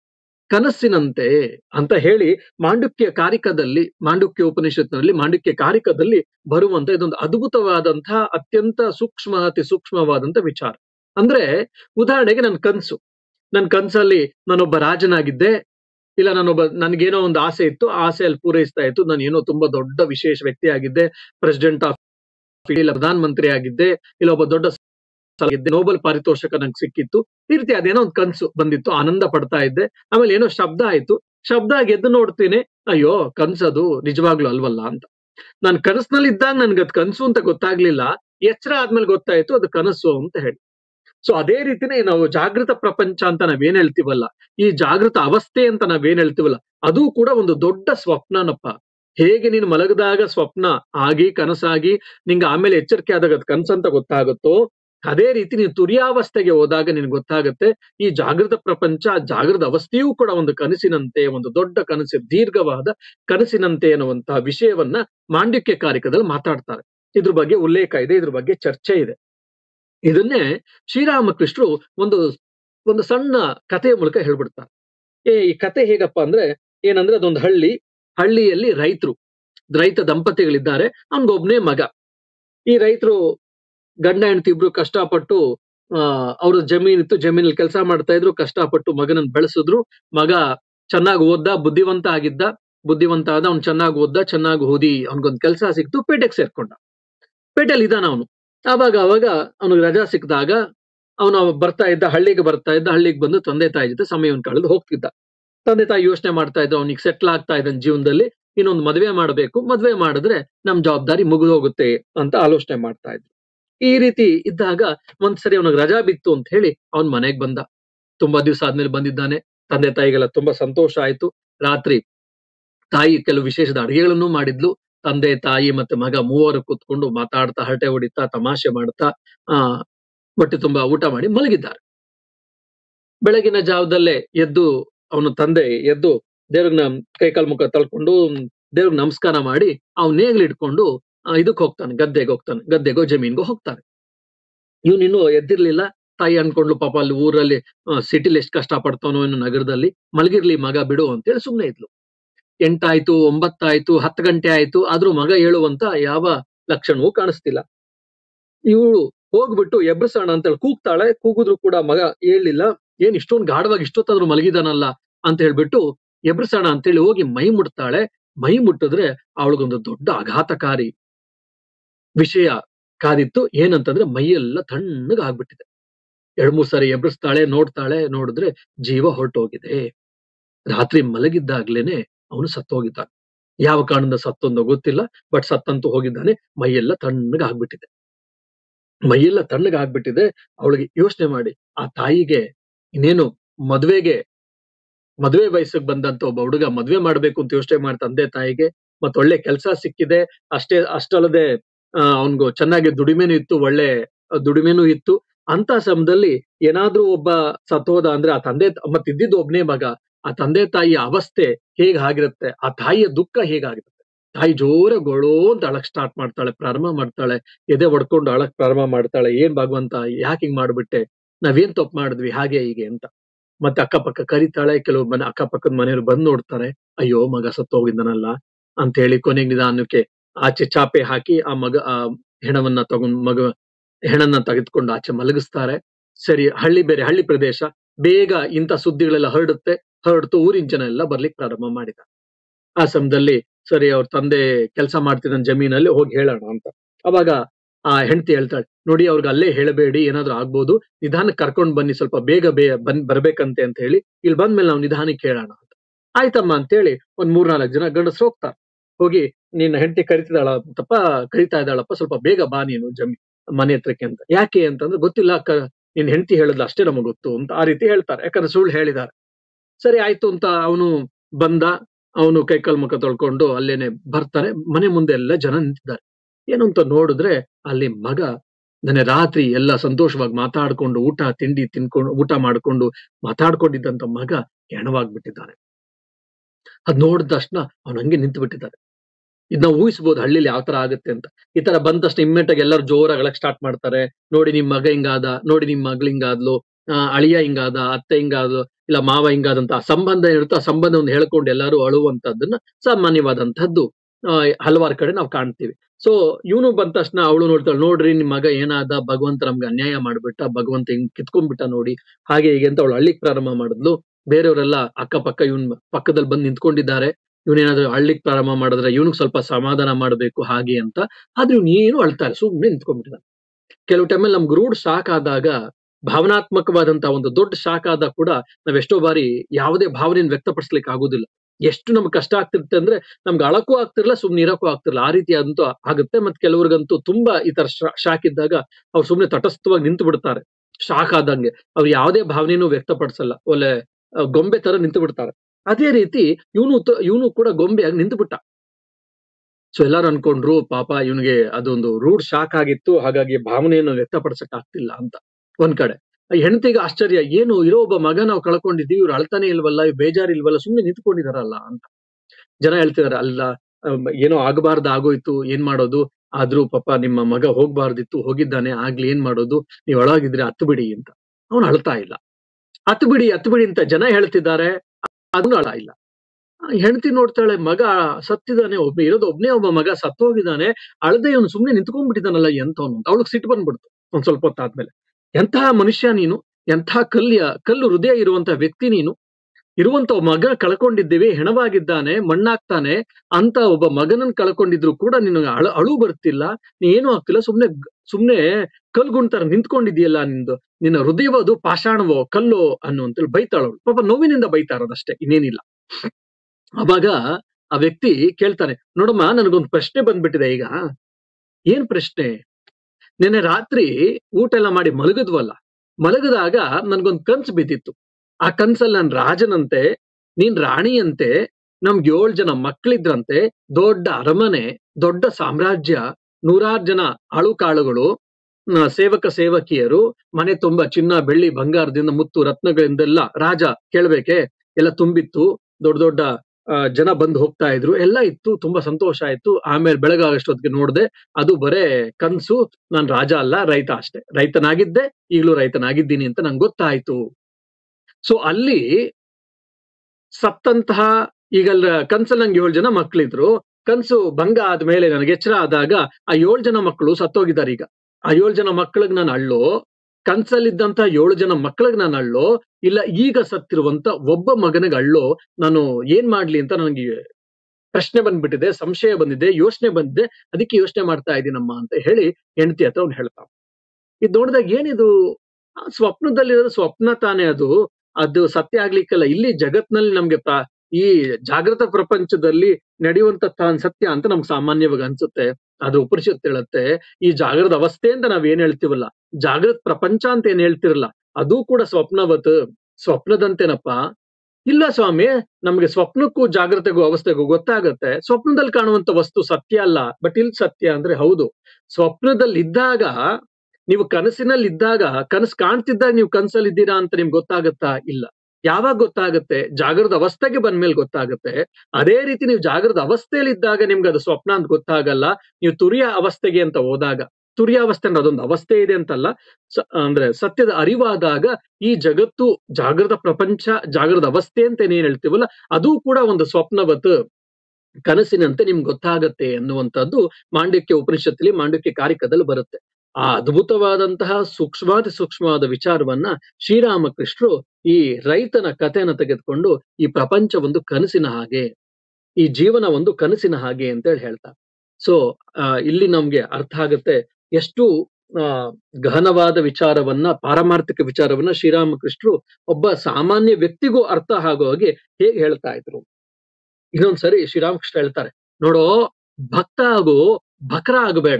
ಕನಸಿನಂತೆ ಅಂತ ಹೇಳಿ ಮಾಂಡುಕ್ಯ ಕಾರಿಕದಲ್ಲಿ ಮಾಂಡುಕ್ಯ ಉಪನಿಷತ್ನಲ್ಲಿ ಮಾಂಡುಕ್ಯ ಕಾರಿಕದಲ್ಲಿ ಬರುವಂತ ಇದೊಂದು ಅದ್ಭುತವಾದಂತಹ ಅತ್ಯಂತ ಸೂಕ್ಷ್ಮ ಅತಿ ಸೂಕ್ಷ್ಮವಾದಂತ ವಿಚಾರ ಅಂದ್ರೆ ಉದಾಹರಣೆಗೆ ನನ್ನ ಕನ್ಸು ನನ್ನ ಕನ್ಸಲ್ಲಿ ನಾನೊಬ್ಬ ರಾಜನಾಗಿದ್ದೆ ಇಲ್ಲ ನಾನೊಬ್ಬ ನನ್ಗೇನೋ ಒಂದು ಆಸೆ ಇತ್ತು ಆ ಆಸೆಯಲ್ಲಿ ಪೂರೈಸ್ತಾ ಇತ್ತು ನಾನು ಏನೋ ತುಂಬಾ ದೊಡ್ಡ ವಿಶೇಷ ವ್ಯಕ್ತಿ ಆಗಿದ್ದೆ ಪ್ರೆಸಿಡೆಂಟ್ ಆಫ್ ಇಲ್ಲ ಪ್ರಧಾನ ಮಂತ್ರಿ ಆಗಿದ್ದೆ ಇಲ್ಲ ಒಬ್ಬ ದೊಡ್ಡ ಸ- ಆಗಿದ್ದೆ ನೋಬೆಲ್ ಪಾರಿತೋಷಕ ನಂಗೆ ಸಿಕ್ಕಿತ್ತು ಈ ರೀತಿ ಅದೇನೋ ಒಂದು ಕನ್ಸು ಬಂದಿತ್ತು ಆನಂದ ಪಡ್ತಾ ಇದ್ದೆ ಆಮೇಲೆ ಏನೋ ಶಬ್ದ ಆಯ್ತು ಶಬ್ದ ಆಗಿ ಎದ್ದು ನೋಡ್ತೀನಿ ಅಯ್ಯೋ ಕನ್ಸದು ನಿಜವಾಗ್ಲೂ ಅಲ್ವಲ್ಲ ಅಂತ ನಾನು ಕನಸಿನಲ್ಲಿ ಇದ್ದಾಗ ನನ್ಗೆ ಅದು ಕನಸು ಅಂತ ಗೊತ್ತಾಗ್ಲಿಲ್ಲ ಎಚ್ಚರ ಆದ್ಮೇಲೆ ಗೊತ್ತಾಯ್ತು ಅದು ಕನಸು ಅಂತ ಹೇಳಿ ಸೊ ಅದೇ ರೀತಿನೇ ನಾವು ಜಾಗೃತ ಪ್ರಪಂಚ ಅಂತ ನಾವೇನ್ ಹೇಳ್ತೀವಲ್ಲ ಈ ಜಾಗೃತ ಅವಸ್ಥೆ ಅಂತ ನಾವೇನ್ ಹೇಳ್ತೀವಲ್ಲ ಅದು ಕೂಡ ಒಂದು ದೊಡ್ಡ ಸ್ವಪ್ನನಪ್ಪ ಹೇಗೆ ನೀನು ಮಲಗದಾಗ ಸ್ವಪ್ನ ಆಗಿ ಕನಸಾಗಿ ನಿಂಗೆ ಆಮೇಲೆ ಎಚ್ಚರಿಕೆ ಆದಾಗ ಅದು ಕನಸಂತ ಗೊತ್ತಾಗುತ್ತೋ ಅದೇ ರೀತಿ ನೀನು ತುರಿಯಾವಸ್ಥೆಗೆ ಹೋದಾಗ ನಿನ್ಗೆ ಗೊತ್ತಾಗುತ್ತೆ ಈ ಜಾಗೃತ ಪ್ರಪಂಚ ಜಾಗೃತ ಅವಸ್ಥೆಯೂ ಕೂಡ ಒಂದು ಕನಸಿನಂತೆ ಒಂದು ದೊಡ್ಡ ಕನಸು ದೀರ್ಘವಾದ ಕನಸಿನಂತೆ ಅನ್ನುವಂತಹ ವಿಷಯವನ್ನ ಮಾಂಡ್ಯಕ್ಕೆ ಕಾರಿಕದಲ್ಲಿ ಮಾತಾಡ್ತಾರೆ ಇದ್ರ ಬಗ್ಗೆ ಉಲ್ಲೇಖ ಇದೆ ಇದ್ರ ಬಗ್ಗೆ ಚರ್ಚೆ ಇದೆ ಇದನ್ನೇ ಶ್ರೀರಾಮಕೃಷ್ಣರು ಒಂದು ಒಂದು ಸಣ್ಣ ಕಥೆಯ ಮೂಲಕ ಹೇಳ್ಬಿಡ್ತಾರೆ ಏ ಈ ಕತೆ ಹೇಗಪ್ಪ ಅಂದ್ರೆ ಏನಂದ್ರೆ ಅದೊಂದು ಹಳ್ಳಿ ಹಳ್ಳಿಯಲ್ಲಿ ರೈತರು ರೈತ ದಂಪತಿಗಳಿದ್ದಾರೆ ಅವನಿಗೊಬ್ನೇ ಮಗ ಈ ರೈತರು ಗಂಡ ಹೆಂಡತಿ ಇಬ್ರು ಕಷ್ಟಪಟ್ಟು ಆ ಅವ್ರ ಜಮೀನಿತ್ತು ಜಮೀನಲ್ಲಿ ಕೆಲಸ ಮಾಡ್ತಾ ಇದ್ರು ಕಷ್ಟಪಟ್ಟು ಮಗನನ್ನ ಬೆಳೆಸಿದ್ರು ಮಗ ಚೆನ್ನಾಗಿ ಓದ್ದ ಬುದ್ಧಿವಂತ ಆಗಿದ್ದ ಬುದ್ಧಿವಂತ ಆದ ಅವ್ನು ಚೆನ್ನಾಗಿ ಓದ್ದ ಚೆನ್ನಾಗಿ ಓದಿ ಅವ್ನಿಗೊಂದು ಕೆಲಸ ಸಿಕ್ತು ಪೇಟೆಗೆ ಸೇರ್ಕೊಂಡ ಪೇಟೆಯಲ್ಲಿ ಇದ್ದಾನ ಅವನು ಆವಾಗ ಅವಾಗ ಅವನಿಗೆ ರಜಾ ಸಿಕ್ಕಿದಾಗ ಅವನು ಬರ್ತಾ ಇದ್ದ ಹಳ್ಳಿಗೆ ಬರ್ತಾ ಇದ್ದ ಹಳ್ಳಿಗೆ ಬಂದು ತಂದೆ ತಾಯಿ ಜೊತೆ ಸಮಯವನ್ನು ಕಳೆದು ಹೋಗ್ತಿದ್ದ ತಂದೆ ತಾಯಿ ಯೋಚನೆ ಮಾಡ್ತಾ ಇದ್ದ ಅವನಿಗೆ ಸೆಟ್ಲ್ ಆಗ್ತಾ ಇದ್ದಾನೆ ಜೀವನದಲ್ಲಿ ಇನ್ನೊಂದು ಮದುವೆ ಮಾಡಬೇಕು ಮದುವೆ ಮಾಡಿದ್ರೆ ನಮ್ ಜವಾಬ್ದಾರಿ ಮುಗಿದು ಹೋಗುತ್ತೆ ಅಂತ ಆಲೋಚನೆ ಮಾಡ್ತಾ ಇದ್ರು ಈ ರೀತಿ ಇದ್ದಾಗ ಒಂದ್ಸರಿ ಅವನಿಗೆ ರಜಾ ಬಿತ್ತು ಅಂತ ಹೇಳಿ ಅವನ್ ಮನೆಗ್ ಬಂದ ತುಂಬಾ ದಿವಸ ಆದ್ಮೇಲೆ ಬಂದಿದ್ದಾನೆ ತಂದೆ ತಾಯಿಗೆಲ್ಲ ತುಂಬಾ ಸಂತೋಷ ಆಯ್ತು ರಾತ್ರಿ ತಾಯಿ ಕೆಲವು ವಿಶೇಷದ ಅಡಿಗೆಗಳನ್ನು ಮಾಡಿದ್ಲು ತಂದೆ ತಾಯಿ ಮತ್ತೆ ಮಗ ಮೂವರು ಕೂತ್ಕೊಂಡು ಮಾತಾಡ್ತಾ ಹರಟೆ ಹೊಡಿತಾ ತಮಾಷೆ ಮಾಡ್ತಾ ಆ ಹೊಟ್ಟೆ ತುಂಬಾ ಊಟ ಮಾಡಿ ಮಲಗಿದ್ದಾರೆ ಬೆಳಗಿನ ಜಾವದಲ್ಲೇ ಎದ್ದು ಅವನ ತಂದೆ ಎದ್ದು ದೇವ್ರನ್ನ ಕೈಕಾಲ್ ಮುಖ ತಳ್ಕೊಂಡು ದೇವ್ರಿಗೆ ನಮಸ್ಕಾರ ಮಾಡಿ ಅವ್ನ ನೇಗ್ಲು ಇಟ್ಕೊಂಡು ಇದಕ್ಕೆ ಹೋಗ್ತಾನೆ ಗದ್ದೆಗೆ ಹೋಗ್ತಾನೆ ಗದ್ದೆಗೋ ಜಮೀನ್ಗೋ ಹೋಗ್ತಾನೆ ಇವನು ಇನ್ನೂ ಎದ್ದಿರ್ಲಿಲ್ಲ ತಾಯಿ ಅನ್ಕೊಂಡ್ಲು ಪಾಪ ಅಲ್ಲಿ ಊರಲ್ಲಿ ಸಿಟಿಲಿ ಎಷ್ಟು ಕಷ್ಟ ಪಡ್ತಾನೋ ಇನ್ನು ನಗರದಲ್ಲಿ ಮಲಗಿರ್ಲಿ ಮಗ ಬಿಡು ಅಂತೇಳಿ ಸುಮ್ನೆ ಇದ್ಲು ಎಂಟಾಯ್ತು ಒಂಬತ್ತಾಯ್ತು ಹತ್ತು ಗಂಟೆ ಆಯ್ತು ಆದ್ರೂ ಮಗ ಹೇಳುವಂತ ಯಾವ ಲಕ್ಷಣವೂ ಕಾಣಿಸ್ತಿಲ್ಲ ಇವಳು ಹೋಗ್ಬಿಟ್ಟು ಎಬ್ರಸೋಣ ಅಂತೇಳಿ ಕೂಗ್ತಾಳೆ ಕೂಗಿದ್ರು ಕೂಡ ಮಗ ಹೇಳಲಿಲ್ಲ ಏನ್ ಇಷ್ಟೊಂದು ಗಾಢವಾಗಿ ಇಷ್ಟೊತ್ತಾದ್ರೂ ಮಲಗಿದಾನಲ್ಲ ಅಂತ ಹೇಳ್ಬಿಟ್ಟು ಎಬ್ರಸೋಣ ಅಂತೇಳಿ ಹೋಗಿ ಮೈ ಮುಟ್ತಾಳೆ ಮೈ ಮುಟ್ಟಿದ್ರೆ ಅವಳಿಗೊಂದು ದೊಡ್ಡ ಆಘಾತಕಾರಿ ವಿಷಯ ಕಾದಿತ್ತು ಏನಂತಂದ್ರೆ ಮೈಯೆಲ್ಲ ತಣ್ಣಗೆ ಆಗ್ಬಿಟ್ಟಿದೆ ಎರಡ್ ಮೂರ್ ಸಾರಿ ಎಬ್ರಿಸ್ತಾಳೆ ನೋಡ್ತಾಳೆ ನೋಡಿದ್ರೆ ಜೀವ ಹೊರಟೋಗಿದೆ ರಾತ್ರಿ ಮಲಗಿದ್ದಾಗ್ಲೇನೆ ಅವನು ಸತ್ತೋಗಿದ್ದಾನೆ ಯಾವ ಕಾರಣದಿಂದ ಸತ್ತೊಂದೋ ಗೊತ್ತಿಲ್ಲ ಬಟ್ ಸತ್ತಂತೂ ಹೋಗಿದ್ದಾನೆ ಮೈಯೆಲ್ಲ ತಣ್ಣಗೆ ಆಗ್ಬಿಟ್ಟಿದೆ ಮೈಯೆಲ್ಲ ತಣ್ಣಗೆ ಆಗ್ಬಿಟ್ಟಿದೆ ಅವಳಿಗೆ ಯೋಚನೆ ಮಾಡಿ ಆ ತಾಯಿಗೆ ಇನ್ನೇನು ಮದ್ವೆಗೆ ಮದ್ವೆ ವಯಸ್ಸಿಗೆ ಬಂದಂತ ಒಬ್ಬ ಹುಡುಗ ಮದ್ವೆ ಮಾಡ್ಬೇಕು ಅಂತ ಯೋಚನೆ ಮಾಡಿ ತಂದೆ ತಾಯಿಗೆ ಮತ್ ಒಳ್ಳೆ ಕೆಲಸ ಸಿಕ್ಕಿದೆ ಅಷ್ಟೇ ಅಷ್ಟಲ್ಲದೆ ಅವನ್ಗು ಚೆನ್ನಾಗಿ ದುಡಿಮೆನೂ ಇತ್ತು ಒಳ್ಳೆ ದುಡಿಮೆನೂ ಇತ್ತು ಅಂತ ಸಮಯದಲ್ಲಿ ಏನಾದ್ರೂ ಒಬ್ಬ ಸತ್ತೋದ ಅಂದ್ರೆ ಆ ತಂದೆ ಮತ್ ಇದ್ದಿದ್ದು ಒಬ್ನೇ ಮಗ ಆ ತಂದೆ ತಾಯಿಯ ಅವಸ್ಥೆ ಹೇಗ್ ಆಗಿರುತ್ತೆ ಆ ತಾಯಿಯ ದುಃಖ ಹೇಗಾಗಿರುತ್ತೆ ತಾಯಿ ಜೋರ ಗೊಳೋ ಅಂತ ಅಳಕ್ ಸ್ಟಾರ್ಟ್ ಮಾಡ್ತಾಳೆ ಪ್ರಾರಂಭ ಮಾಡ್ತಾಳೆ ಎದೆ ಹೊಡ್ಕೊಂಡು ಅಳಕ್ ಪ್ರಾರಂಭ ಮಾಡ್ತಾಳೆ ಏನ್ ಭಗವಂತ ಯಾಕೆ ಹಿಂಗ್ ಮಾಡ್ಬಿಟ್ಟೆ ನಾವೇನ್ ತಪ್ಪು ಮಾಡಿದ್ವಿ ಹಾಗೆ ಹೀಗೆ ಅಂತ ಮತ್ತೆ ಅಕ್ಕಪಕ್ಕ ಕರಿತಾಳೆ ಕೆಲವು ಮನೆ ಅಕ್ಕಪಕ್ಕದ ಮನೆಯವರು ಬಂದ್ ನೋಡ್ತಾರೆ ಅಯ್ಯೋ ಮಗ ಸತ್ತೋಗಿದ್ದಾನಲ್ಲ ಅಂತ ಹೇಳಿ ಕೊನೆಗೆ ನಿಧಾನಕ್ಕೆ ಆಚೆ ಚಾಪೆ ಹಾಕಿ ಆ ಮಗ ಆ ಹೆಣವನ್ನ ತಗೊಂಡ್ ಮಗ ಹೆಣನ್ನ ತೆಗೆದುಕೊಂಡು ಆಚೆ ಮಲಗಿಸ್ತಾರೆ ಸರಿ ಹಳ್ಳಿ ಬೇರೆ ಹಳ್ಳಿ ಪ್ರದೇಶ ಬೇಗ ಇಂಥ ಸುದ್ದಿಗಳೆಲ್ಲ ಹರಡುತ್ತೆ ಹರಡ್ತು ಊರಿನ ಜನ ಎಲ್ಲ ಬರ್ಲಿಕ್ಕೆ ಪ್ರಾರಂಭ ಮಾಡಿದ ಆ ಸಮಯದಲ್ಲಿ ಸರಿ ಅವ್ರ ತಂದೆ ಕೆಲಸ ಮಾಡ್ತಿದ್ದ ಜಮೀನಲ್ಲಿ ಹೋಗಿ ಹೇಳೋಣ ಅಂತ ಅವಾಗ ಆ ಹೆಂಡತಿ ಹೇಳ್ತಾಳೆ ನೋಡಿ ಅವ್ರಿಗೆ ಅಲ್ಲೇ ಹೇಳಬೇಡಿ ಏನಾದ್ರೂ ಆಗ್ಬೋದು ನಿಧಾನಕ್ಕೆ ಕರ್ಕೊಂಡ್ ಬನ್ನಿ ಸ್ವಲ್ಪ ಬೇಗ ಬೇ ಬಂದ್ ಬರ್ಬೇಕಂತೆ ಅಂತ ಹೇಳಿ ಇಲ್ಲಿ ಬಂದ್ಮೇಲೆ ನಾವು ನಿಧಾನಕ್ಕೆ ಹೇಳೋಣ ಅಂತ ಆಯ್ತಮ್ಮ ಅಂತೇಳಿ ಒಂದ್ ಮೂರ್ನಾಲ್ಕು ಜನ ಗಂಡಸರು ಹೋಗ್ತಾರೆ ಹೋಗಿ ನಿನ್ನ ಹೆಂಡತಿ ಕರಿತಿದ್ದಾಳ ಅಂತಪ್ಪ ಕರಿತಾ ಇದ್ದಾಳಪ್ಪ ಸ್ವಲ್ಪ ಬೇಗ ಬಾ ನೀನು ಜಮಿ ಮನೆ ಹತ್ರಕ್ಕೆ ಅಂತ ಯಾಕೆ ಅಂತಂದ್ರೆ ಗೊತ್ತಿಲ್ಲ ಅಕ್ಕ ನಿನ್ ಹೆಂಡತಿ ಹೇಳಿದ್ಲ ಅಷ್ಟೇ ನಮಗ್ ಗೊತ್ತು ಅಂತ ಆ ರೀತಿ ಹೇಳ್ತಾರೆ ಯಾಕಂದ್ರೆ ಸುಳ್ಳು ಹೇಳಿದ್ದಾರೆ ಸರಿ ಆಯ್ತು ಅಂತ ಅವನು ಬಂದ ಅವನು ಕೈಕಾಲ್ ಮುಖ ತೊಳ್ಕೊಂಡು ಅಲ್ಲೇನೆ ಬರ್ತಾರೆ ಮನೆ ಮುಂದೆ ಎಲ್ಲ ಜನ ನಿಂತಿದ್ದಾರೆ ಏನು ಅಂತ ನೋಡಿದ್ರೆ ಅಲ್ಲಿ ಮಗ ನೆನೆ ರಾತ್ರಿ ಎಲ್ಲ ಸಂತೋಷವಾಗಿ ಮಾತಾಡ್ಕೊಂಡು ಊಟ ತಿಂಡಿ ತಿನ್ಕೊಂಡು ಊಟ ಮಾಡ್ಕೊಂಡು ಮಾತಾಡ್ಕೊಂಡಿದ್ದಂತ ಮಗ ಹೆಣವಾಗ್ಬಿಟ್ಟಿದ್ದಾನೆ ಅದ್ ನೋಡಿದ ತಕ್ಷಣ ಅವ್ನು ಹಂಗೆ ನಿಂತು ಬಿಟ್ಟಿದ್ದಾರೆ ಇದನ್ನ ಊಹಿಸ್ಬೋದು ಹಳ್ಳಿಲಿ ಯಾವ ತರ ಆಗುತ್ತೆ ಅಂತ ಈ ತರ ಬಂದ ತಕ್ಷಣ ಇಮ್ಮಿಡಿಯೇಟ್ ಆಗಿ ಎಲ್ಲರೂ ಜೋರಾಗಿ ಅಳಕ್ ಸ್ಟಾರ್ಟ್ ಮಾಡ್ತಾರೆ ನೋಡಿ ನಿಮ್ ಮಗ ಹಿಂಗಾದ ನೋಡಿ ನಿಮ್ ಮಗಳು ಹಿಂಗಾದ್ಲು ಆ, ಅಳಿಯ ಹಿಂಗಾದ ಅತ್ತೆ ಹಿಂಗಾದ ಇಲ್ಲ ಮಾವ ಹಿಂಗಾದಂತ ಆ ಸಂಬಂಧ ಇರುತ್ತೋ ಆ ಸಂಬಂಧವನ್ನು ಹೇಳ್ಕೊಂಡು ಎಲ್ಲರೂ ಅಳುವಂತದ್ದನ್ನ ಸಾಮಾನ್ಯವಾದಂತಹದ್ದು ಆ, ಹಲವಾರು ಕಡೆ ನಾವು ಕಾಣ್ತೀವಿ ಸೊ ಇವನು ಬಂದ ತಕ್ಷಣ ಅವಳು ನೋಡ್ತಾಳೆ ನೋಡ್ರಿ ನಿಮ್ ಮಗ ಏನಾದ ಭಗವಂತ ನಮ್ಗೆ ಅನ್ಯಾಯ ಮಾಡ್ಬಿಟ್ಟ ಭಗವಂತ ಹಿಂಗ್ ಕಿತ್ಕೊಂಡ್ಬಿಟ್ಟ ನೋಡಿ ಹಾಗೆ ಹೀಗೆ ಅಂತ ಅವಳು ಅಳ್ಳಿಕ್ ಪ್ರಾರಂಭ ಮಾಡಿದ್ಲು ಬೇರೆಯವರೆಲ್ಲ ಅಕ್ಕಪಕ್ಕ ಇವನ್ ಪಕ್ಕದಲ್ಲಿ ಬಂದು ನಿಂತ್ಕೊಂಡಿದ್ದಾರೆ ಇವನೇನಾದ್ರೂ ಅಳ್ಳಿಕ್ ಪ್ರಾರಂಭ ಮಾಡಿದ್ರೆ ಇವನಿಗೆ ಸ್ವಲ್ಪ ಸಮಾಧಾನ ಮಾಡ್ಬೇಕು ಹಾಗೆ ಅಂತ ಆದ್ರೆ ಇವ್ನು ಏನು ಅಳ್ತಾ ಇಲ್ಲ ಸುಮ್ಮನೆ ನಿಂತ್ಕೊಂಡ್ಬಿಟ್ಟಿದ್ದಾನೆ ಕೆಲವು ಟೈಮಲ್ಲಿ ನಮ್ಗೆ ರೂಢ್ ಶಾಕ್ ಆದಾಗ ಭಾವನಾತ್ಮಕವಾದಂತಹ ಒಂದು ದೊಡ್ಡ ಶಾಕ್ ಆದಾಗ ಕೂಡ ನಾವ್ ಎಷ್ಟೋ ಬಾರಿ ಯಾವುದೇ ಭಾವನೆಯನ್ನು ವ್ಯಕ್ತಪಡಿಸ್ಲಿಕ್ಕೆ ಆಗುದಿಲ್ಲ ಎಷ್ಟು ನಮ್ಗೆ ಕಷ್ಟ ಆಗ್ತಿರುತ್ತೆ ಅಂದ್ರೆ ನಮ್ಗೆ ಅಳಕ್ಕೂ ಆಗ್ತಿರ್ಲಿಲ್ಲ ಸುಮ್ನೆ ಇರಕ್ಕೂ ಆಗ್ತಿರ್ಲಿಲ್ಲ ಆ ರೀತಿ ಅಂತೂ ಆಗುತ್ತೆ ಮತ್ತೆ ಕೆಲವ್ರಿಗಂತೂ ತುಂಬಾ ಈ ತರ ಶಾಕ್ ಇದ್ದಾಗ ಅವ್ರು ಸುಮ್ನೆ ತಟಸ್ಥವಾಗಿ ನಿಂತು ಬಿಡ್ತಾರೆ ಶಾಕ್ ಆದಂಗೆ ಅವ್ರು ಯಾವುದೇ ಭಾವನೆನೂ ವ್ಯಕ್ತಪಡಿಸಲ್ಲ ಒಳ್ಳೆ ಆ, ಗೊಂಬೆ ತರ ನಿಂತು ಬಿಡ್ತಾರೆ ಅದೇ ರೀತಿ ಇವನು ಇವನು ಕೂಡ ಗೊಂಬೆಯಾಗಿ ನಿಂತು ಬಿಟ್ಟ ಸೊ ಎಲ್ಲಾರು ಅನ್ಕೊಂಡ್ರು ಪಾಪ ಇವನಿಗೆ ಅದೊಂದು ರೂಢ್ ಶಾಕ್ ಆಗಿತ್ತು ಹಾಗಾಗಿ ಭಾವನೆಯನ್ನು ವ್ಯಕ್ತಪಡಿಸಕ್ ಆಗ್ತಿಲ್ಲ ಅಂತ ಒಂದ್ ಕಡೆ ಆ ಹೆಂಡತಿಗೆ ಆಶ್ಚರ್ಯ ಏನು ಇರೋ ಒಬ್ಬ ಮಗ ನಾವು ಕಳ್ಕೊಂಡಿದ್ದೀವಿ ಇವ್ರು ಅಳ್ತಾನೆ ಇಲ್ವಲ್ಲ ಇವ್ರು ಬೇಜಾರ್ ಇಲ್ವಲ್ಲ ಸುಮ್ನೆ ನಿಂತ್ಕೊಂಡಿದಾರಲ್ಲ ಅಂತ ಜನ ಹೇಳ್ತಿದಾರೆ ಅಲ್ಲ ಅಮ್, ಏನೋ ಆಗಬಾರ್ದು ಆಗೋಯ್ತು ಏನ್ ಮಾಡೋದು ಆದ್ರೂ ಪಾಪ ನಿಮ್ಮ ಮಗ ಹೋಗ್ಬಾರ್ದಿತ್ತು ಹೋಗಿದ್ದಾನೆ ಆಗ್ಲಿ ಏನ್ ಮಾಡೋದು ನೀವ್ ಒಳಗಿದ್ರೆ ಹತ್ತು ಬಿಡಿ ಅಂತ ಅವನು ಅಳ್ತಾ ಇಲ್ಲ ಹತ್ತು ಬಿಡಿ ಹತ್ತು ಬಿಡಿ ಅಂತ ಜನ ಹೇಳ್ತಿದ್ದಾರೆ ಅದನ್ನು ಅಳ ಇಲ್ಲ ಹೆಂಡತಿ ನೋಡ್ತಾಳೆ ಮಗ ಸತ್ತಿದ್ದಾನೆ ಒಬ್ಬ ಇರೋದು ಒಬ್ನೇ ಒಬ್ಬ ಮಗ ಸತ್ತೋಗಿದ್ದಾನೆ ಅಳದೆ ಇವನು ಸುಮ್ನೆ ನಿಂತ್ಕೊಂಡ್ಬಿಟ್ಟಿದ್ದಾನಲ್ಲ ಎಂತವನು ಅಂತ ಅವಳಿಗೆ ಸಿಟ್ಟು ಬಂದ್ಬಿಡ್ತು ಒಂದ್ ಸ್ವಲ್ಪ ಹೊತ್ತಾದ್ಮೇಲೆ ಎಂತಹ ಮನುಷ್ಯ ನೀನು ಎಂತಹ ಕಲ್ಯ ಕಲ್ಲು ಹೃದಯ ಇರುವಂತ ವ್ಯಕ್ತಿ ನೀನು ಇರುವಂತ ಒಬ್ಬ ಮಗ ಕಳ್ಕೊಂಡಿದ್ದೀವಿ ಹೆಣವಾಗಿದ್ದಾನೆ ಮಣ್ಣಾಗ್ತಾನೆ ಅಂತ ಒಬ್ಬ ಮಗನನ್ನ ಕಳ್ಕೊಂಡಿದ್ರು ಕೂಡ ನಿನಗೆ ಅಳು ಅಳು ಬರ್ತಿಲ್ಲ ನೀ ಏನೂ ಆಗ್ತಿಲ್ಲ ಸುಮ್ನೆ ಸುಮ್ನೆ ಕಲ್ಗುಂಡ್ತಾರ ನಿಂತ್ಕೊಂಡಿದ್ಯಲ್ಲ ನಿಂದು ನಿನ್ನ ಹೃದಯವದು ಪಾಷಾಣವೋ ಕಲ್ಲೋ ಅನ್ನುವಂತೇಳಿ ಬೈತಾಳವಳು ಪಾಪ ನೋವಿನಿಂದ ಬೈತಾರದಷ್ಟೇ ಇನ್ನೇನಿಲ್ಲ ಅವಾಗ ಆ ವ್ಯಕ್ತಿ ಕೇಳ್ತಾನೆ ನೋಡಮ್ಮ ನನಗೊಂದು ಪ್ರಶ್ನೆ ಬಂದ್ಬಿಟ್ಟಿದೆ ಈಗ ಏನ್ ಪ್ರಶ್ನೆ ನಿನ್ನೆ ರಾತ್ರಿ ಊಟ ಎಲ್ಲ ಮಾಡಿ ಮಲಗದ್ವಲ್ಲ ಮಲಗದಾಗ ನನ್ಗೊಂದ್ ಕನ್ಸು ಬಿದ್ದಿತ್ತು ಆ ಕನ್ಸಲ್ಲಿ ನಾನ್ ರಾಜನಂತೆ ನೀನ್ ರಾಣಿಯಂತೆ ನಮ್ಗೆ ಏಳ್ ಜನ ಮಕ್ಳಿದ್ರಂತೆ ದೊಡ್ಡ ಅರಮನೆ ದೊಡ್ಡ ಸಾಮ್ರಾಜ್ಯ ನೂರಾರು ಜನ ಆಳು ಕಾಳುಗಳು ನ- ಸೇವಕ ಸೇವಕಿಯರು ಮನೆ ತುಂಬಾ ಚಿನ್ನ ಬೆಳ್ಳಿ ಬಂಗಾರದಿಂದ ಮುತ್ತು ರತ್ನಗಳಿಂದೆಲ್ಲ ರಾಜ ಕೇಳ್ಬೇಕೆ ಎಲ್ಲ ತುಂಬಿತ್ತು ದೊಡ್ಡ ದೊಡ್ಡ ಆ, ಜನ ಬಂದು ಹೋಗ್ತಾ ಇದ್ರು ಎಲ್ಲ ಇತ್ತು ತುಂಬಾ ಸಂತೋಷ ಆಯ್ತು ಆಮೇಲೆ ಬೆಳಗಾಗಷ್ಟೊತ್ತಿಗೆ ನೋಡ್ದೆ ಅದು ಬರೇ ಕನ್ಸು ನಾನ್ ರಾಜ ಅಲ್ಲ ರೈತ ಅಷ್ಟೇ ರೈತನಾಗಿದ್ದೆ ಈಗಲೂ ರೈತನಾಗಿದ್ದೀನಿ ಅಂತ ನಂಗೆ ಗೊತ್ತಾಯ್ತು ಸೊ ಅಲ್ಲಿ ಸತ್ತಂತಹ ಈಗ ಅಲ್ಲ ಕನ್ಸಲ್ಲಿ ನಂಗೆ ಏಳು ಜನ ಮಕ್ಳಿದ್ರು ಕನ್ಸು ಭಂಗ ಆದ್ಮೇಲೆ ನನಗೆ ಎಚ್ಚರ ಆದಾಗ ಆ ಏಳು ಜನ ಮಕ್ಕಳು ಸತ್ತೋಗಿದ್ದಾರೆ ಈಗ ಆ ಏಳು ಜನ ಮಕ್ಕಳಿಗೆ ನಾನು ಅಳ್ಳೋ ಕನ್ಸಲ್ಲಿದ್ದಂತ ಏಳು ಜನ ಮಕ್ಕಳಿಗೆ ನಾನು ಅಳ್ಳೋ ಇಲ್ಲ ಈಗ ಸತ್ತಿರುವಂತ ಒಬ್ಬ ಮಗನಿಗೆ ಅಳ್ಳೋ ನಾನು ಏನ್ ಮಾಡ್ಲಿ ಅಂತ ನನಗೆ ಪ್ರಶ್ನೆ ಬಂದ್ಬಿಟ್ಟಿದೆ ಸಂಶಯ ಬಂದಿದೆ ಯೋಚನೆ ಬಂದಿದೆ ಅದಕ್ಕೆ ಯೋಚನೆ ಮಾಡ್ತಾ ಇದ್ದೀನಮ್ಮ ಅಂತ ಹೇಳಿ ಹೆಂಡತಿ ಹತ್ರ ಅವ್ನು ಹೇಳ್ತಾವ ಇದು ನೋಡಿದಾಗ ಏನಿದು ಆ ಸ್ವಪ್ನದಲ್ಲಿರೋದು ಸ್ವಪ್ನ ತಾನೇ ಅದು ಅದು ಸತ್ಯ ಆಗ್ಲಿಕ್ಕಲ್ಲ ಇಲ್ಲಿ ಜಗತ್ನಲ್ಲಿ ನಮ್ಗೆ ಪ್ರ- ಈ ಜಾಗೃತ ಪ್ರಪಂಚದಲ್ಲಿ ನಡೆಯುವಂತ ತಾನ್ ಸತ್ಯ ಅಂತ ನಮ್ಗೆ ಸಾಮಾನ್ಯವಾಗಿ ಅನ್ಸುತ್ತೆ ಅದು ಉಪನಿಷತ್ ಹೇಳುತ್ತೆ ಈ ಜಾಗೃತ ಅವಸ್ಥೆ ಅಂತ ನಾವ್ ಏನ್ ಹೇಳ್ತೀವಲ್ಲ ಜಾಗೃತ ಪ್ರಪಂಚ ಅಂತ ಏನ್ ಹೇಳ್ತಿರಲ್ಲ ಅದು ಕೂಡ ಸ್ವಪ್ನವತ್ ಸ್ವಪ್ನದಂತೆನಪ್ಪ ಇಲ್ಲ ಸ್ವಾಮಿ ನಮ್ಗೆ ಸ್ವಪ್ನಕ್ಕೂ ಜಾಗೃತೆಗೂ ಅವಸ್ಥೆಗೂ ಗೊತ್ತಾಗತ್ತೆ ಸ್ವಪ್ನದಲ್ಲಿ ಕಾಣುವಂತ ವಸ್ತು ಸತ್ಯ ಅಲ್ಲ ಬಟ್ ಇಲ್ಲಿ ಸತ್ಯ ಅಂದ್ರೆ ಹೌದು ಸ್ವಪ್ನದಲ್ಲಿ ಇದ್ದಾಗ ನೀವು ಕನಸಿನಲ್ಲಿ ಇದ್ದಾಗ ಕನಸು ಕಾಣ್ತಿದ್ದಾಗ ನೀವು ಕನಸಲ್ಲಿ ಇದ್ದೀರಾ ಅಂತ ನಿಮ್ಗೆ ಗೊತ್ತಾಗತ್ತಾ ಇಲ್ಲ ಯಾವಾಗ ಗೊತ್ತಾಗುತ್ತೆ ಜಾಗೃತ ಅವಸ್ಥೆಗೆ ಬಂದ್ಮೇಲೆ ಗೊತ್ತಾಗುತ್ತೆ ಅದೇ ರೀತಿ ನೀವು ಜಾಗೃತ ಅವಸ್ಥೆಯಲ್ಲಿ ಇದ್ದಾಗ ನಿಮ್ಗೆ ಅದು ಸ್ವಪ್ನ ಅಂತ ಗೊತ್ತಾಗಲ್ಲ ನೀವು ತುರಿಯ ಅವಸ್ಥೆಗೆ ಅಂತ ಹೋದಾಗ ತುರಿಯ ಅವಸ್ಥೆ ಅಂದ್ರೆ ಅದೊಂದು ಅವಸ್ಥೆ ಇದೆ ಅಂತಲ್ಲ ಸ- ಅಂದ್ರೆ ಸತ್ಯದ ಅರಿವಾದಾಗ ಈ ಜಗತ್ತು ಜಾಗೃತ ಪ್ರಪಂಚ ಜಾಗೃತ ಅವಸ್ಥೆ ಅಂತ ಏನ್ ಹೇಳ್ತೀವಲ್ಲ ಅದು ಕೂಡ ಒಂದು ಸ್ವಪ್ನವತ್ ಕನಸಿನಂತೆ ನಿಮ್ಗೆ ಗೊತ್ತಾಗತ್ತೆ ಅನ್ನುವಂಥದ್ದು ಮಾಂಡಕ್ಯ ಉಪನಿಷತ್ತಲ್ಲಿ ಮಾಂಡಕ್ಯ ಕಾರಿಕದಲ್ಲಿ ಬರುತ್ತೆ ಆ ಅದ್ಭುತವಾದಂತಹ ಸೂಕ್ಷ್ಮಾತಿ ಸೂಕ್ಷ್ಮವಾದ ವಿಚಾರವನ್ನ ಶ್ರೀರಾಮಕೃಷ್ಣರು ಈ ರೈತನ ಕಥೆಯನ್ನು ತೆಗೆದುಕೊಂಡು ಈ ಪ್ರಪಂಚ ಒಂದು ಕನಸಿನ ಹಾಗೆ ಈ ಜೀವನ ಒಂದು ಕನಸಿನ ಹಾಗೆ ಅಂತ ಹೇಳಿ ಹೇಳ್ತಾರೆ ಸೊ ಇಲ್ಲಿ ನಮ್ಗೆ ಅರ್ಥ ಆಗುತ್ತೆ ಎಷ್ಟು ಆ ಗಹನವಾದ ವಿಚಾರವನ್ನ ಪಾರಮಾರ್ಥಿಕ ವಿಚಾರವನ್ನ ಶ್ರೀರಾಮಕೃಷ್ಣರು ಒಬ್ಬ ಸಾಮಾನ್ಯ ವ್ಯಕ್ತಿಗೂ ಅರ್ಥ ಆಗೋ ಹಾಗೆ ಹೇಗೆ ಹೇಳ್ತಾ ಇದ್ರು ಇನ್ನೊಂದ್ಸರಿ ಶ್ರೀರಾಮಕೃಷ್ಣ ಹೇಳ್ತಾರೆ ನೋಡೋ ಭಕ್ತ ಆಗು ಬಕ್ರ ಆಗಬೇಡ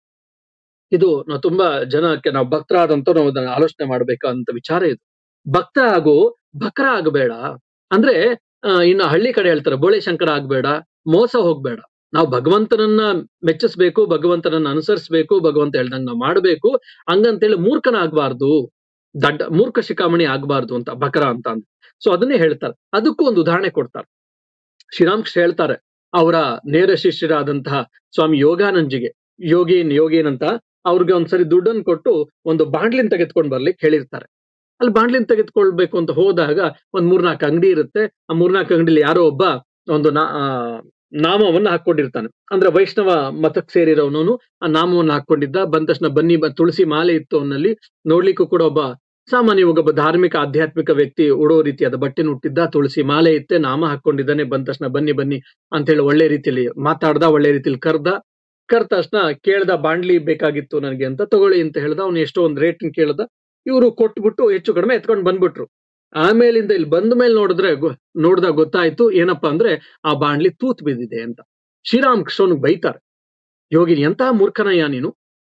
ಇದು ನಾವು ತುಂಬಾ ಜನಕ್ಕೆ ನಾವು ಭಕ್ತರಾದಂತ ನಾವು ಅದನ್ನ ಆಲೋಚನೆ ಮಾಡ್ಬೇಕಂತ ವಿಚಾರ ಇದು ಭಕ್ತ ಆಗು ಬಕ್ರ ಆಗಬೇಡ ಅಂದ್ರೆ ಆ, ಇನ್ನು ಹಳ್ಳಿ ಕಡೆ ಹೇಳ್ತಾರೆ ಬೋಳೆ ಶಂಕರ ಆಗ್ಬೇಡ ಮೋಸ ಹೋಗ್ಬೇಡ ನಾವು ಭಗವಂತನನ್ನ ಮೆಚ್ಚಿಸ್ಬೇಕು ಭಗವಂತನನ್ನ ಅನುಸರಿಸ್ಬೇಕು ಭಗವಂತ ಹೇಳ್ದಂಗ್ ನಾವು ಮಾಡ್ಬೇಕು ಹಂಗಂತೇಳಿ ಮೂರ್ಖನ ಆಗ್ಬಾರ್ದು ದಡ್ಡ ಮೂರ್ಖ ಶಿಖಾಮಣಿ ಆಗ್ಬಾರ್ದು ಅಂತ ಬಕರ ಅಂತ ಅಂದ್ ಸೊ ಅದನ್ನೇ ಹೇಳ್ತಾರೆ ಅದಕ್ಕೂ ಒಂದು ಉದಾಹರಣೆ ಕೊಡ್ತಾರೆ ಶ್ರೀರಾಮಕೃಷ್ಣ ಹೇಳ್ತಾರೆ ಅವರ ನೇರ ಶಿಷ್ಯರಾದಂತಹ ಸ್ವಾಮಿ ಯೋಗಾನಂಜಿಗೆ ಯೋಗೀನ್ ಯೋಗೀನ್ ಅಂತ ಅವ್ರಿಗೆ ಒಂದ್ಸರಿ ದುಡ್ಡನ್ನು ಕೊಟ್ಟು ಒಂದು ಬಾಂಡ್ಲಿನ್ ತೆಗೆದ್ಕೊಂಡ್ ಬರ್ಲಿಕ್ಕೆ ಹೇಳಿರ್ತಾರೆ ಅಲ್ಲಿ ಬಾಂಡ್ಲಿನ್ ತೆಗೆದುಕೊಳ್ಬೇಕು ಅಂತ ಹೋದಾಗ ಒಂದ್ ಮೂರ್ನಾಲ್ಕು ಅಂಗಡಿ ಇರುತ್ತೆ ಆ ಮೂರ್ನಾಲ್ಕು ಅಂಗಡಿಲಿ ಯಾರೋ ಒಬ್ಬ ಒಂದು ನಾ ಆ, ನಾಮವನ್ನ ಹಾಕೊಂಡಿರ್ತಾನೆ ಅಂದ್ರೆ ವೈಷ್ಣವ ಮತಕ್ಕೆ ಸೇರಿರೋನು ಆ ನಾಮವನ್ನ ಹಾಕೊಂಡಿದ್ದ ಬಂದ ತಕ್ಷಣ ಬನ್ನಿ ಬ- ತುಳಸಿ ಮಾಲೆ ಇತ್ತು ಅವನಲ್ಲಿ ನೋಡ್ಲಿಕ್ಕೂ ಕೂಡ ಒಬ್ಬ ಸಾಮಾನ್ಯ ಒಬ್ಬ ಧಾರ್ಮಿಕ ಆಧ್ಯಾತ್ಮಿಕ ವ್ಯಕ್ತಿ ಉಡೋ ರೀತಿಯಾದ ಬಟ್ಟೆ ಹುಟ್ಟಿದ್ದ ತುಳಸಿ ಮಾಲೆ ಇತ್ತೆ ನಾಮ ಹಾಕೊಂಡಿದ್ದಾನೆ ಬಂದ ತಕ್ಷಣ ಬನ್ನಿ ಬನ್ನಿ ಅಂತ ಹೇಳಿ ಒಳ್ಳೆ ರೀತಿಯಲ್ಲಿ ಮಾತಾಡ್ದ ಒಳ್ಳೆ ರೀತಿಯಲ್ಲಿ ಕರ್ದ ಕರ್ದ ತಕ್ಷಣ ಕೇಳ್ದ ಬಾಂಡ್ಲಿ ಬೇಕಾಗಿತ್ತು ನನಗೆ ಅಂತ ತಗೊಳ್ಳಿ ಅಂತ ಹೇಳ್ದ ಅವ್ನು ಎಷ್ಟೋ ಒಂದು ರೇಟ್ ಕೇಳ್ದ ಇವರು ಕೊಟ್ಬಿಟ್ಟು ಹೆಚ್ಚು ಕಡಿಮೆ ಎತ್ಕೊಂಡು ಬಂದ್ಬಿಟ್ರು ಆಮೇಲಿಂದ ಇಲ್ಲಿ ಬಂದ ಮೇಲೆ ನೋಡಿದ್ರೆ ಗೊ- ನೋಡ್ದಾಗ ಗೊತ್ತಾಯ್ತು ಏನಪ್ಪಾ ಅಂದ್ರೆ ಆ ಬಾಂಡ್ಲಿ ತೂತ್ ಬಿದ್ದಿದೆ ಅಂತ ಶ್ರೀರಾಮಕೃಷ್ಣನ್ ಬೈತಾರೆ ಯೋಗಿನಿ ಎಂತಹ ಮೂರ್ಖನಯ್ಯ ನೀನು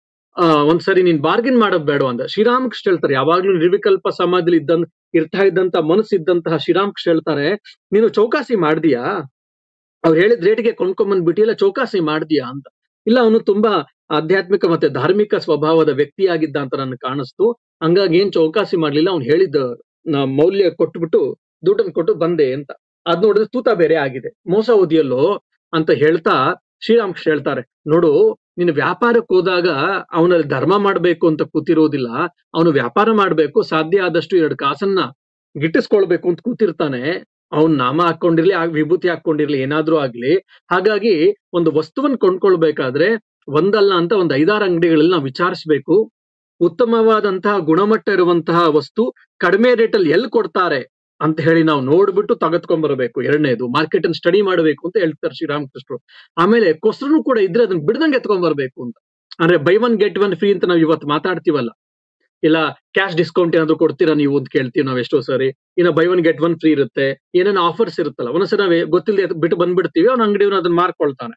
ಆ ಒಂದ್ಸರಿ ನೀನ್ ಬಾರ್ಗಿನ್ ಮಾಡೋದ್ ಬೇಡ ಅಂದ ಶ್ರೀರಾಮಕೃಷ್ಣ ಹೇಳ್ತಾರೆ ಯಾವಾಗ್ಲೂ ನಿರ್ವಿಕಲ್ಪ ಸಮಾಜದಲ್ಲಿ ಇದ್ದಂತ ಇರ್ತಾ ಇದ್ದಂತ ಮನಸ್ಸಿದ್ದಂತಹ ಶ್ರೀರಾಮಕೃಷ್ಣ ಹೇಳ್ತಾರೆ ನೀನು ಚೌಕಾಸಿ ಮಾಡ್ದೀಯಾ ಅವ್ರು ಹೇಳಿದ ರೇಟ್ಗೆ ಕೊಂಡ್ಕೊಂಬಂದ್ ಬಿಟ್ಟಿಲ್ಲ ಚೌಕಾಸಿ ಮಾಡ್ದೀಯಾ ಅಂತ ಇಲ್ಲ ಅವನು ತುಂಬಾ ಆಧ್ಯಾತ್ಮಿಕ ಮತ್ತೆ ಧಾರ್ಮಿಕ ಸ್ವಭಾವದ ವ್ಯಕ್ತಿಯಾಗಿದ್ದ ಅಂತ ನನ್ಗೆ ಕಾಣಿಸ್ತು ಹಂಗಾಗಿ ಏನ್ ಚೌಕಾಸಿ ಮಾಡ್ಲಿಲ್ಲ ಅವ್ನು ಹೇಳಿದ ನ- ಮೌಲ್ಯ ಕೊಟ್ಬಿಟ್ಟು ದುಡ್ಡನ್ನು ಕೊಟ್ಟು ಬಂದೆ ಅಂತ ಅದ್ ನೋಡಿದ್ರೆ ತೂತ ಬೇರೆ ಆಗಿದೆ ಮೋಸ ಓದಿಯಲ್ಲೋ ಅಂತ ಹೇಳ್ತಾ ಶ್ರೀರಾಮಕೃಷ್ಣ ಹೇಳ್ತಾರೆ ನೋಡು ನೀನು ವ್ಯಾಪಾರಕ್ಕೆ ಹೋದಾಗ ಅವನಲ್ಲಿ ಧರ್ಮ ಮಾಡ್ಬೇಕು ಅಂತ ಕೂತಿರೋದಿಲ್ಲ ಅವನು ವ್ಯಾಪಾರ ಮಾಡ್ಬೇಕು ಸಾಧ್ಯ ಆದಷ್ಟು ಎರಡು ಕಾಸನ್ನ ಗಿಟ್ಟಿಸ್ಕೊಳ್ಬೇಕು ಅಂತ ಕೂತಿರ್ತಾನೆ ಅವ್ನ್ ನಾಮ ಹಾಕೊಂಡಿರ್ಲಿ ಆ ವಿಭೂತಿ ಹಾಕೊಂಡಿರ್ಲಿ ಏನಾದ್ರೂ ಆಗ್ಲಿ ಹಾಗಾಗಿ ಒಂದು ವಸ್ತುವನ್ನ ಕೊಂಡ್ಕೊಳ್ಬೇಕಾದ್ರೆ ಒಂದಲ್ಲ ಅಂತ ಒಂದು ಐದಾರು ಅಂಗಡಿಗಳಲ್ಲಿ ನಾವು ವಿಚಾರಿಸ್ಬೇಕು ಉತ್ತಮವಾದಂತಹ ಗುಣಮಟ್ಟ ಇರುವಂತಹ ವಸ್ತು ಕಡಿಮೆ ರೇಟಲ್ಲಿ ಎಲ್ಲಿ ಕೊಡ್ತಾರೆ ಅಂತ ಹೇಳಿ ನಾವು ನೋಡ್ಬಿಟ್ಟು ತೆಗೆದ್ಕೊಂಡ್ ಬರಬೇಕು ಎರಡನೇದು ಮಾರ್ಕೆಟ್ ಅನ್ನು ಸ್ಟಡಿ ಮಾಡಬೇಕು ಅಂತ ಹೇಳ್ತಾರೆ ಶ್ರೀರಾಮಕೃಷ್ಣರು ಆಮೇಲೆ ಕೊಸ್ರು ಕೂಡ ಇದ್ರೆ ಅದನ್ನ ಬಿಡ್ದಂಗೆ ಎತ್ಕೊಂಡ್ ಬರ್ಬೇಕು ಅಂತ ಅಂದ್ರೆ buy one get one free ಅಂತ ನಾವು ಇವತ್ತು ಮಾತಾಡ್ತೀವಲ್ಲ ಇಲ್ಲ ಕ್ಯಾಶ್ ಡಿಸ್ಕೌಂಟ್ ಏನಾದ್ರು ಕೊಡ್ತೀರಾ ನೀವು ಅಂತ ಕೇಳ್ತೀವಿ ನಾವು ಎಷ್ಟೋ ಸರಿ ಇನ್ನ buy one get one free ಇರುತ್ತೆ ಏನೇನೋ ಆಫರ್ಸ್ ಇರುತ್ತಲ್ಲ ಒಂದೊಂದ್ಸರಿ ನಾವೇ ಗೊತ್ತಿಲ್ಲದೆ ಬಿಟ್ಟು ಬಂದ್ಬಿಡ್ತೀವಿ ಅವ್ನ ಅಂಗಡಿಯವನು ಅದನ್ನ ಮಾರ್ಕೊಳ್ತಾನೆ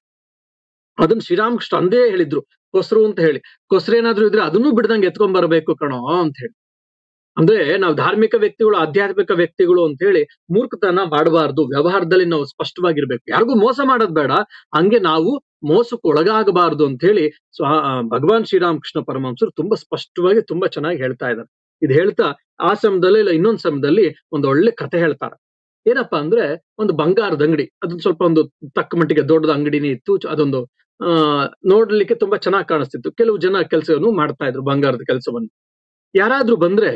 ಅದನ್ನ ಶ್ರೀರಾಮಕೃಷ್ಣ ಅಂದೇ ಹೇಳಿದ್ರು ಕೊಸ್ರು ಅಂತ ಹೇಳಿ ಕೊಸ್ರು ಏನಾದ್ರು ಇದ್ರೆ ಅದನ್ನೂ ಬಿಡ್ದಂಗೆ ಎತ್ಕೊಂಡ್ ಬರಬೇಕು ಕಣೋ ಅಂತ ಹೇಳಿ ಅಂದ್ರೆ ನಾವು ಧಾರ್ಮಿಕ ವ್ಯಕ್ತಿಗಳು ಆಧ್ಯಾತ್ಮಿಕ ವ್ಯಕ್ತಿಗಳು ಅಂತ ಹೇಳಿ ಮೂರ್ಖತನ ಮಾಡಬಾರ್ದು ವ್ಯವಹಾರದಲ್ಲಿ ನಾವು ಸ್ಪಷ್ಟವಾಗಿರ್ಬೇಕು ಯಾರಿಗೂ ಮೋಸ ಮಾಡೋದ್ ಬೇಡ ಹಂಗೆ ನಾವು ಮೋಸಕ್ಕೆ ಒಳಗಾಗಬಾರ್ದು ಅಂತ ಹೇಳಿ ಸ್ವ ಆ, ಭಗವಾನ್ ಶ್ರೀರಾಮಕೃಷ್ಣ ಪರಮಹಂಸರು ತುಂಬಾ ಸ್ಪಷ್ಟವಾಗಿ ತುಂಬಾ ಚೆನ್ನಾಗಿ ಹೇಳ್ತಾ ಇದ್ದಾರೆ ಇದು ಹೇಳ್ತಾ ಆ ಸಮಯದಲ್ಲಿ ಇಲ್ಲ ಇನ್ನೊಂದ್ ಸಮಯದಲ್ಲಿ ಒಂದು ಒಳ್ಳೆ ಕಥೆ ಹೇಳ್ತಾರೆ ಏನಪ್ಪಾ ಅಂದ್ರೆ ಒಂದು ಬಂಗಾರದ ಅಂಗಡಿ ಅದೊಂದು ಸ್ವಲ್ಪ ಒಂದು ತಕ್ಕ ಮಟ್ಟಿಗೆ ದೊಡ್ಡದ ಅಂಗಡಿನೇ ಇತ್ತು ಚ- ಅದೊಂದು ಆ ನೋಡ್ಲಿಕ್ಕೆ ತುಂಬಾ ಚೆನ್ನಾಗಿ ಕಾಣಿಸ್ತಿತ್ತು ಕೆಲವು ಜನ ಕೆಲಸವನ್ನು ಮಾಡ್ತಾ ಇದ್ರು ಬಂಗಾರದ ಕೆಲಸವನ್ನು ಯಾರಾದ್ರೂ ಬಂದ್ರೆ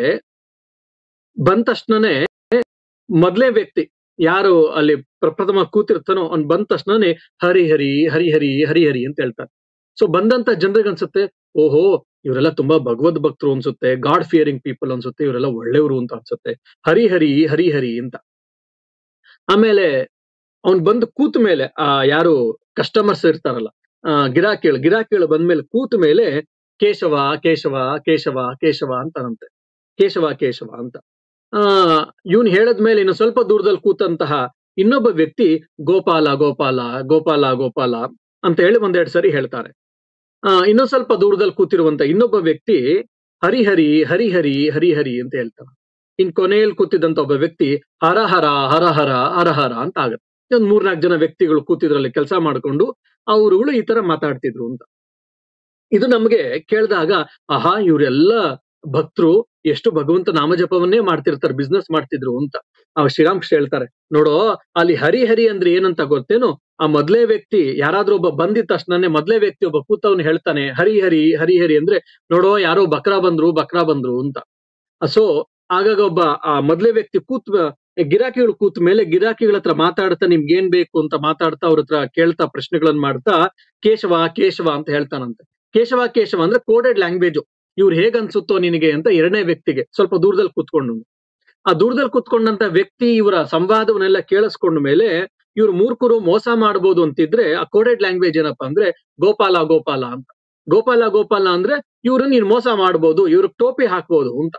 ಬಂದ ತಕ್ಷಣನೇ ಮೊದಲೇ ವ್ಯಕ್ತಿ ಯಾರು ಅಲ್ಲಿ ಪ್ರಪ್ರಥಮ ಕೂತಿರ್ತಾನೋ ಅವ್ನ್ ಬಂದ ತಕ್ಷಣನೇ ಹರಿ ಹರಿ ಹರಿ ಹರಿ ಹರಿ ಹರಿ ಅಂತ ಹೇಳ್ತಾರೆ ಸೊ ಬಂದಂತ ಜನರಿಗೆ ಅನ್ಸುತ್ತೆ ಓಹೋ ಇವರೆಲ್ಲ ತುಂಬಾ ಭಗವದ್ ಭಕ್ತರು ಅನ್ಸುತ್ತೆ ಗಾಡ್ ಫಿಯರಿಂಗ್ ಪೀಪಲ್ ಅನ್ಸುತ್ತೆ ಇವರೆಲ್ಲ ಒಳ್ಳೆಯವರು ಅಂತ ಅನ್ಸುತ್ತೆ ಹರಿ ಹರಿ ಹರಿ ಹರಿ ಅಂತ ಆಮೇಲೆ ಅವ್ನ್ ಬಂದು ಕೂತ ಮೇಲೆ ಆ ಯಾರು ಕಸ್ಟಮರ್ಸ್ ಇರ್ತಾರಲ್ಲ ಆ ಗಿರಾಕಿಗಳು ಗಿರಾಕಿಗಳು ಬಂದ್ಮೇಲೆ ಕೂತ ಮೇಲೆ ಕೇಶವ ಕೇಶವ ಕೇಶವ ಕೇಶವ ಅಂತಾನಂತೆ ಕೇಶವ ಕೇಶವ ಅಂತ ಆ ಇವನ್ ಹೇಳದ್ಮೇಲೆ ಇನ್ನು ಸ್ವಲ್ಪ ದೂರದಲ್ಲಿ ಕೂತಂತಹ ಇನ್ನೊಬ್ಬ ವ್ಯಕ್ತಿ ಗೋಪಾಲ ಗೋಪಾಲ ಗೋಪಾಲ ಗೋಪಾಲ ಅಂತ ಹೇಳಿ ಒಂದೆರಡು ಸರಿ ಹೇಳ್ತಾರೆ ಆ ಇನ್ನೊಂದ್ ಸ್ವಲ್ಪ ದೂರದಲ್ಲಿ ಕೂತಿರುವಂತ ಇನ್ನೊಬ್ಬ ವ್ಯಕ್ತಿ ಹರಿಹರಿ ಹರಿಹರಿ ಹರಿಹರಿ ಅಂತ ಹೇಳ್ತಾನೆ ಇನ್ ಕೊನೆಯಲ್ಲಿ ಕೂತಿದ್ದಂತ ಒಬ್ಬ ವ್ಯಕ್ತಿ ಹರಹರ ಹರಹರ ಹರಹರ ಅಂತ ಆಗತ್ತೆ ಒಂದ್ ಮೂರ್ನಾಲ್ಕು ಜನ ವ್ಯಕ್ತಿಗಳು ಕೂತಿದ್ರಲ್ಲಿ ಕೆಲಸ ಮಾಡ್ಕೊಂಡು ಅವರುಗಳು ಈ ತರ ಮಾತಾಡ್ತಿದ್ರು ಅಂತ ಇದು ನಮ್ಗೆ ಕೇಳಿದಾಗ ಆಹಾ ಇವರೆಲ್ಲ ಭಕ್ತರು ಎಷ್ಟು ಭಗವಂತ ನಾಮಜಪವನ್ನೇ ಮಾಡ್ತಿರ್ತಾರೆ ಬಿಸ್ನೆಸ್ ಮಾಡ್ತಿದ್ರು ಅಂತ ಆ ಶ್ರೀರಾಮಕೃಷ್ಣ ಹೇಳ್ತಾರೆ ನೋಡೋ ಅಲ್ಲಿ ಹರಿ ಹರಿ ಅಂದ್ರೆ ಏನಂತ ಗೊತ್ತೇನು ಆ ಮೊದ್ಲೇ ವ್ಯಕ್ತಿ ಯಾರಾದ್ರೂ ಒಬ್ಬ ಬಂದಿದ ತಕ್ಷಣನೇ ಮೊದ್ಲೇ ವ್ಯಕ್ತಿ ಒಬ್ಬ ಕೂತವನು ಹೇಳ್ತಾನೆ ಹರಿ ಹರಿ ಹರಿ ಹರಿ ಅಂದ್ರೆ ನೋಡೋ ಯಾರೋ ಬಕ್ರಾ ಬಂದ್ರು ಬಕ್ರಾ ಬಂದ್ರು ಅಂತ ಸೊ ಆಗಾಗ ಒಬ್ಬ ಆ ಮೊದ್ಲೇ ವ್ಯಕ್ತಿ ಕೂತ್ ಗಿರಾಕಿಗಳು ಕೂತ ಮೇಲೆ ಗಿರಾಕಿಗಳ ಹತ್ರ ಮಾತಾಡ್ತಾ ನಿಮ್ಗೆ ಏನ್ ಬೇಕು ಅಂತ ಮಾತಾಡ್ತಾ ಅವ್ರ ಹತ್ರ ಕೇಳ್ತಾ ಪ್ರಶ್ನೆಗಳನ್ನ ಮಾಡ್ತಾ ಕೇಶವ ಕೇಶವ ಅಂತ ಹೇಳ್ತಾನಂತೆ ಕೇಶವ ಕೇಶವ ಅಂದ್ರೆ ಕೋಡೆಡ್ ಲ್ಯಾಂಗ್ವೇಜ್ ಇವ್ರು ಹೇಗ್ ಅನ್ಸುತ್ತೋ ನಿನಗೆ ಅಂತ ಎರಡನೇ ವ್ಯಕ್ತಿಗೆ ಸ್ವಲ್ಪ ದೂರದಲ್ಲಿ ಕೂತ್ಕೊಂಡು ಆ ದೂರದಲ್ಲಿ ಕೂತ್ಕೊಂಡಂತ ವ್ಯಕ್ತಿ ಇವರ ಸಂವಾದವನ್ನೆಲ್ಲ ಕೇಳಿಸ್ಕೊಂಡ ಮೇಲೆ ಇವ್ರು ಮೂರ್ಖರು ಮೋಸ ಮಾಡಬಹುದು ಅಂತಿದ್ರೆ ಆ ಕೋಡೆಡ್ ಲ್ಯಾಂಗ್ವೇಜ್ ಏನಪ್ಪಾ ಅಂದ್ರೆ ಗೋಪಾಲ ಗೋಪಾಲ ಅಂತ ಗೋಪಾಲ ಗೋಪಾಲ ಅಂದ್ರೆ ಇವ್ರು ನೀನ್ ಮೋಸ ಮಾಡ್ಬೋದು ಇವ್ರಿಗೆ ಟೋಪಿ ಹಾಕ್ಬೋದು ಅಂತ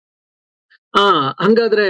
ಆ ಹಂಗಾದ್ರೆ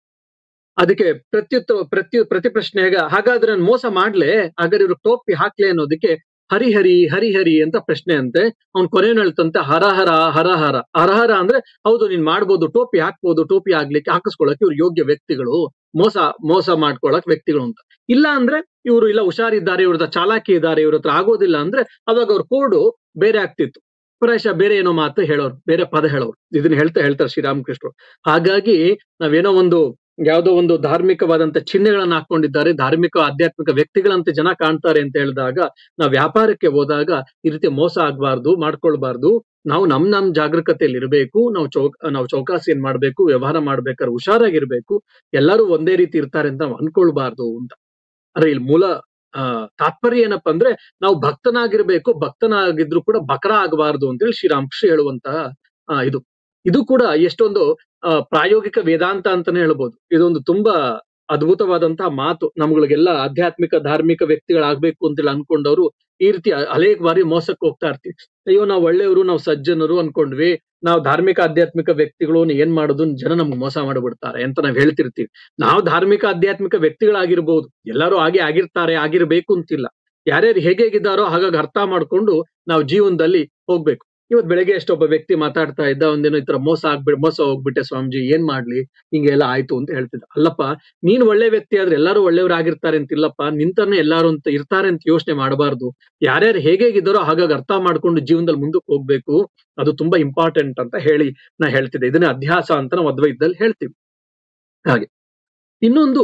ಅದಕ್ಕೆ ಪ್ರತ್ಯುತ್ತರ ಪ್ರತಿ ಪ್ರತಿ ಪ್ರಶ್ನೆಗ ಹಾಗಾದ್ರೆ ನಾನು ಮೋಸ ಮಾಡ್ಲೆ ಹಾಗಾದ್ರೆ ಇವ್ರು ಟೋಪಿ ಹಾಕ್ಲೆ ಅನ್ನೋದಕ್ಕೆ ಹರಿಹರಿ ಹರಿಹರಿ ಅಂತ ಪ್ರಶ್ನೆ ಅಂತೆ ಅವ್ನ್ ಕೊನೆಯಲ್ಲಿ ಹೇಳ್ತಂತೆ ಹರಹರ ಹರಹರ ಹರಹರ ಅಂದ್ರೆ ಹೌದು ನೀನ್ ಮಾಡ್ಬೋದು ಟೋಪಿ ಹಾಕ್ಬೋದು ಟೋಪಿ ಆಗ್ಲಿಕ್ಕೆ ಹಾಕಿಸ್ಕೊಳಕ್ಕೆ ಇವ್ರು ಯೋಗ್ಯ ವ್ಯಕ್ತಿಗಳು ಮೋಸ ಮೋಸ ಮಾಡ್ಕೊಳಕ್ ವ್ಯಕ್ತಿಗಳು ಅಂತ ಇಲ್ಲ ಅಂದ್ರೆ ಇವರು ಇಲ್ಲ ಹುಷಾರಿದ್ದಾರೆ ಇವ್ರ ಹತ್ರ ಚಾಲಾಕಿ ಇದ್ದಾರೆ ಇವ್ರ ಹತ್ರ ಆಗೋದಿಲ್ಲ ಅಂದ್ರೆ ಅವಾಗ ಅವ್ರ ಕೋಡು ಬೇರೆ ಆಗ್ತಿತ್ತು ಪ್ರಾಯಶಃ ಬೇರೆ ಏನೋ ಮಾತು ಹೇಳೋರು ಬೇರೆ ಪದ ಹೇಳೋರು ಇದನ್ನ ಹೇಳ್ತಾ ಹೇಳ್ತಾರೆ ಶ್ರೀರಾಮಕೃಷ್ಣರು ಹಾಗಾಗಿ ನಾವೇನೋ ಒಂದು ಯಾವುದೋ ಒಂದು ಧಾರ್ಮಿಕವಾದಂತ ಚಿಹ್ನೆಗಳನ್ನ ಹಾಕೊಂಡಿದ್ದಾರೆ ಧಾರ್ಮಿಕ ಆಧ್ಯಾತ್ಮಿಕ ವ್ಯಕ್ತಿಗಳಂತೆ ಜನ ಕಾಣ್ತಾರೆ ಅಂತ ಹೇಳಿದಾಗ ನಾವು ವ್ಯಾಪಾರಕ್ಕೆ ಹೋದಾಗ ಈ ರೀತಿ ಮೋಸ ಆಗ್ಬಾರ್ದು ಮಾಡ್ಕೊಳ್ಬಾರ್ದು ನಾವು ನಮ್ ನಮ್ ಜಾಗರೂಕತೆಯಲ್ಲಿ ಇರಬೇಕು ನಾವು ಚೌಕ ನಾವು ಚೌಕಾಸಿ ಏನ್ ಮಾಡ್ಬೇಕು ವ್ಯವಹಾರ ಮಾಡ್ಬೇಕಾದ್ರೆ ಹುಷಾರಾಗಿರ್ಬೇಕು ಎಲ್ಲರೂ ಒಂದೇ ರೀತಿ ಇರ್ತಾರೆ ಅಂತ ನಾವು ಅನ್ಕೊಳ್ಬಾರ್ದು ಅಂತ ಅಂದ್ರೆ ಇಲ್ಲಿ ಮೂಲ ಆ ತಾತ್ಪರ್ಯ ಏನಪ್ಪಾ ಅಂದ್ರೆ ನಾವು ಭಕ್ತನಾಗಿರ್ಬೇಕು ಭಕ್ತನಾಗಿದ್ರು ಕೂಡ ಬಕರ ಆಗಬಾರ್ದು ಅಂತೇಳಿ ಶ್ರೀರಾಮಕೃಷ್ಣ ಹೇಳುವಂತಹ ಆ, ಇದು ಇದು ಕೂಡ ಎಷ್ಟೊಂದು ಆ, ಪ್ರಾಯೋಗಿಕ ವೇದಾಂತ ಅಂತಾನೆ ಹೇಳ್ಬೋದು ಇದೊಂದು ತುಂಬಾ ಅದ್ಭುತವಾದಂತಹ ಮಾತು ನಮ್ಗಳಿಗೆಲ್ಲ ಆಧ್ಯಾತ್ಮಿಕ ಧಾರ್ಮಿಕ ವ್ಯಕ್ತಿಗಳಾಗ್ಬೇಕು ಅಂತೇಳಿ ಅನ್ಕೊಂಡವ್ರು ಈ ರೀತಿ ಅನೇಕ ಬಾರಿ ಮೋಸಕ್ಕೆ ಹೋಗ್ತಾ ಇರ್ತೀವಿ ಅಯ್ಯೋ ನಾವು ಒಳ್ಳೆಯವರು ನಾವು ಸಜ್ಜನರು ಅನ್ಕೊಂಡ್ವಿ ನಾವು ಧಾರ್ಮಿಕ ಆಧ್ಯಾತ್ಮಿಕ ವ್ಯಕ್ತಿಗಳು ಏನ್ ಮಾಡೋದು ಜನ ನಮ್ಗೆ ಮೋಸ ಮಾಡ್ಬಿಡ್ತಾರೆ ಅಂತ ನಾವ್ ಹೇಳ್ತಿರ್ತೀವಿ ನಾವು ಧಾರ್ಮಿಕ ಆಧ್ಯಾತ್ಮಿಕ ವ್ಯಕ್ತಿಗಳಾಗಿರ್ಬೋದು ಎಲ್ಲರೂ ಹಾಗೆ ಆಗಿರ್ತಾರೆ ಆಗಿರ್ಬೇಕು ಅಂತಿಲ್ಲ ಯಾರ್ಯಾರು ಹೇಗೆ ಹೇಗಿದ್ದಾರೋ ಹಾಗಾಗಿ ಅರ್ಥ ಮಾಡ್ಕೊಂಡು ನಾವು ಜೀವನದಲ್ಲಿ ಹೋಗ್ಬೇಕು ಇವತ್ ಬೆಳಗ್ಗೆ ಎಷ್ಟೊಬ್ಬ ವ್ಯಕ್ತಿ ಮಾತಾಡ್ತಾ ಇದ್ದ ಒಂದೇನೋ ಈ ತರ ಮೋಸ ಆಗ್ಬಿಡ್ ಮೋಸ ಹೋಗ್ಬಿಟ್ಟೆ ಸ್ವಾಮೀಜಿ ಏನ್ ಮಾಡ್ಲಿ ಹಿಂಗೆಲ್ಲ ಆಯ್ತು ಅಂತ ಹೇಳ್ತಿದ್ದ ಅಲ್ಲಪ್ಪ ನೀನ್ ಒಳ್ಳೆ ವ್ಯಕ್ತಿ ಆದ್ರೆ ಎಲ್ಲರೂ ಒಳ್ಳೆಯವರಾಗಿರ್ತಾರೆ ಅಂತಿಲ್ಲಪ್ಪ ನಿಂತರ್ನೆ ಎಲ್ಲಾರು ಅಂತ ಇರ್ತಾರೆ ಅಂತ ಯೋಚನೆ ಮಾಡಬಾರ್ದು ಯಾರ್ಯಾರು ಹೇಗೆ ಹೇಗಿದ್ದಾರೋ ಹಾಗಾಗಿ ಅರ್ಥ ಮಾಡ್ಕೊಂಡು ಜೀವನದಲ್ಲಿ ಮುಂದಕ್ಕೆ ಹೋಗ್ಬೇಕು ಅದು ತುಂಬಾ ಇಂಪಾರ್ಟೆಂಟ್ ಅಂತ ಹೇಳಿ ನಾ ಹೇಳ್ತಿದ್ದೆ ಇದನ್ನ ಅಧ್ಯಾಸ ಅಂತ ನಾವು ಅದ್ವೈತದಲ್ಲಿ ಹೇಳ್ತೀವಿ ಹಾಗೆ ಇನ್ನೊಂದು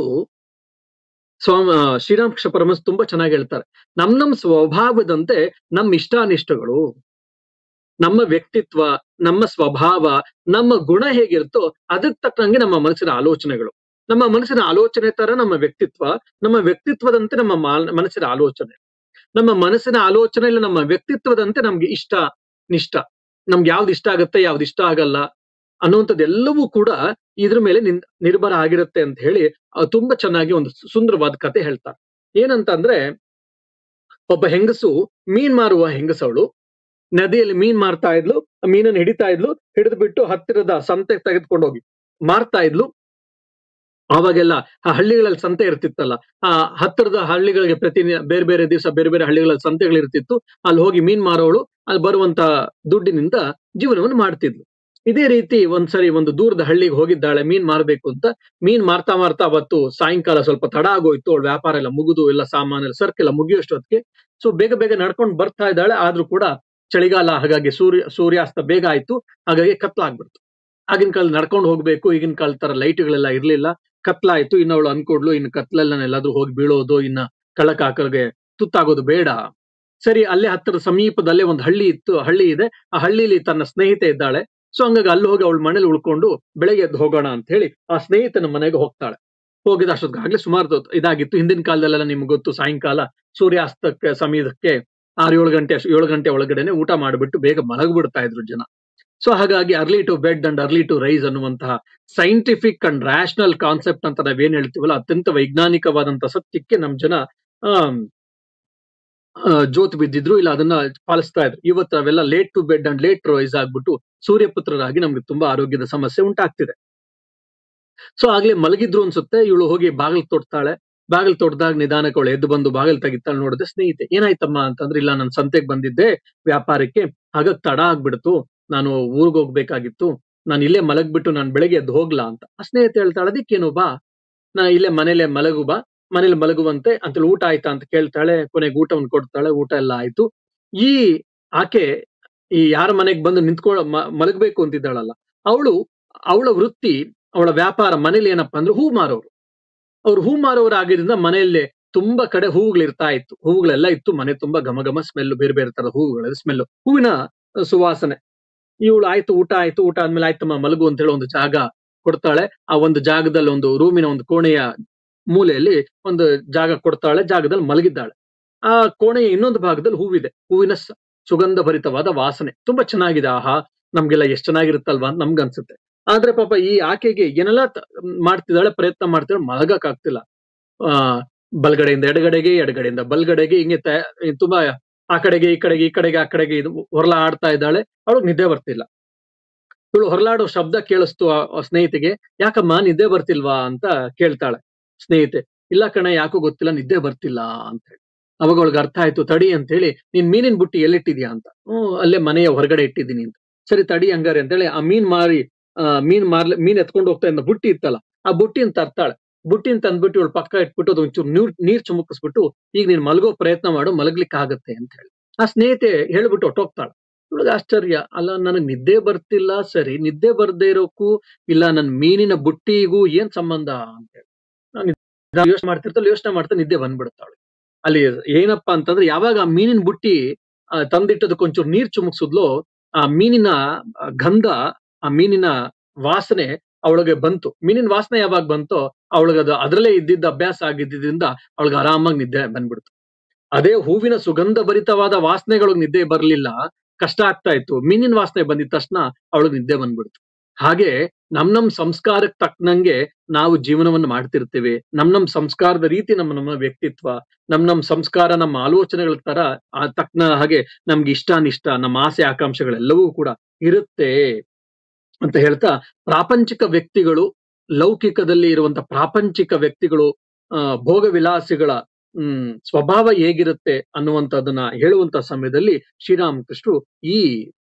ಸ್ವಾಮ ಶ್ರೀರಾಮಕೃಷ್ಣ ಪರಮಸ್ ತುಂಬಾ ಚೆನ್ನಾಗಿ ಹೇಳ್ತಾರೆ ನಮ್ ನಮ್ ಸ್ವಭಾವದಂತೆ ನಮ್ ಇಷ್ಟಾನಿಷ್ಟಗಳು ನಮ್ಮ ವ್ಯಕ್ತಿತ್ವ ನಮ್ಮ ಸ್ವಭಾವ ನಮ್ಮ ಗುಣ ಹೇಗಿರುತ್ತೋ ಅದಕ್ಕೆ ತಕ್ಕಂಗೆ ನಮ್ಮ ಮನಸ್ಸಿನ ಆಲೋಚನೆಗಳು ನಮ್ಮ ಮನಸ್ಸಿನ ಆಲೋಚನೆ ತರ ನಮ್ಮ ವ್ಯಕ್ತಿತ್ವ ನಮ್ಮ ವ್ಯಕ್ತಿತ್ವದಂತೆ ನಮ್ಮ ಮಾಲ್- ಮನಸ್ಸಿನ ಆಲೋಚನೆ ನಮ್ಮ ಮನಸ್ಸಿನ ಆಲೋಚನೆ ಇಲ್ಲ ನಮ್ಮ ವ್ಯಕ್ತಿತ್ವದಂತೆ ನಮ್ಗೆ ಇಷ್ಟ ನಿಷ್ಠ ನಮ್ಗೆ ಯಾವ್ದು ಇಷ್ಟ ಆಗುತ್ತೆ ಯಾವ್ದು ಇಷ್ಟ ಆಗಲ್ಲ ಅನ್ನುವಂಥದ್ದೆಲ್ಲವೂ ಕೂಡ ಇದ್ರ ಮೇಲೆ ನಿನ್ ನಿರ್ಭರ ಆಗಿರುತ್ತೆ ಅಂತ ಹೇಳಿ ಅಹ್ ತುಂಬಾ ಚೆನ್ನಾಗಿ ಒಂದು ಸು- ಸುಂದರವಾದ ಕತೆ ಹೇಳ್ತಾರೆ ಏನಂತ ಅಂದ್ರೆ ಒಬ್ಬ ಹೆಂಗಸು ಮೀನ್ ಮಾರುವ ಹೆಂಗಸವಳು ನದಿಯಲ್ಲಿ ಮೀನ್ ಮಾರ್ತಾ ಇದ್ಲು ಆ ಮೀನನ್ನು ಹಿಡಿತಾ ಇದ್ಲು ಹಿಡಿದು ಬಿಟ್ಟು ಹತ್ತಿರದ ಸಂತೆಗೆ ತೆಗೆದುಕೊಂಡು ಹೋಗಿ ಮಾರ್ತಾ ಇದ್ಲು ಅವಾಗೆಲ್ಲ ಆ ಹಳ್ಳಿಗಳಲ್ಲಿ ಸಂತೆ ಇರ್ತಿತ್ತಲ್ಲ ಆ ಹತ್ತಿರದ ಹಳ್ಳಿಗಳಿಗೆ ಪ್ರತಿ ಬೇರೆ ಬೇರೆ ದಿವಸ ಬೇರೆ ಬೇರೆ ಹಳ್ಳಿಗಳಲ್ಲಿ ಸಂತೆಗಳು ಇರ್ತಿತ್ತು ಅಲ್ಲಿ ಹೋಗಿ ಮೀನ್ ಮಾರೋಳು ಅಲ್ಲಿ ಬರುವಂತ ದುಡ್ಡಿನಿಂದ ಜೀವನವನ್ನು ಮಾಡ್ತಿದ್ಲು ಇದೇ ರೀತಿ ಒಂದ್ಸರಿ ಒಂದು ದೂರದ ಹಳ್ಳಿಗೆ ಹೋಗಿದ್ದಾಳೆ ಮೀನ್ ಮಾರ್ಬೇಕು ಅಂತ ಮೀನ್ ಮಾರ್ತಾ ಮಾರ್ತಾ ಅವತ್ತು ಸಾಯಂಕಾಲ ಸ್ವಲ್ಪ ತಡ ಆಗೋಯ್ತು ಅವಳ ವ್ಯಾಪಾರ ಎಲ್ಲ ಮುಗಿದು ಎಲ್ಲ ಸಾಮಾನು ಸರ್ಕೆಲ್ಲ ಮುಗಿಯೋಷ್ಟೊತ್ತಿಗೆ ಸೊ ಬೇಗ ಬೇಗ ನಡ್ಕೊಂಡು ಬರ್ತಾ ಇದ್ದಾಳೆ ಆದ್ರೂ ಕೂಡ ಚಳಿಗಾಲ ಹಾಗಾಗಿ ಸೂರ್ಯ ಸೂರ್ಯಾಸ್ತ ಬೇಗ ಆಯ್ತು ಹಾಗಾಗಿ ಕತ್ಲಾಗ್ಬಿಡ್ತು ಆಗಿನ ಕಾಲ ನಡ್ಕೊಂಡು ಹೋಗ್ಬೇಕು ಈಗಿನ ಕಾಲ ತರ ಲೈಟ್ಗಳೆಲ್ಲ ಇರ್ಲಿಲ್ಲ ಕತ್ಲಾಯ್ತು ಇನ್ನು ಅವಳು ಅನ್ಕೊಡ್ಲು ಇನ್ನು ಕತ್ಲೆಲ್ಲ ಎಲ್ಲಾದ್ರೂ ಹೋಗಿ ಬೀಳೋದು ಇನ್ನ ಕಳ್ಳಕಾಕರಿಗೆ ತುತ್ತಾಗೋದು ಬೇಡ ಸರಿ ಅಲ್ಲೇ ಹತ್ತಿರ ಸಮೀಪದಲ್ಲೇ ಒಂದು ಹಳ್ಳಿ ಇತ್ತು ಹಳ್ಳಿ ಇದೆ ಆ ಹಳ್ಳಿಲಿ ತನ್ನ ಸ್ನೇಹಿತೆ ಇದ್ದಾಳೆ ಸೊ ಹಂಗಾಗಿ ಅಲ್ಲಿ ಹೋಗಿ ಅವಳ ಮನೇಲಿ ಉಳ್ಕೊಂಡು ಬೆಳಗ್ಗೆ ಎದ್ದು ಹೋಗೋಣ ಅಂತ ಹೇಳಿ ಆ ಸ್ನೇಹಿತನ ಮನೆಗೆ ಹೋಗ್ತಾಳೆ ಹೋಗಿದ ಅಷ್ಟೊತ್ತಿಗಾಗ್ಲೇ ಸುಮಾರು ಹೊತ್ತು ಇದಾಗಿತ್ತು ಹಿಂದಿನ ಕಾಲದಲ್ಲೆಲ್ಲ ನಿಮ್ಗೆ ಗೊತ್ತು ಸಾಯಂಕಾಲ ಸೂರ್ಯಾಸ್ತಕ್ಕೆ ಸಮಯಕ್ಕೆ ಆರು ಏಳು ಗಂಟೆ ಅಷ್ಟು- ಏಳು ಗಂಟೆ ಒಳಗಡೆನೆ ಊಟ ಮಾಡಿಬಿಟ್ಟು ಬೇಗ ಮಲಗ್ಬಿಡ್ತಾ ಇದ್ರು ಜನ ಸೊ ಹಾಗಾಗಿ early to bed and early to rise ಅನ್ನುವಂತಹ ಸೈಂಟಿಫಿಕ್ ಅಂಡ್ ರ್ಯಾಷನಲ್ ಕಾನ್ಸೆಪ್ಟ್ ಅಂತ ನಾವೇನ್ ಹೇಳ್ತೀವಲ್ಲ ಅತ್ಯಂತ ವೈಜ್ಞಾನಿಕವಾದಂತ ಸತ್ಯಕ್ಕೆ ನಮ್ ಜನ ಆಮ್, ಆ, ಜೋತ್ ಬಿದ್ದಿದ್ರು ಇಲ್ಲ ಅದನ್ನ ಪಾಲಿಸ್ತಾ ಇದ್ರು ಇವತ್ತು ಅವೆಲ್ಲ late to bed and late rise ಆಗ್ಬಿಟ್ಟು ಸೂರ್ಯಪುತ್ರರಾಗಿ ನಮ್ಗೆ ತುಂಬಾ ಆರೋಗ್ಯದ ಸಮಸ್ಯೆ ಉಂಟಾಗ್ತಿದೆ ಸೊ ಆಗ್ಲೇ ಮಲಗಿದ್ರು ಅನ್ಸುತ್ತೆ ಇವಳು ಹೋಗಿ ಬಾಗಿಲು ತೊಡ್ತಾಳೆ ಬಾಗಿಲು ತೊಡ್ದಾಗ ನಿಧಾನಕ್ಕೆ ಅವಳು ಎದ್ದು ಬಂದು ಬಾಗಿಲು ತೆಗಿತಾಳೆ ನೋಡಿದ್ರೆ ಸ್ನೇಹಿತೆ ಏನಾಯ್ತಮ್ಮ ಅಂತಂದ್ರೆ ಇಲ್ಲ ನಾನು ಸಂತೆಗೆ ಬಂದಿದ್ದೆ ವ್ಯಾಪಾರಕ್ಕೆ ಹಾಗಾಗಿ ತಡ ಆಗ್ಬಿಡ್ತು ನಾನು ಊರ್ಗ್ ಹೋಗ್ಬೇಕಾಗಿತ್ತು ನಾನು ಇಲ್ಲೇ ಮಲಗ್ಬಿಟ್ಟು ನಾನು ಬೆಳಗ್ಗೆ ಎದ್ದು ಹೋಗ್ಲಾ ಅಂತ ಆ ಸ್ನೇಹಿತೆ ಹೇಳ್ತಾಳೆ ಅದಕ್ಕೇನು ಬಾ ನಾ ಇಲ್ಲೇ ಮನೇಲೆ ಮಲಗು ಬಾ ಮನೇಲಿ ಮಲಗುವಂತೆ ಅಂತೇಳಿ ಊಟ ಆಯ್ತಾ ಅಂತ ಕೇಳ್ತಾಳೆ ಕೊನೆಗೆ ಊಟವನ್ನು ಕೊಡ್ತಾಳೆ ಊಟ ಎಲ್ಲ ಆಯ್ತು ಈ ಆಕೆ ಈ ಯಾರ ಮನೆಗೆ ಬಂದು ನಿಂತ್ಕೊಳ್ಳ ಮ- ಮಲಗ್ಬೇಕು ಅಂತಿದ್ದಾಳಲ್ಲ ಅವಳು ಅವಳ ವೃತ್ತಿ ಅವಳ ವ್ಯಾಪಾರ ಮನೇಲಿ ಏನಪ್ಪಾ ಅಂದ್ರೆ ಹೂ ಮಾರೋರು ಅವ್ರು ಹೂ ಮಾರೋರು ಆಗಿದ್ರಿಂದ ಮನೆಯಲ್ಲೇ ತುಂಬಾ ಕಡೆ ಹೂವುಗಳು ಇರ್ತಾ ಇತ್ತು ಹೂವುಗಳೆಲ್ಲ ಇತ್ತು ಮನೆ ತುಂಬಾ ಘಮ ಘಮ ಸ್ಮೆಲ್ ಬೇರೆ ಬೇರೆ ತರ ಹೂವುಗಳ ಸ್ಮೆಲ್ ಹೂವಿನ ಅಹ್, ಸುವಾಸನೆ ಇವಳು ಆಯ್ತು ಊಟ ಆಯ್ತು ಊಟ ಆದ್ಮೇಲೆ ಆಯ್ತಮ್ಮ ಮಲಗು ಅಂತ ಹೇಳಿ ಒಂದು ಜಾಗ ಕೊಡ್ತಾಳೆ ಆ ಒಂದು ಜಾಗದಲ್ಲಿ ಒಂದು ರೂಮಿನ ಒಂದು ಕೋಣೆಯ ಮೂಲೆಯಲ್ಲಿ ಒಂದು ಜಾಗ ಕೊಡ್ತಾಳೆ ಜಾಗದಲ್ಲಿ ಮಲಗಿದ್ದಾಳೆ ಆ ಕೋಣೆಯ ಇನ್ನೊಂದು ಭಾಗದಲ್ಲಿ ಹೂವಿದೆ ಹೂವಿನ ಸ- ಸುಗಂಧ ಭರಿತವಾದ ವಾಸನೆ ತುಂಬಾ ಚೆನ್ನಾಗಿದೆ ಆಹಾ ನಮ್ಗೆಲ್ಲ ಎಷ್ಟ್ ಚೆನ್ನಾಗಿರುತ್ತಲ್ವಾ ಅಂತ ನಮ್ಗ್ ಅನ್ಸುತ್ತೆ ಆದ್ರೆ ಪಾಪ ಈ ಆಕೆಗೆ ಏನೆಲ್ಲ ತ- ಮಾಡ್ತಿದ್ದಾಳೆ ಪ್ರಯತ್ನ ಮಾಡ್ತಿದ್ದಾಳೆ ಮಲಗಕ್ ಆಗ್ತಿಲ್ಲ ಆ ಬಲ್ಗಡೆಯಿಂದ ಎಡಗಡೆಗೆ ಎಡಗಡೆಯಿಂದ ಬಲ್ಗಡೆಗೆ ಹಿಂಗೆ ತ- ತುಂಬಾ ಆ ಕಡೆಗೆ ಈ ಕಡೆಗೆ ಈ ಕಡೆಗೆ ಆ ಕಡೆಗೆ ಇದು ಹೊರಲ ಆಡ್ತಾ ಇದ್ದಾಳೆ ಅವಳು ನಿದ್ದೆ ಬರ್ತಿಲ್ಲ ಇವಳು ಹೊರಲಾಡೋ ಶಬ್ದ ಕೇಳಿಸ್ತು ಆ ಆ ಸ್ನೇಹಿತೆಗೆ ಯಾಕಮ್ಮ ನಿದ್ದೆ ಬರ್ತಿಲ್ವಾ ಅಂತ ಕೇಳ್ತಾಳೆ ಸ್ನೇಹಿತೆ ಇಲ್ಲ ಕಣ ಯಾಕೋ ಗೊತ್ತಿಲ್ಲ ನಿದ್ದೆ ಬರ್ತಿಲ್ಲ ಅಂತ ಹೇಳಿ ಅವಾಗ ಅವಳಿಗೆ ಅರ್ಥ ಆಯ್ತು ತಡಿ ಅಂತ ಹೇಳಿ ನೀನ್ ಮೀನಿನ ಬುಟ್ಟಿ ಎಲ್ಲಿಟ್ಟಿದ್ಯಾ ಅಂತ ಹ್ಮ್ ಅಲ್ಲೇ ಮನೆಯ ಹೊರಗಡೆ ಇಟ್ಟಿದ್ದೀನಿ ಅಂತ ಸರಿ ತಡಿ ಹಂಗಾರೆ ಅಂತೇಳಿ ಆ ಮೀನ್ ಮಾರಿ ಆ, ಮೀನ್ ಮಾರ್ಲಿ ಮೀನ್ ಎತ್ಕೊಂಡು ಹೋಗ್ತಾ ಇದ್ದ ಬುಟ್ಟಿ ಇತ್ತಲ್ಲ ಆ ಬುಟ್ಟಿನ ತರ್ತಾಳೆ ಬುಟ್ಟಿನ ತಂದ್ಬಿಟ್ಟು ಇವಳು ಪಕ್ಕ ಇಟ್ಬಿಟ್ಟು ಅದು ಒಂಚೂರು ನೀರ್ ನೀರ್ ಚುಮುಕಿಸ್ಬಿಟ್ಟು ಈಗ ನೀನ್ ಮಲಗೋ ಪ್ರಯತ್ನ ಮಾಡು ಮಲಗ್ಲಿಕ್ಕೆ ಆಗತ್ತೆ ಅಂತ ಹೇಳಿ ಆ ಸ್ನೇಹಿತೆ ಹೇಳ್ಬಿಟ್ಟು ಹೊಟ್ಟೋಗ್ತಾಳೆ ಇವಳಿಗೆ ಆಶ್ಚರ್ಯ ಅಲ್ಲ ನನಗ್ ನಿದ್ದೆ ಬರ್ತಿಲ್ಲ ಸರಿ ನಿದ್ದೆ ಬರ್ದೇ ಇರೋಕ್ಕೂ ಇಲ್ಲ ನನ್ ಮೀನಿನ ಬುಟ್ಟಿಗೂ ಏನ್ ಸಂಬಂಧ ಅಂತ ಹೇಳಿ ನಾನು ಯೋಚನೆ ಮಾಡ್ತಿರ್ತಾಳೆ ಯೋಚನೆ ಮಾಡ್ತಾ ನಿದ್ದೆ ಬಂದ್ಬಿಡ್ತಾಳೆ ಅಲ್ಲಿ ಏನಪ್ಪಾ ಅಂತಂದ್ರೆ ಯಾವಾಗ ಆ ಮೀನಿನ ಬುಟ್ಟಿ ಆ, ತಂದಿಟ್ಟದಕ್ಕೆ ಒಂಚೂರು ನೀರ್ ಚುಮುಕ್ಸಿದ್ಲೋ ಆ ಮೀನಿನ ಆ, ಗಂಧ ಆ ಮೀನಿನ ವಾಸನೆ ಅವಳಿಗೆ ಬಂತು ಮೀನಿನ ವಾಸನೆ ಯಾವಾಗ ಬಂತೋ ಅವಳಿಗೆ ಅದು ಅದರಲ್ಲೇ ಇದ್ದಿದ್ದ ಅಭ್ಯಾಸ ಆಗಿದ್ದರಿಂದ ಅವಳಿಗೆ ಆರಾಮಾಗಿ ನಿದ್ದೆ ಬಂದ್ಬಿಡ್ತು ಅದೇ ಹೂವಿನ ಸುಗಂಧ ಭರಿತವಾದ ವಾಸನೆಗಳಿಗೆ ನಿದ್ದೆ ಬರಲಿಲ್ಲ ಕಷ್ಟ ಆಗ್ತಾ ಇತ್ತು ಮೀನಿನ ವಾಸನೆ ಬಂದಿದ ತಕ್ಷಣ ಅವಳಿಗೆ ನಿದ್ದೆ ಬಂದ್ಬಿಡ್ತು ಹಾಗೆ ನಮ್ ನಮ್ ಸಂಸ್ಕಾರಕ್ಕೆ ತಕ್ಕನಂಗೆ ನಾವು ಜೀವನವನ್ನು ಮಾಡ್ತಿರ್ತೀವಿ ನಮ್ ನಮ್ ಸಂಸ್ಕಾರದ ರೀತಿ ನಮ್ಮ ನಮ್ಮ ವ್ಯಕ್ತಿತ್ವ ನಮ್ ನಮ್ ಸಂಸ್ಕಾರ ನಮ್ಮ ಆಲೋಚನೆಗಳ ತರ ಆ ತಕ್ಕನ ಹಾಗೆ ನಮ್ಗೆ ಇಷ್ಟ ಅನಿಷ್ಟ ನಮ್ಮ ಆಸೆ ಆಕಾಂಕ್ಷೆಗಳೆಲ್ಲವೂ ಕೂಡ ಇರುತ್ತೆ ಅಂತ ಹೇಳ್ತಾ ಪ್ರಾಪಂಚಿಕ ವ್ಯಕ್ತಿಗಳು ಲೌಕಿಕದಲ್ಲಿ ಇರುವಂತ ಪ್ರಾಪಂಚಿಕ ವ್ಯಕ್ತಿಗಳು ಆ ಭೋಗ ವಿಲಾಸಿಗಳ ಹ್ಮ್ ಸ್ವಭಾವ ಹೇಗಿರುತ್ತೆ ಅನ್ನುವಂಥದ್ದನ್ನ ಹೇಳುವಂತ ಸಮಯದಲ್ಲಿ ಶ್ರೀರಾಮಕೃಷ್ಣರು ಈ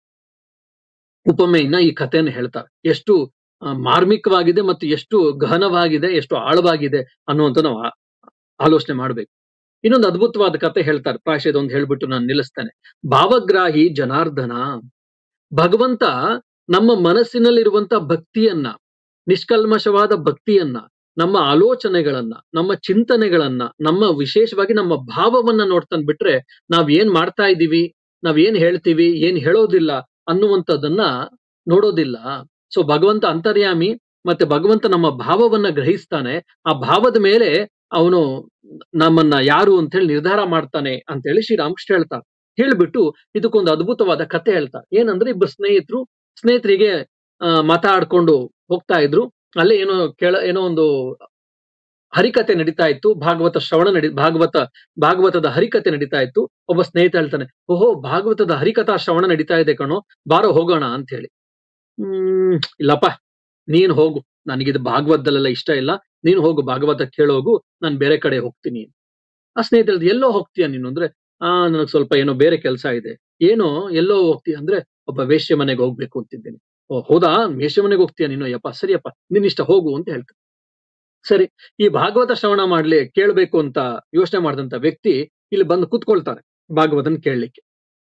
ಉಪಮೆಯನ್ನ ಈ ಕಥೆಯನ್ನು ಹೇಳ್ತಾರೆ ಎಷ್ಟು ಆ, ಮಾರ್ಮಿಕವಾಗಿದೆ ಮತ್ತು ಎಷ್ಟು ಗಹನವಾಗಿದೆ ಎಷ್ಟು ಆಳವಾಗಿದೆ ಅನ್ನುವಂಥ ನಾವು ಆ- ಆಲೋಚನೆ ಮಾಡ್ಬೇಕು ಇನ್ನೊಂದು ಅದ್ಭುತವಾದ ಕತೆ ಹೇಳ್ತಾರೆ ಪ್ರಾಯಶಃ ಇದೊಂದು ಹೇಳ್ಬಿಟ್ಟು ನಾನು ನಿಲ್ಲಿಸ್ತೇನೆ ಭಾವಗ್ರಾಹಿ ಜನಾರ್ದನ ಭಗವಂತ ನಮ್ಮ ಮನಸ್ಸಿನಲ್ಲಿರುವಂತ ಭಕ್ತಿಯನ್ನ ನಿಷ್ಕಲ್ಮಶವಾದ ಭಕ್ತಿಯನ್ನ ನಮ್ಮ ಆಲೋಚನೆಗಳನ್ನ ನಮ್ಮ ಚಿಂತನೆಗಳನ್ನ ನಮ್ಮ ವಿಶೇಷವಾಗಿ ನಮ್ಮ ಭಾವವನ್ನ ನೋಡ್ತಾನೆ ಬಿಟ್ರೆ ನಾವ್ ಏನ್ ಮಾಡ್ತಾ ಇದ್ದೀವಿ ನಾವ್ ಏನ್ ಹೇಳ್ತೀವಿ ಏನ್ ಹೇಳೋದಿಲ್ಲ ಅನ್ನುವಂಥದ್ದನ್ನ ನೋಡೋದಿಲ್ಲ ಸೊ ಭಗವಂತ ಅಂತರ್ಯಾಮಿ ಮತ್ತೆ ಭಗವಂತ ನಮ್ಮ ಭಾವವನ್ನ ಗ್ರಹಿಸ್ತಾನೆ ಆ ಭಾವದ ಮೇಲೆ ಅವನು ನಮ್ಮನ್ನ ಯಾರು ಅಂತ ಹೇಳಿ ನಿರ್ಧಾರ ಮಾಡ್ತಾನೆ ಅಂತ ಹೇಳಿ ಶ್ರೀರಾಮಕೃಷ್ಣ ಹೇಳ್ತಾರೆ ಹೇಳ್ಬಿಟ್ಟು ಇದಕ್ಕೊಂದು ಅದ್ಭುತವಾದ ಕತೆ ಹೇಳ್ತಾರೆ ಏನಂದ್ರೆ ಇಬ್ಬರು ಸ್ನೇಹಿತರು ಸ್ನೇಹಿತರಿಗೆ ಆ, ಮಾತಾಡ್ಕೊಂಡು ಹೋಗ್ತಾ ಇದ್ರು ಅಲ್ಲೇ ಏನೋ ಕೆಳ ಏನೋ ಒಂದು ಹರಿಕತೆ ನಡೀತಾ ಇತ್ತು ಭಾಗವತ ಶ್ರವಣ ನಡಿ ಭಾಗವತ ಭಾಗವತದ ಹರಿಕತೆ ನಡೀತಾ ಇತ್ತು ಒಬ್ಬ ಸ್ನೇಹಿತ ಹೇಳ್ತಾನೆ ಓಹೋ ಭಾಗವತದ ಹರಿಕಥಾ ಶ್ರವಣ ನಡೀತಾ ಇದೆ ಕಣೋ ಬಾರೋ ಹೋಗೋಣ ಅಂತ ಹೇಳಿ ಹ್ಮ್ ಇಲ್ಲಪ್ಪ ನೀನ್ ಹೋಗು ನನಗಿದು ಭಾಗವತದಲ್ಲೆಲ್ಲ ಇಷ್ಟ ಇಲ್ಲ ನೀನು ಹೋಗು ಭಾಗವತ ಕೇಳೋಗು ನಾನು ಬೇರೆ ಕಡೆ ಹೋಗ್ತೀನಿ ಆ ಸ್ನೇಹಿತ ಹೇಳ್ದ, ಎಲ್ಲೋ ಹೋಗ್ತೀಯ ನೀನು ಅಂದ್ರೆ ಆ ನನಗ್ ಸ್ವಲ್ಪ ಏನೋ ಬೇರೆ ಕೆಲಸ ಇದೆ ಏನೋ ಎಲ್ಲೋ ಹೋಗ್ತೀಯ ಅಂದ್ರೆ ಒಬ್ಬ ವೇಶ್ಯ ಮನೆಗೆ ಹೋಗ್ಬೇಕು ಅಂತಿದ್ದೇನೆ ಓ ಹೌದಾ ವೇಶ್ಯ ಮನೆಗೆ ಹೋಗ್ತೀಯ ನೀನು ಯಪ್ಪ ಸರಿಯಪ್ಪ ನಿನ್ನಿಷ್ಟ ಹೋಗು ಅಂತ ಹೇಳ್ತಾನೆ ಸರಿ ಈ ಭಾಗವತ ಶ್ರವಣ ಮಾಡ್ಲಿ ಕೇಳ್ಬೇಕು ಅಂತ ಯೋಚನೆ ಮಾಡಿದಂತ ವ್ಯಕ್ತಿ ಇಲ್ಲಿ ಬಂದು ಕುತ್ಕೊಳ್ತಾನೆ ಭಾಗವತನ್ ಕೇಳಲಿಕ್ಕೆ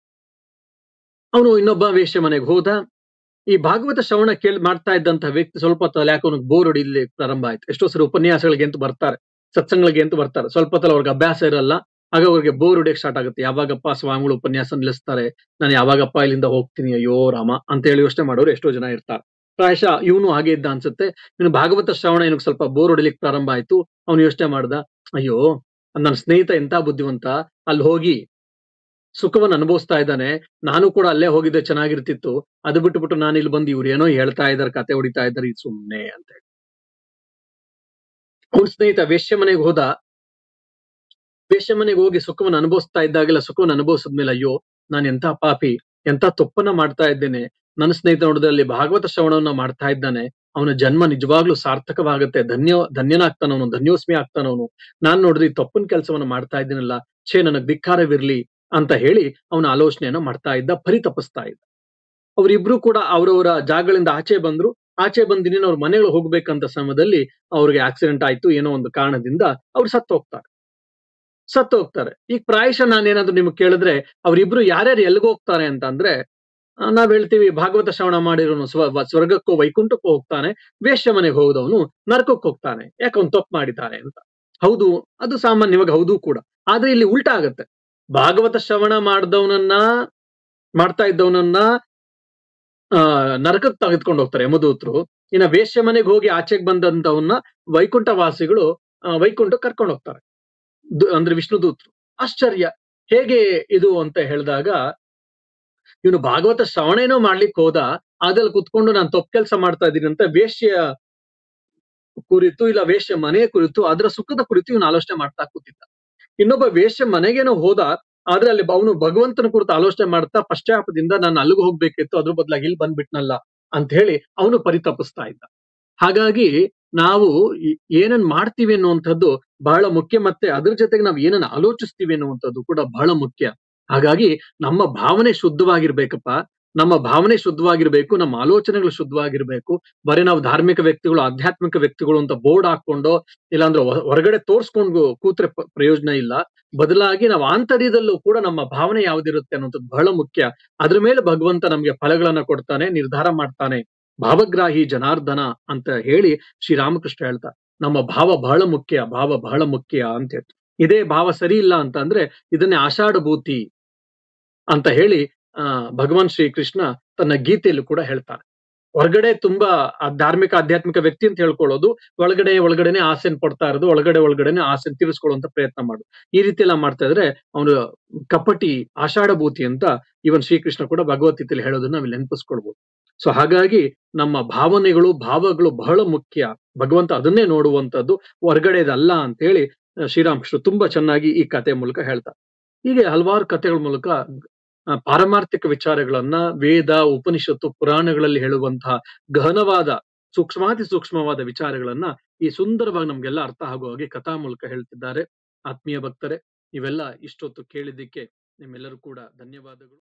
ಅವನು ಇನ್ನೊಬ್ಬ ವೇಶ್ಯ ಮನೆಗೆ ಹೋದ ಈ ಭಾಗವತ ಶ್ರವಣ ಕೇಳ್ ಮಾಡ್ತಾ ಇದ್ದಂತ ವ್ಯಕ್ತಿ ಸ್ವಲ್ಪ ಹೊತ್ತಲ್ಲಿ ಯಾಕೆ ಅವನಿಗೆ ಬೋರ್ ಹೊಡಿಲಿ ಪ್ರಾರಂಭ ಆಯ್ತು ಎಷ್ಟೋ ಸರಿ ಉಪನ್ಯಾಸಗಳಿಗೆ ಅಂತ ಬರ್ತಾರೆ ಸತ್ಸಂಗಳಿಗೆ ಅಂತ ಬರ್ತಾರೆ ಸ್ವಲ್ಪ ಹೊತ್ತಲ್ಲಿ ಅವ್ರಿಗೆ ಅಭ್ಯಾಸ ಇರಲ್ಲ ಆಗ ಅವ್ರಿಗೆ ಬೋರ್ ಹೊಡಿಯಕ್ ಸ್ಟಾರ್ಟ್ ಆಗುತ್ತೆ ಯಾವಾಗಪ್ಪ ಸ್ವಾಮಿಗಳು ಉಪನ್ಯಾಸ ನಿಲ್ಲಿಸ್ತಾರೆ ನಾನು ಯಾವಾಗಪ್ಪ ಇಲ್ಲಿಂದ ಹೋಗ್ತೀನಿ ಅಯ್ಯೋ ರಾಮ ಅಂತ ಹೇಳಿ ಯೋಚನೆ ಮಾಡೋರು ಎಷ್ಟೋ ಜನ ಇರ್ತಾರೆ ಪ್ರಾಯಶಃ ಇವನು ಹಾಗೆ ಇದ್ದ ಅನ್ಸುತ್ತೆ ಇನ್ನು ಭಾಗವತ ಶ್ರವಣ ಏನಕ್ಕೆ ಸ್ವಲ್ಪ ಬೋರ್ ಹೊಡಿಲಿಕ್ಕೆ ಪ್ರಾರಂಭ ಆಯ್ತು ಅವನು ಯೋಚನೆ ಮಾಡ್ದ ಅಯ್ಯೋ ನನ್ನ ಸ್ನೇಹಿತ ಎಂತ ಬುದ್ಧಿವಂತ ಅಲ್ಲಿ ಹೋಗಿ ಸುಖವನ್ನು ಅನುಭವಿಸ್ತಾ ಇದ್ದಾನೆ ನಾನು ಕೂಡ ಅಲ್ಲೇ ಹೋಗಿದ್ದೆ ಚೆನ್ನಾಗಿರ್ತಿತ್ತು ಅದು ಬಿಟ್ಟು ನಾನು ಇಲ್ಲಿ ಬಂದು ಇವ್ರು ಏನೋ ಹೇಳ್ತಾ ಇದಾರೆ ಕತೆ ಹೊಡಿತಾ ಇದಾರೆ ಇದು ಸುಮ್ನೆ ಅಂತ ಹೇಳಿ ಅವ್ನ ಸ್ನೇಹಿತ ವೇಶ್ಯ ಮನೆಗೆ ಹೋದ ವೇಶ್ಯ ಮನೆಗೆ ಹೋಗಿ ಸುಖವನ್ನು ಅನುಭವಿಸ್ತಾ ಇದ್ದಾಗೆಲ್ಲ ಸುಖವನ್ನು ಅನುಭವಿಸಿದ್ಮೇಲೆ ಅಯ್ಯೋ ನಾನು ಎಂತ ಪಾಪಿ ಎಂತ ತಪ್ಪನ್ನ ಮಾಡ್ತಾ ಇದ್ದೇನೆ ನನ್ನ ಸ್ನೇಹಿತ ನೋಡಿದಲ್ಲಿ ಭಾಗವತ ಶ್ರವಣವನ್ನ ಮಾಡ್ತಾ ಇದ್ದಾನೆ ಅವನ ಜನ್ಮ ನಿಜವಾಗ್ಲೂ ಸಾರ್ಥಕವಾಗುತ್ತೆ ಧನ್ಯ ಧನ್ಯನಾಗ್ತಾನವನು ಧನ್ಯೋಸ್ಮಿ ಆಗ್ತಾನವನು ನಾನ್ ನೋಡಿದ್ರೆ ಈ ತಪ್ಪನ್ ಕೆಲಸವನ್ನ ಮಾಡ್ತಾ ಇದ್ದೀನಲ್ಲ ಛೇ ನನಗ್ ಧಿಕ್ಕಾರವಿರ್ಲಿ ಅಂತ ಹೇಳಿ ಅವನ ಆಲೋಚನೆಯನ್ನ ಮಾಡ್ತಾ ಇದ್ದ ಪರಿತಪಿಸ್ತಾ ಇದ್ದ ಅವರಿಬ್ರು ಕೂಡ ಅವರವರ ಜಾಗಗಳಿಂದ ಆಚೆ ಬಂದ್ರು ಆಚೆ ಬಂದಿನ ಅವ್ರ ಮನೆಗಳು ಹೋಗ್ಬೇಕಂತ ಸಮಯದಲ್ಲಿ ಅವ್ರಿಗೆ ಆಕ್ಸಿಡೆಂಟ್ ಆಯ್ತು ಏನೋ ಒಂದು ಕಾರಣದಿಂದ ಅವ್ರು ಸತ್ತು ಹೋಗ್ತಾರೆ ಸತ್ತು ಹೋಗ್ತಾರೆ ಈಗ ಪ್ರಾಯಶಃ ನಾನೇನಾದ್ರು ನಿಮ್ಗೆ ಕೇಳಿದ್ರೆ ಅವರಿಬ್ರು ಯಾರ್ಯಾರು ಎಲ್ಗ್ ಹೋಗ್ತಾರೆ ಅಂತ ಅಂದ್ರೆ ಆ, ನಾವ್ ಹೇಳ್ತೀವಿ ಭಾಗವತ ಶ್ರವಣ ಮಾಡಿರೋನು ಸ್ವ ವ- ಸ್ವರ್ಗಕ್ಕೋ ವೈಕುಂಠಕ್ಕೋ ಹೋಗ್ತಾನೆ ವೇಶ್ಯ ಮನೆಗೆ ಹೋದವನು ನರಕಕ್ಕೆ ಹೋಗ್ತಾನೆ ಯಾಕೆ ಅವ್ನು ತಪ್ಪು ಮಾಡಿದ್ದಾನೆ ಅಂತ ಹೌದು ಅದು ಸಾಮಾನ್ಯವಾಗಿ ಹೌದು ಕೂಡ ಆದ್ರೆ ಇಲ್ಲಿ ಉಲ್ಟಾ ಆಗತ್ತೆ ಭಾಗವತ ಶ್ರವಣ ಮಾಡ್ದವನನ್ನ ಮಾಡ್ತಾ ಇದ್ದವನನ್ನ ಆ ನರಕಕ್ಕೆ ತೆಗೆದುಕೊಂಡು ಹೋಗ್ತಾರೆ ಯಮದೂತರು ಇನ್ನ ವೇಶ್ಯ ಮನೆಗೆ ಹೋಗಿ ಆಚೆಗೆ ಬಂದಂತವನ್ನ ವೈಕುಂಠ ವಾಸಿಗಳು ಆ, ವೈಕುಂಠಕ್ಕೆ ಕರ್ಕೊಂಡು ಹೋಗ್ತಾರೆ ದು- ಅಂದ್ರೆ ವಿಷ್ಣು ದೂತರು ಆಶ್ಚರ್ಯ ಹೇಗೆ ಇದು ಅಂತ ಹೇಳಿದಾಗ ಇವನು ಭಾಗವತ ಶ್ರವಣೇನೋ ಮಾಡ್ಲಿಕ್ಕೆ ಹೋದ ಅದ್ರಲ್ಲಿ ಕುತ್ಕೊಂಡು ನಾನು ತಪ್ಪು ಕೆಲಸ ಮಾಡ್ತಾ ಇದ್ದೀನಿ ಅಂತ ವೇಶ್ಯ ಕುರಿತು ಇಲ್ಲ ವೇಶ್ಯ ಮನೆಯ ಕುರಿತು ಅದರ ಸುಖದ ಕುರಿತು ಇವನು ಆಲೋಚನೆ ಮಾಡ್ತಾ ಕೂತಿದ್ದ ಇನ್ನೊಬ್ಬ ವೇಶ್ಯ ಮನೆಗೇನೋ ಹೋದ ಆದ್ರೆ ಅಲ್ಲಿ ಅವನು ಭಗವಂತನ ಕುರಿತು ಆಲೋಚನೆ ಮಾಡ್ತಾ ಪಶ್ಚಾತ್ತಾಪದಿಂದ ನಾನು ಅಲ್ಲಿಗೆ ಹೋಗ್ಬೇಕಿತ್ತು ಅದ್ರ ಬದಲಾಗಿ ಇಲ್ಲಿ ಬಂದ್ಬಿಟ್ನಲ್ಲ ಅಂತ ಹೇಳಿ ಅವನು ಪರಿತಪಿಸ್ತಾ ಇದ್ದ ಹಾಗಾಗಿ ನಾವು ಈ- ಏನನ್ ಮಾಡ್ತೀವಿ ಅನ್ನುವಂಥದ್ದು ಬಹಳ ಮುಖ್ಯ ಮತ್ತೆ ಅದ್ರ ಜೊತೆಗೆ ನಾವು ಏನನ್ನ ಆಲೋಚಿಸ್ತೀವಿ ಅನ್ನುವಂಥದ್ದು ಕೂಡ ಬಹಳ ಮುಖ್ಯ ಹಾಗಾಗಿ ನಮ್ಮ ಭಾವನೆ ಶುದ್ಧವಾಗಿರ್ಬೇಕಪ್ಪ ನಮ್ಮ ಭಾವನೆ ಶುದ್ಧವಾಗಿರ್ಬೇಕು ನಮ್ಮ ಆಲೋಚನೆಗಳು ಶುದ್ಧವಾಗಿರ್ಬೇಕು ಬರೀ ನಾವು ಧಾರ್ಮಿಕ ವ್ಯಕ್ತಿಗಳು ಆಧ್ಯಾತ್ಮಿಕ ವ್ಯಕ್ತಿಗಳು ಅಂತ ಬೋರ್ಡ್ ಹಾಕೊಂಡು ಇಲ್ಲಾಂದ್ರೆ ಹೊ- ಹೊರಗಡೆ ತೋರ್ಸ್ಕೊಂಡು ಕೂತ್ರೆ ಪ- ಪ್ರಯೋಜನ ಇಲ್ಲ ಬದಲಾಗಿ ನಾವು ಆಂತರ್ಯದಲ್ಲೂ ಕೂಡ ನಮ್ಮ ಭಾವನೆ ಯಾವ್ದಿರುತ್ತೆ ಅನ್ನೋದು ಬಹಳ ಮುಖ್ಯ ಅದ್ರ ಮೇಲೆ ಭಗವಂತ ನಮ್ಗೆ ಫಲಗಳನ್ನ ಕೊಡ್ತಾನೆ ನಿರ್ಧಾರ ಮಾಡ್ತಾನೆ ಭಾವಗ್ರಾಹಿ ಜನಾರ್ದನ ಅಂತ ಹೇಳಿ ಶ್ರೀರಾಮಕೃಷ್ಣ ಹೇಳ್ತಾ ನಮ್ಮ ಭಾವ ಬಹಳ ಮುಖ್ಯ ಭಾವ ಬಹಳ ಮುಖ್ಯ ಅಂತ ಹೇಳ್ತಾರೆ ಇದೇ ಭಾವ ಸರಿ ಇಲ್ಲ ಅಂತ ಅಂದ್ರೆ ಇದನ್ನೇ ಆಷಾಢಭೂತಿ ಅಂತ ಹೇಳಿ ಆ ಭಗವಾನ್ ಶ್ರೀಕೃಷ್ಣ ತನ್ನ ಗೀತೆಯಲ್ಲೂ ಕೂಡ ಹೇಳ್ತಾನೆ ಹೊರಗಡೆ ತುಂಬಾ ಆ ಧಾರ್ಮಿಕ ಆಧ್ಯಾತ್ಮಿಕ ವ್ಯಕ್ತಿ ಅಂತ ಹೇಳ್ಕೊಳ್ಳೋದು ಒಳಗಡೆ ಒಳಗಡೆನೆ ಆಸೆನ್ ಪಡ್ತಾ ಇರೋದು ಒಳಗಡೆ ಒಳಗಡೆನೆ ಆಸೆನ್ ತೀರಿಸ್ಕೊಳ್ಳುವಂತ ಪ್ರಯತ್ನ ಮಾಡು ಈ ರೀತಿ ಎಲ್ಲ ಮಾಡ್ತಾ ಇದ್ರೆ ಅವನು ಕಪಟಿ ಆಷಾಢಭೂತಿ ಅಂತ ಇವನ್ ಶ್ರೀಕೃಷ್ಣ ಕೂಡ ಭಗವದ್ಗೀತೆಯಲ್ಲಿ ಹೇಳೋದನ್ನ ನಾವಿಲ್ಲಿ ನೆನಪಿಸ್ಕೊಳ್ಬಹುದು ಸೊ ಹಾಗಾಗಿ ನಮ್ಮ ಭಾವನೆಗಳು ಭಾವಗಳು ಬಹಳ ಮುಖ್ಯ ಭಗವಂತ ಅದನ್ನೇ ನೋಡುವಂತದ್ದು ಹೊರಗಡೆದಲ್ಲ ಅಂತ ಹೇಳಿ ಆ, ಶ್ರೀರಾಮಕೃಷ್ಣ ತುಂಬಾ ಚೆನ್ನಾಗಿ ಈ ಕಥೆ ಮೂಲಕ ಹೇಳ್ತಾರೆ ಹೀಗೆ ಹಲವಾರು ಕಥೆಗಳ ಮೂಲಕ ಆ, ಪಾರಮಾರ್ಥಿಕ ವಿಚಾರಗಳನ್ನ ವೇದ ಉಪನಿಷತ್ತು ಪುರಾಣಗಳಲ್ಲಿ ಹೇಳುವಂತಹ ಗಹನವಾದ ಸೂಕ್ಷ್ಮಾತಿ ಸೂಕ್ಷ್ಮವಾದ ವಿಚಾರಗಳನ್ನ ಈ ಸುಂದರವಾಗಿ ನಮ್ಗೆಲ್ಲ ಅರ್ಥ ಆಗುವ ಹಾಗೆ ಕಥಾ ಮೂಲಕ ಹೇಳ್ತಿದ್ದಾರೆ ಆತ್ಮೀಯ ಭಕ್ತರೆ ಇವೆಲ್ಲ ಇಷ್ಟೊತ್ತು ಕೇಳಿದ್ದಕ್ಕೆ ನಿಮ್ಮೆಲ್ಲರೂ ಕೂಡ ಧನ್ಯವಾದಗಳು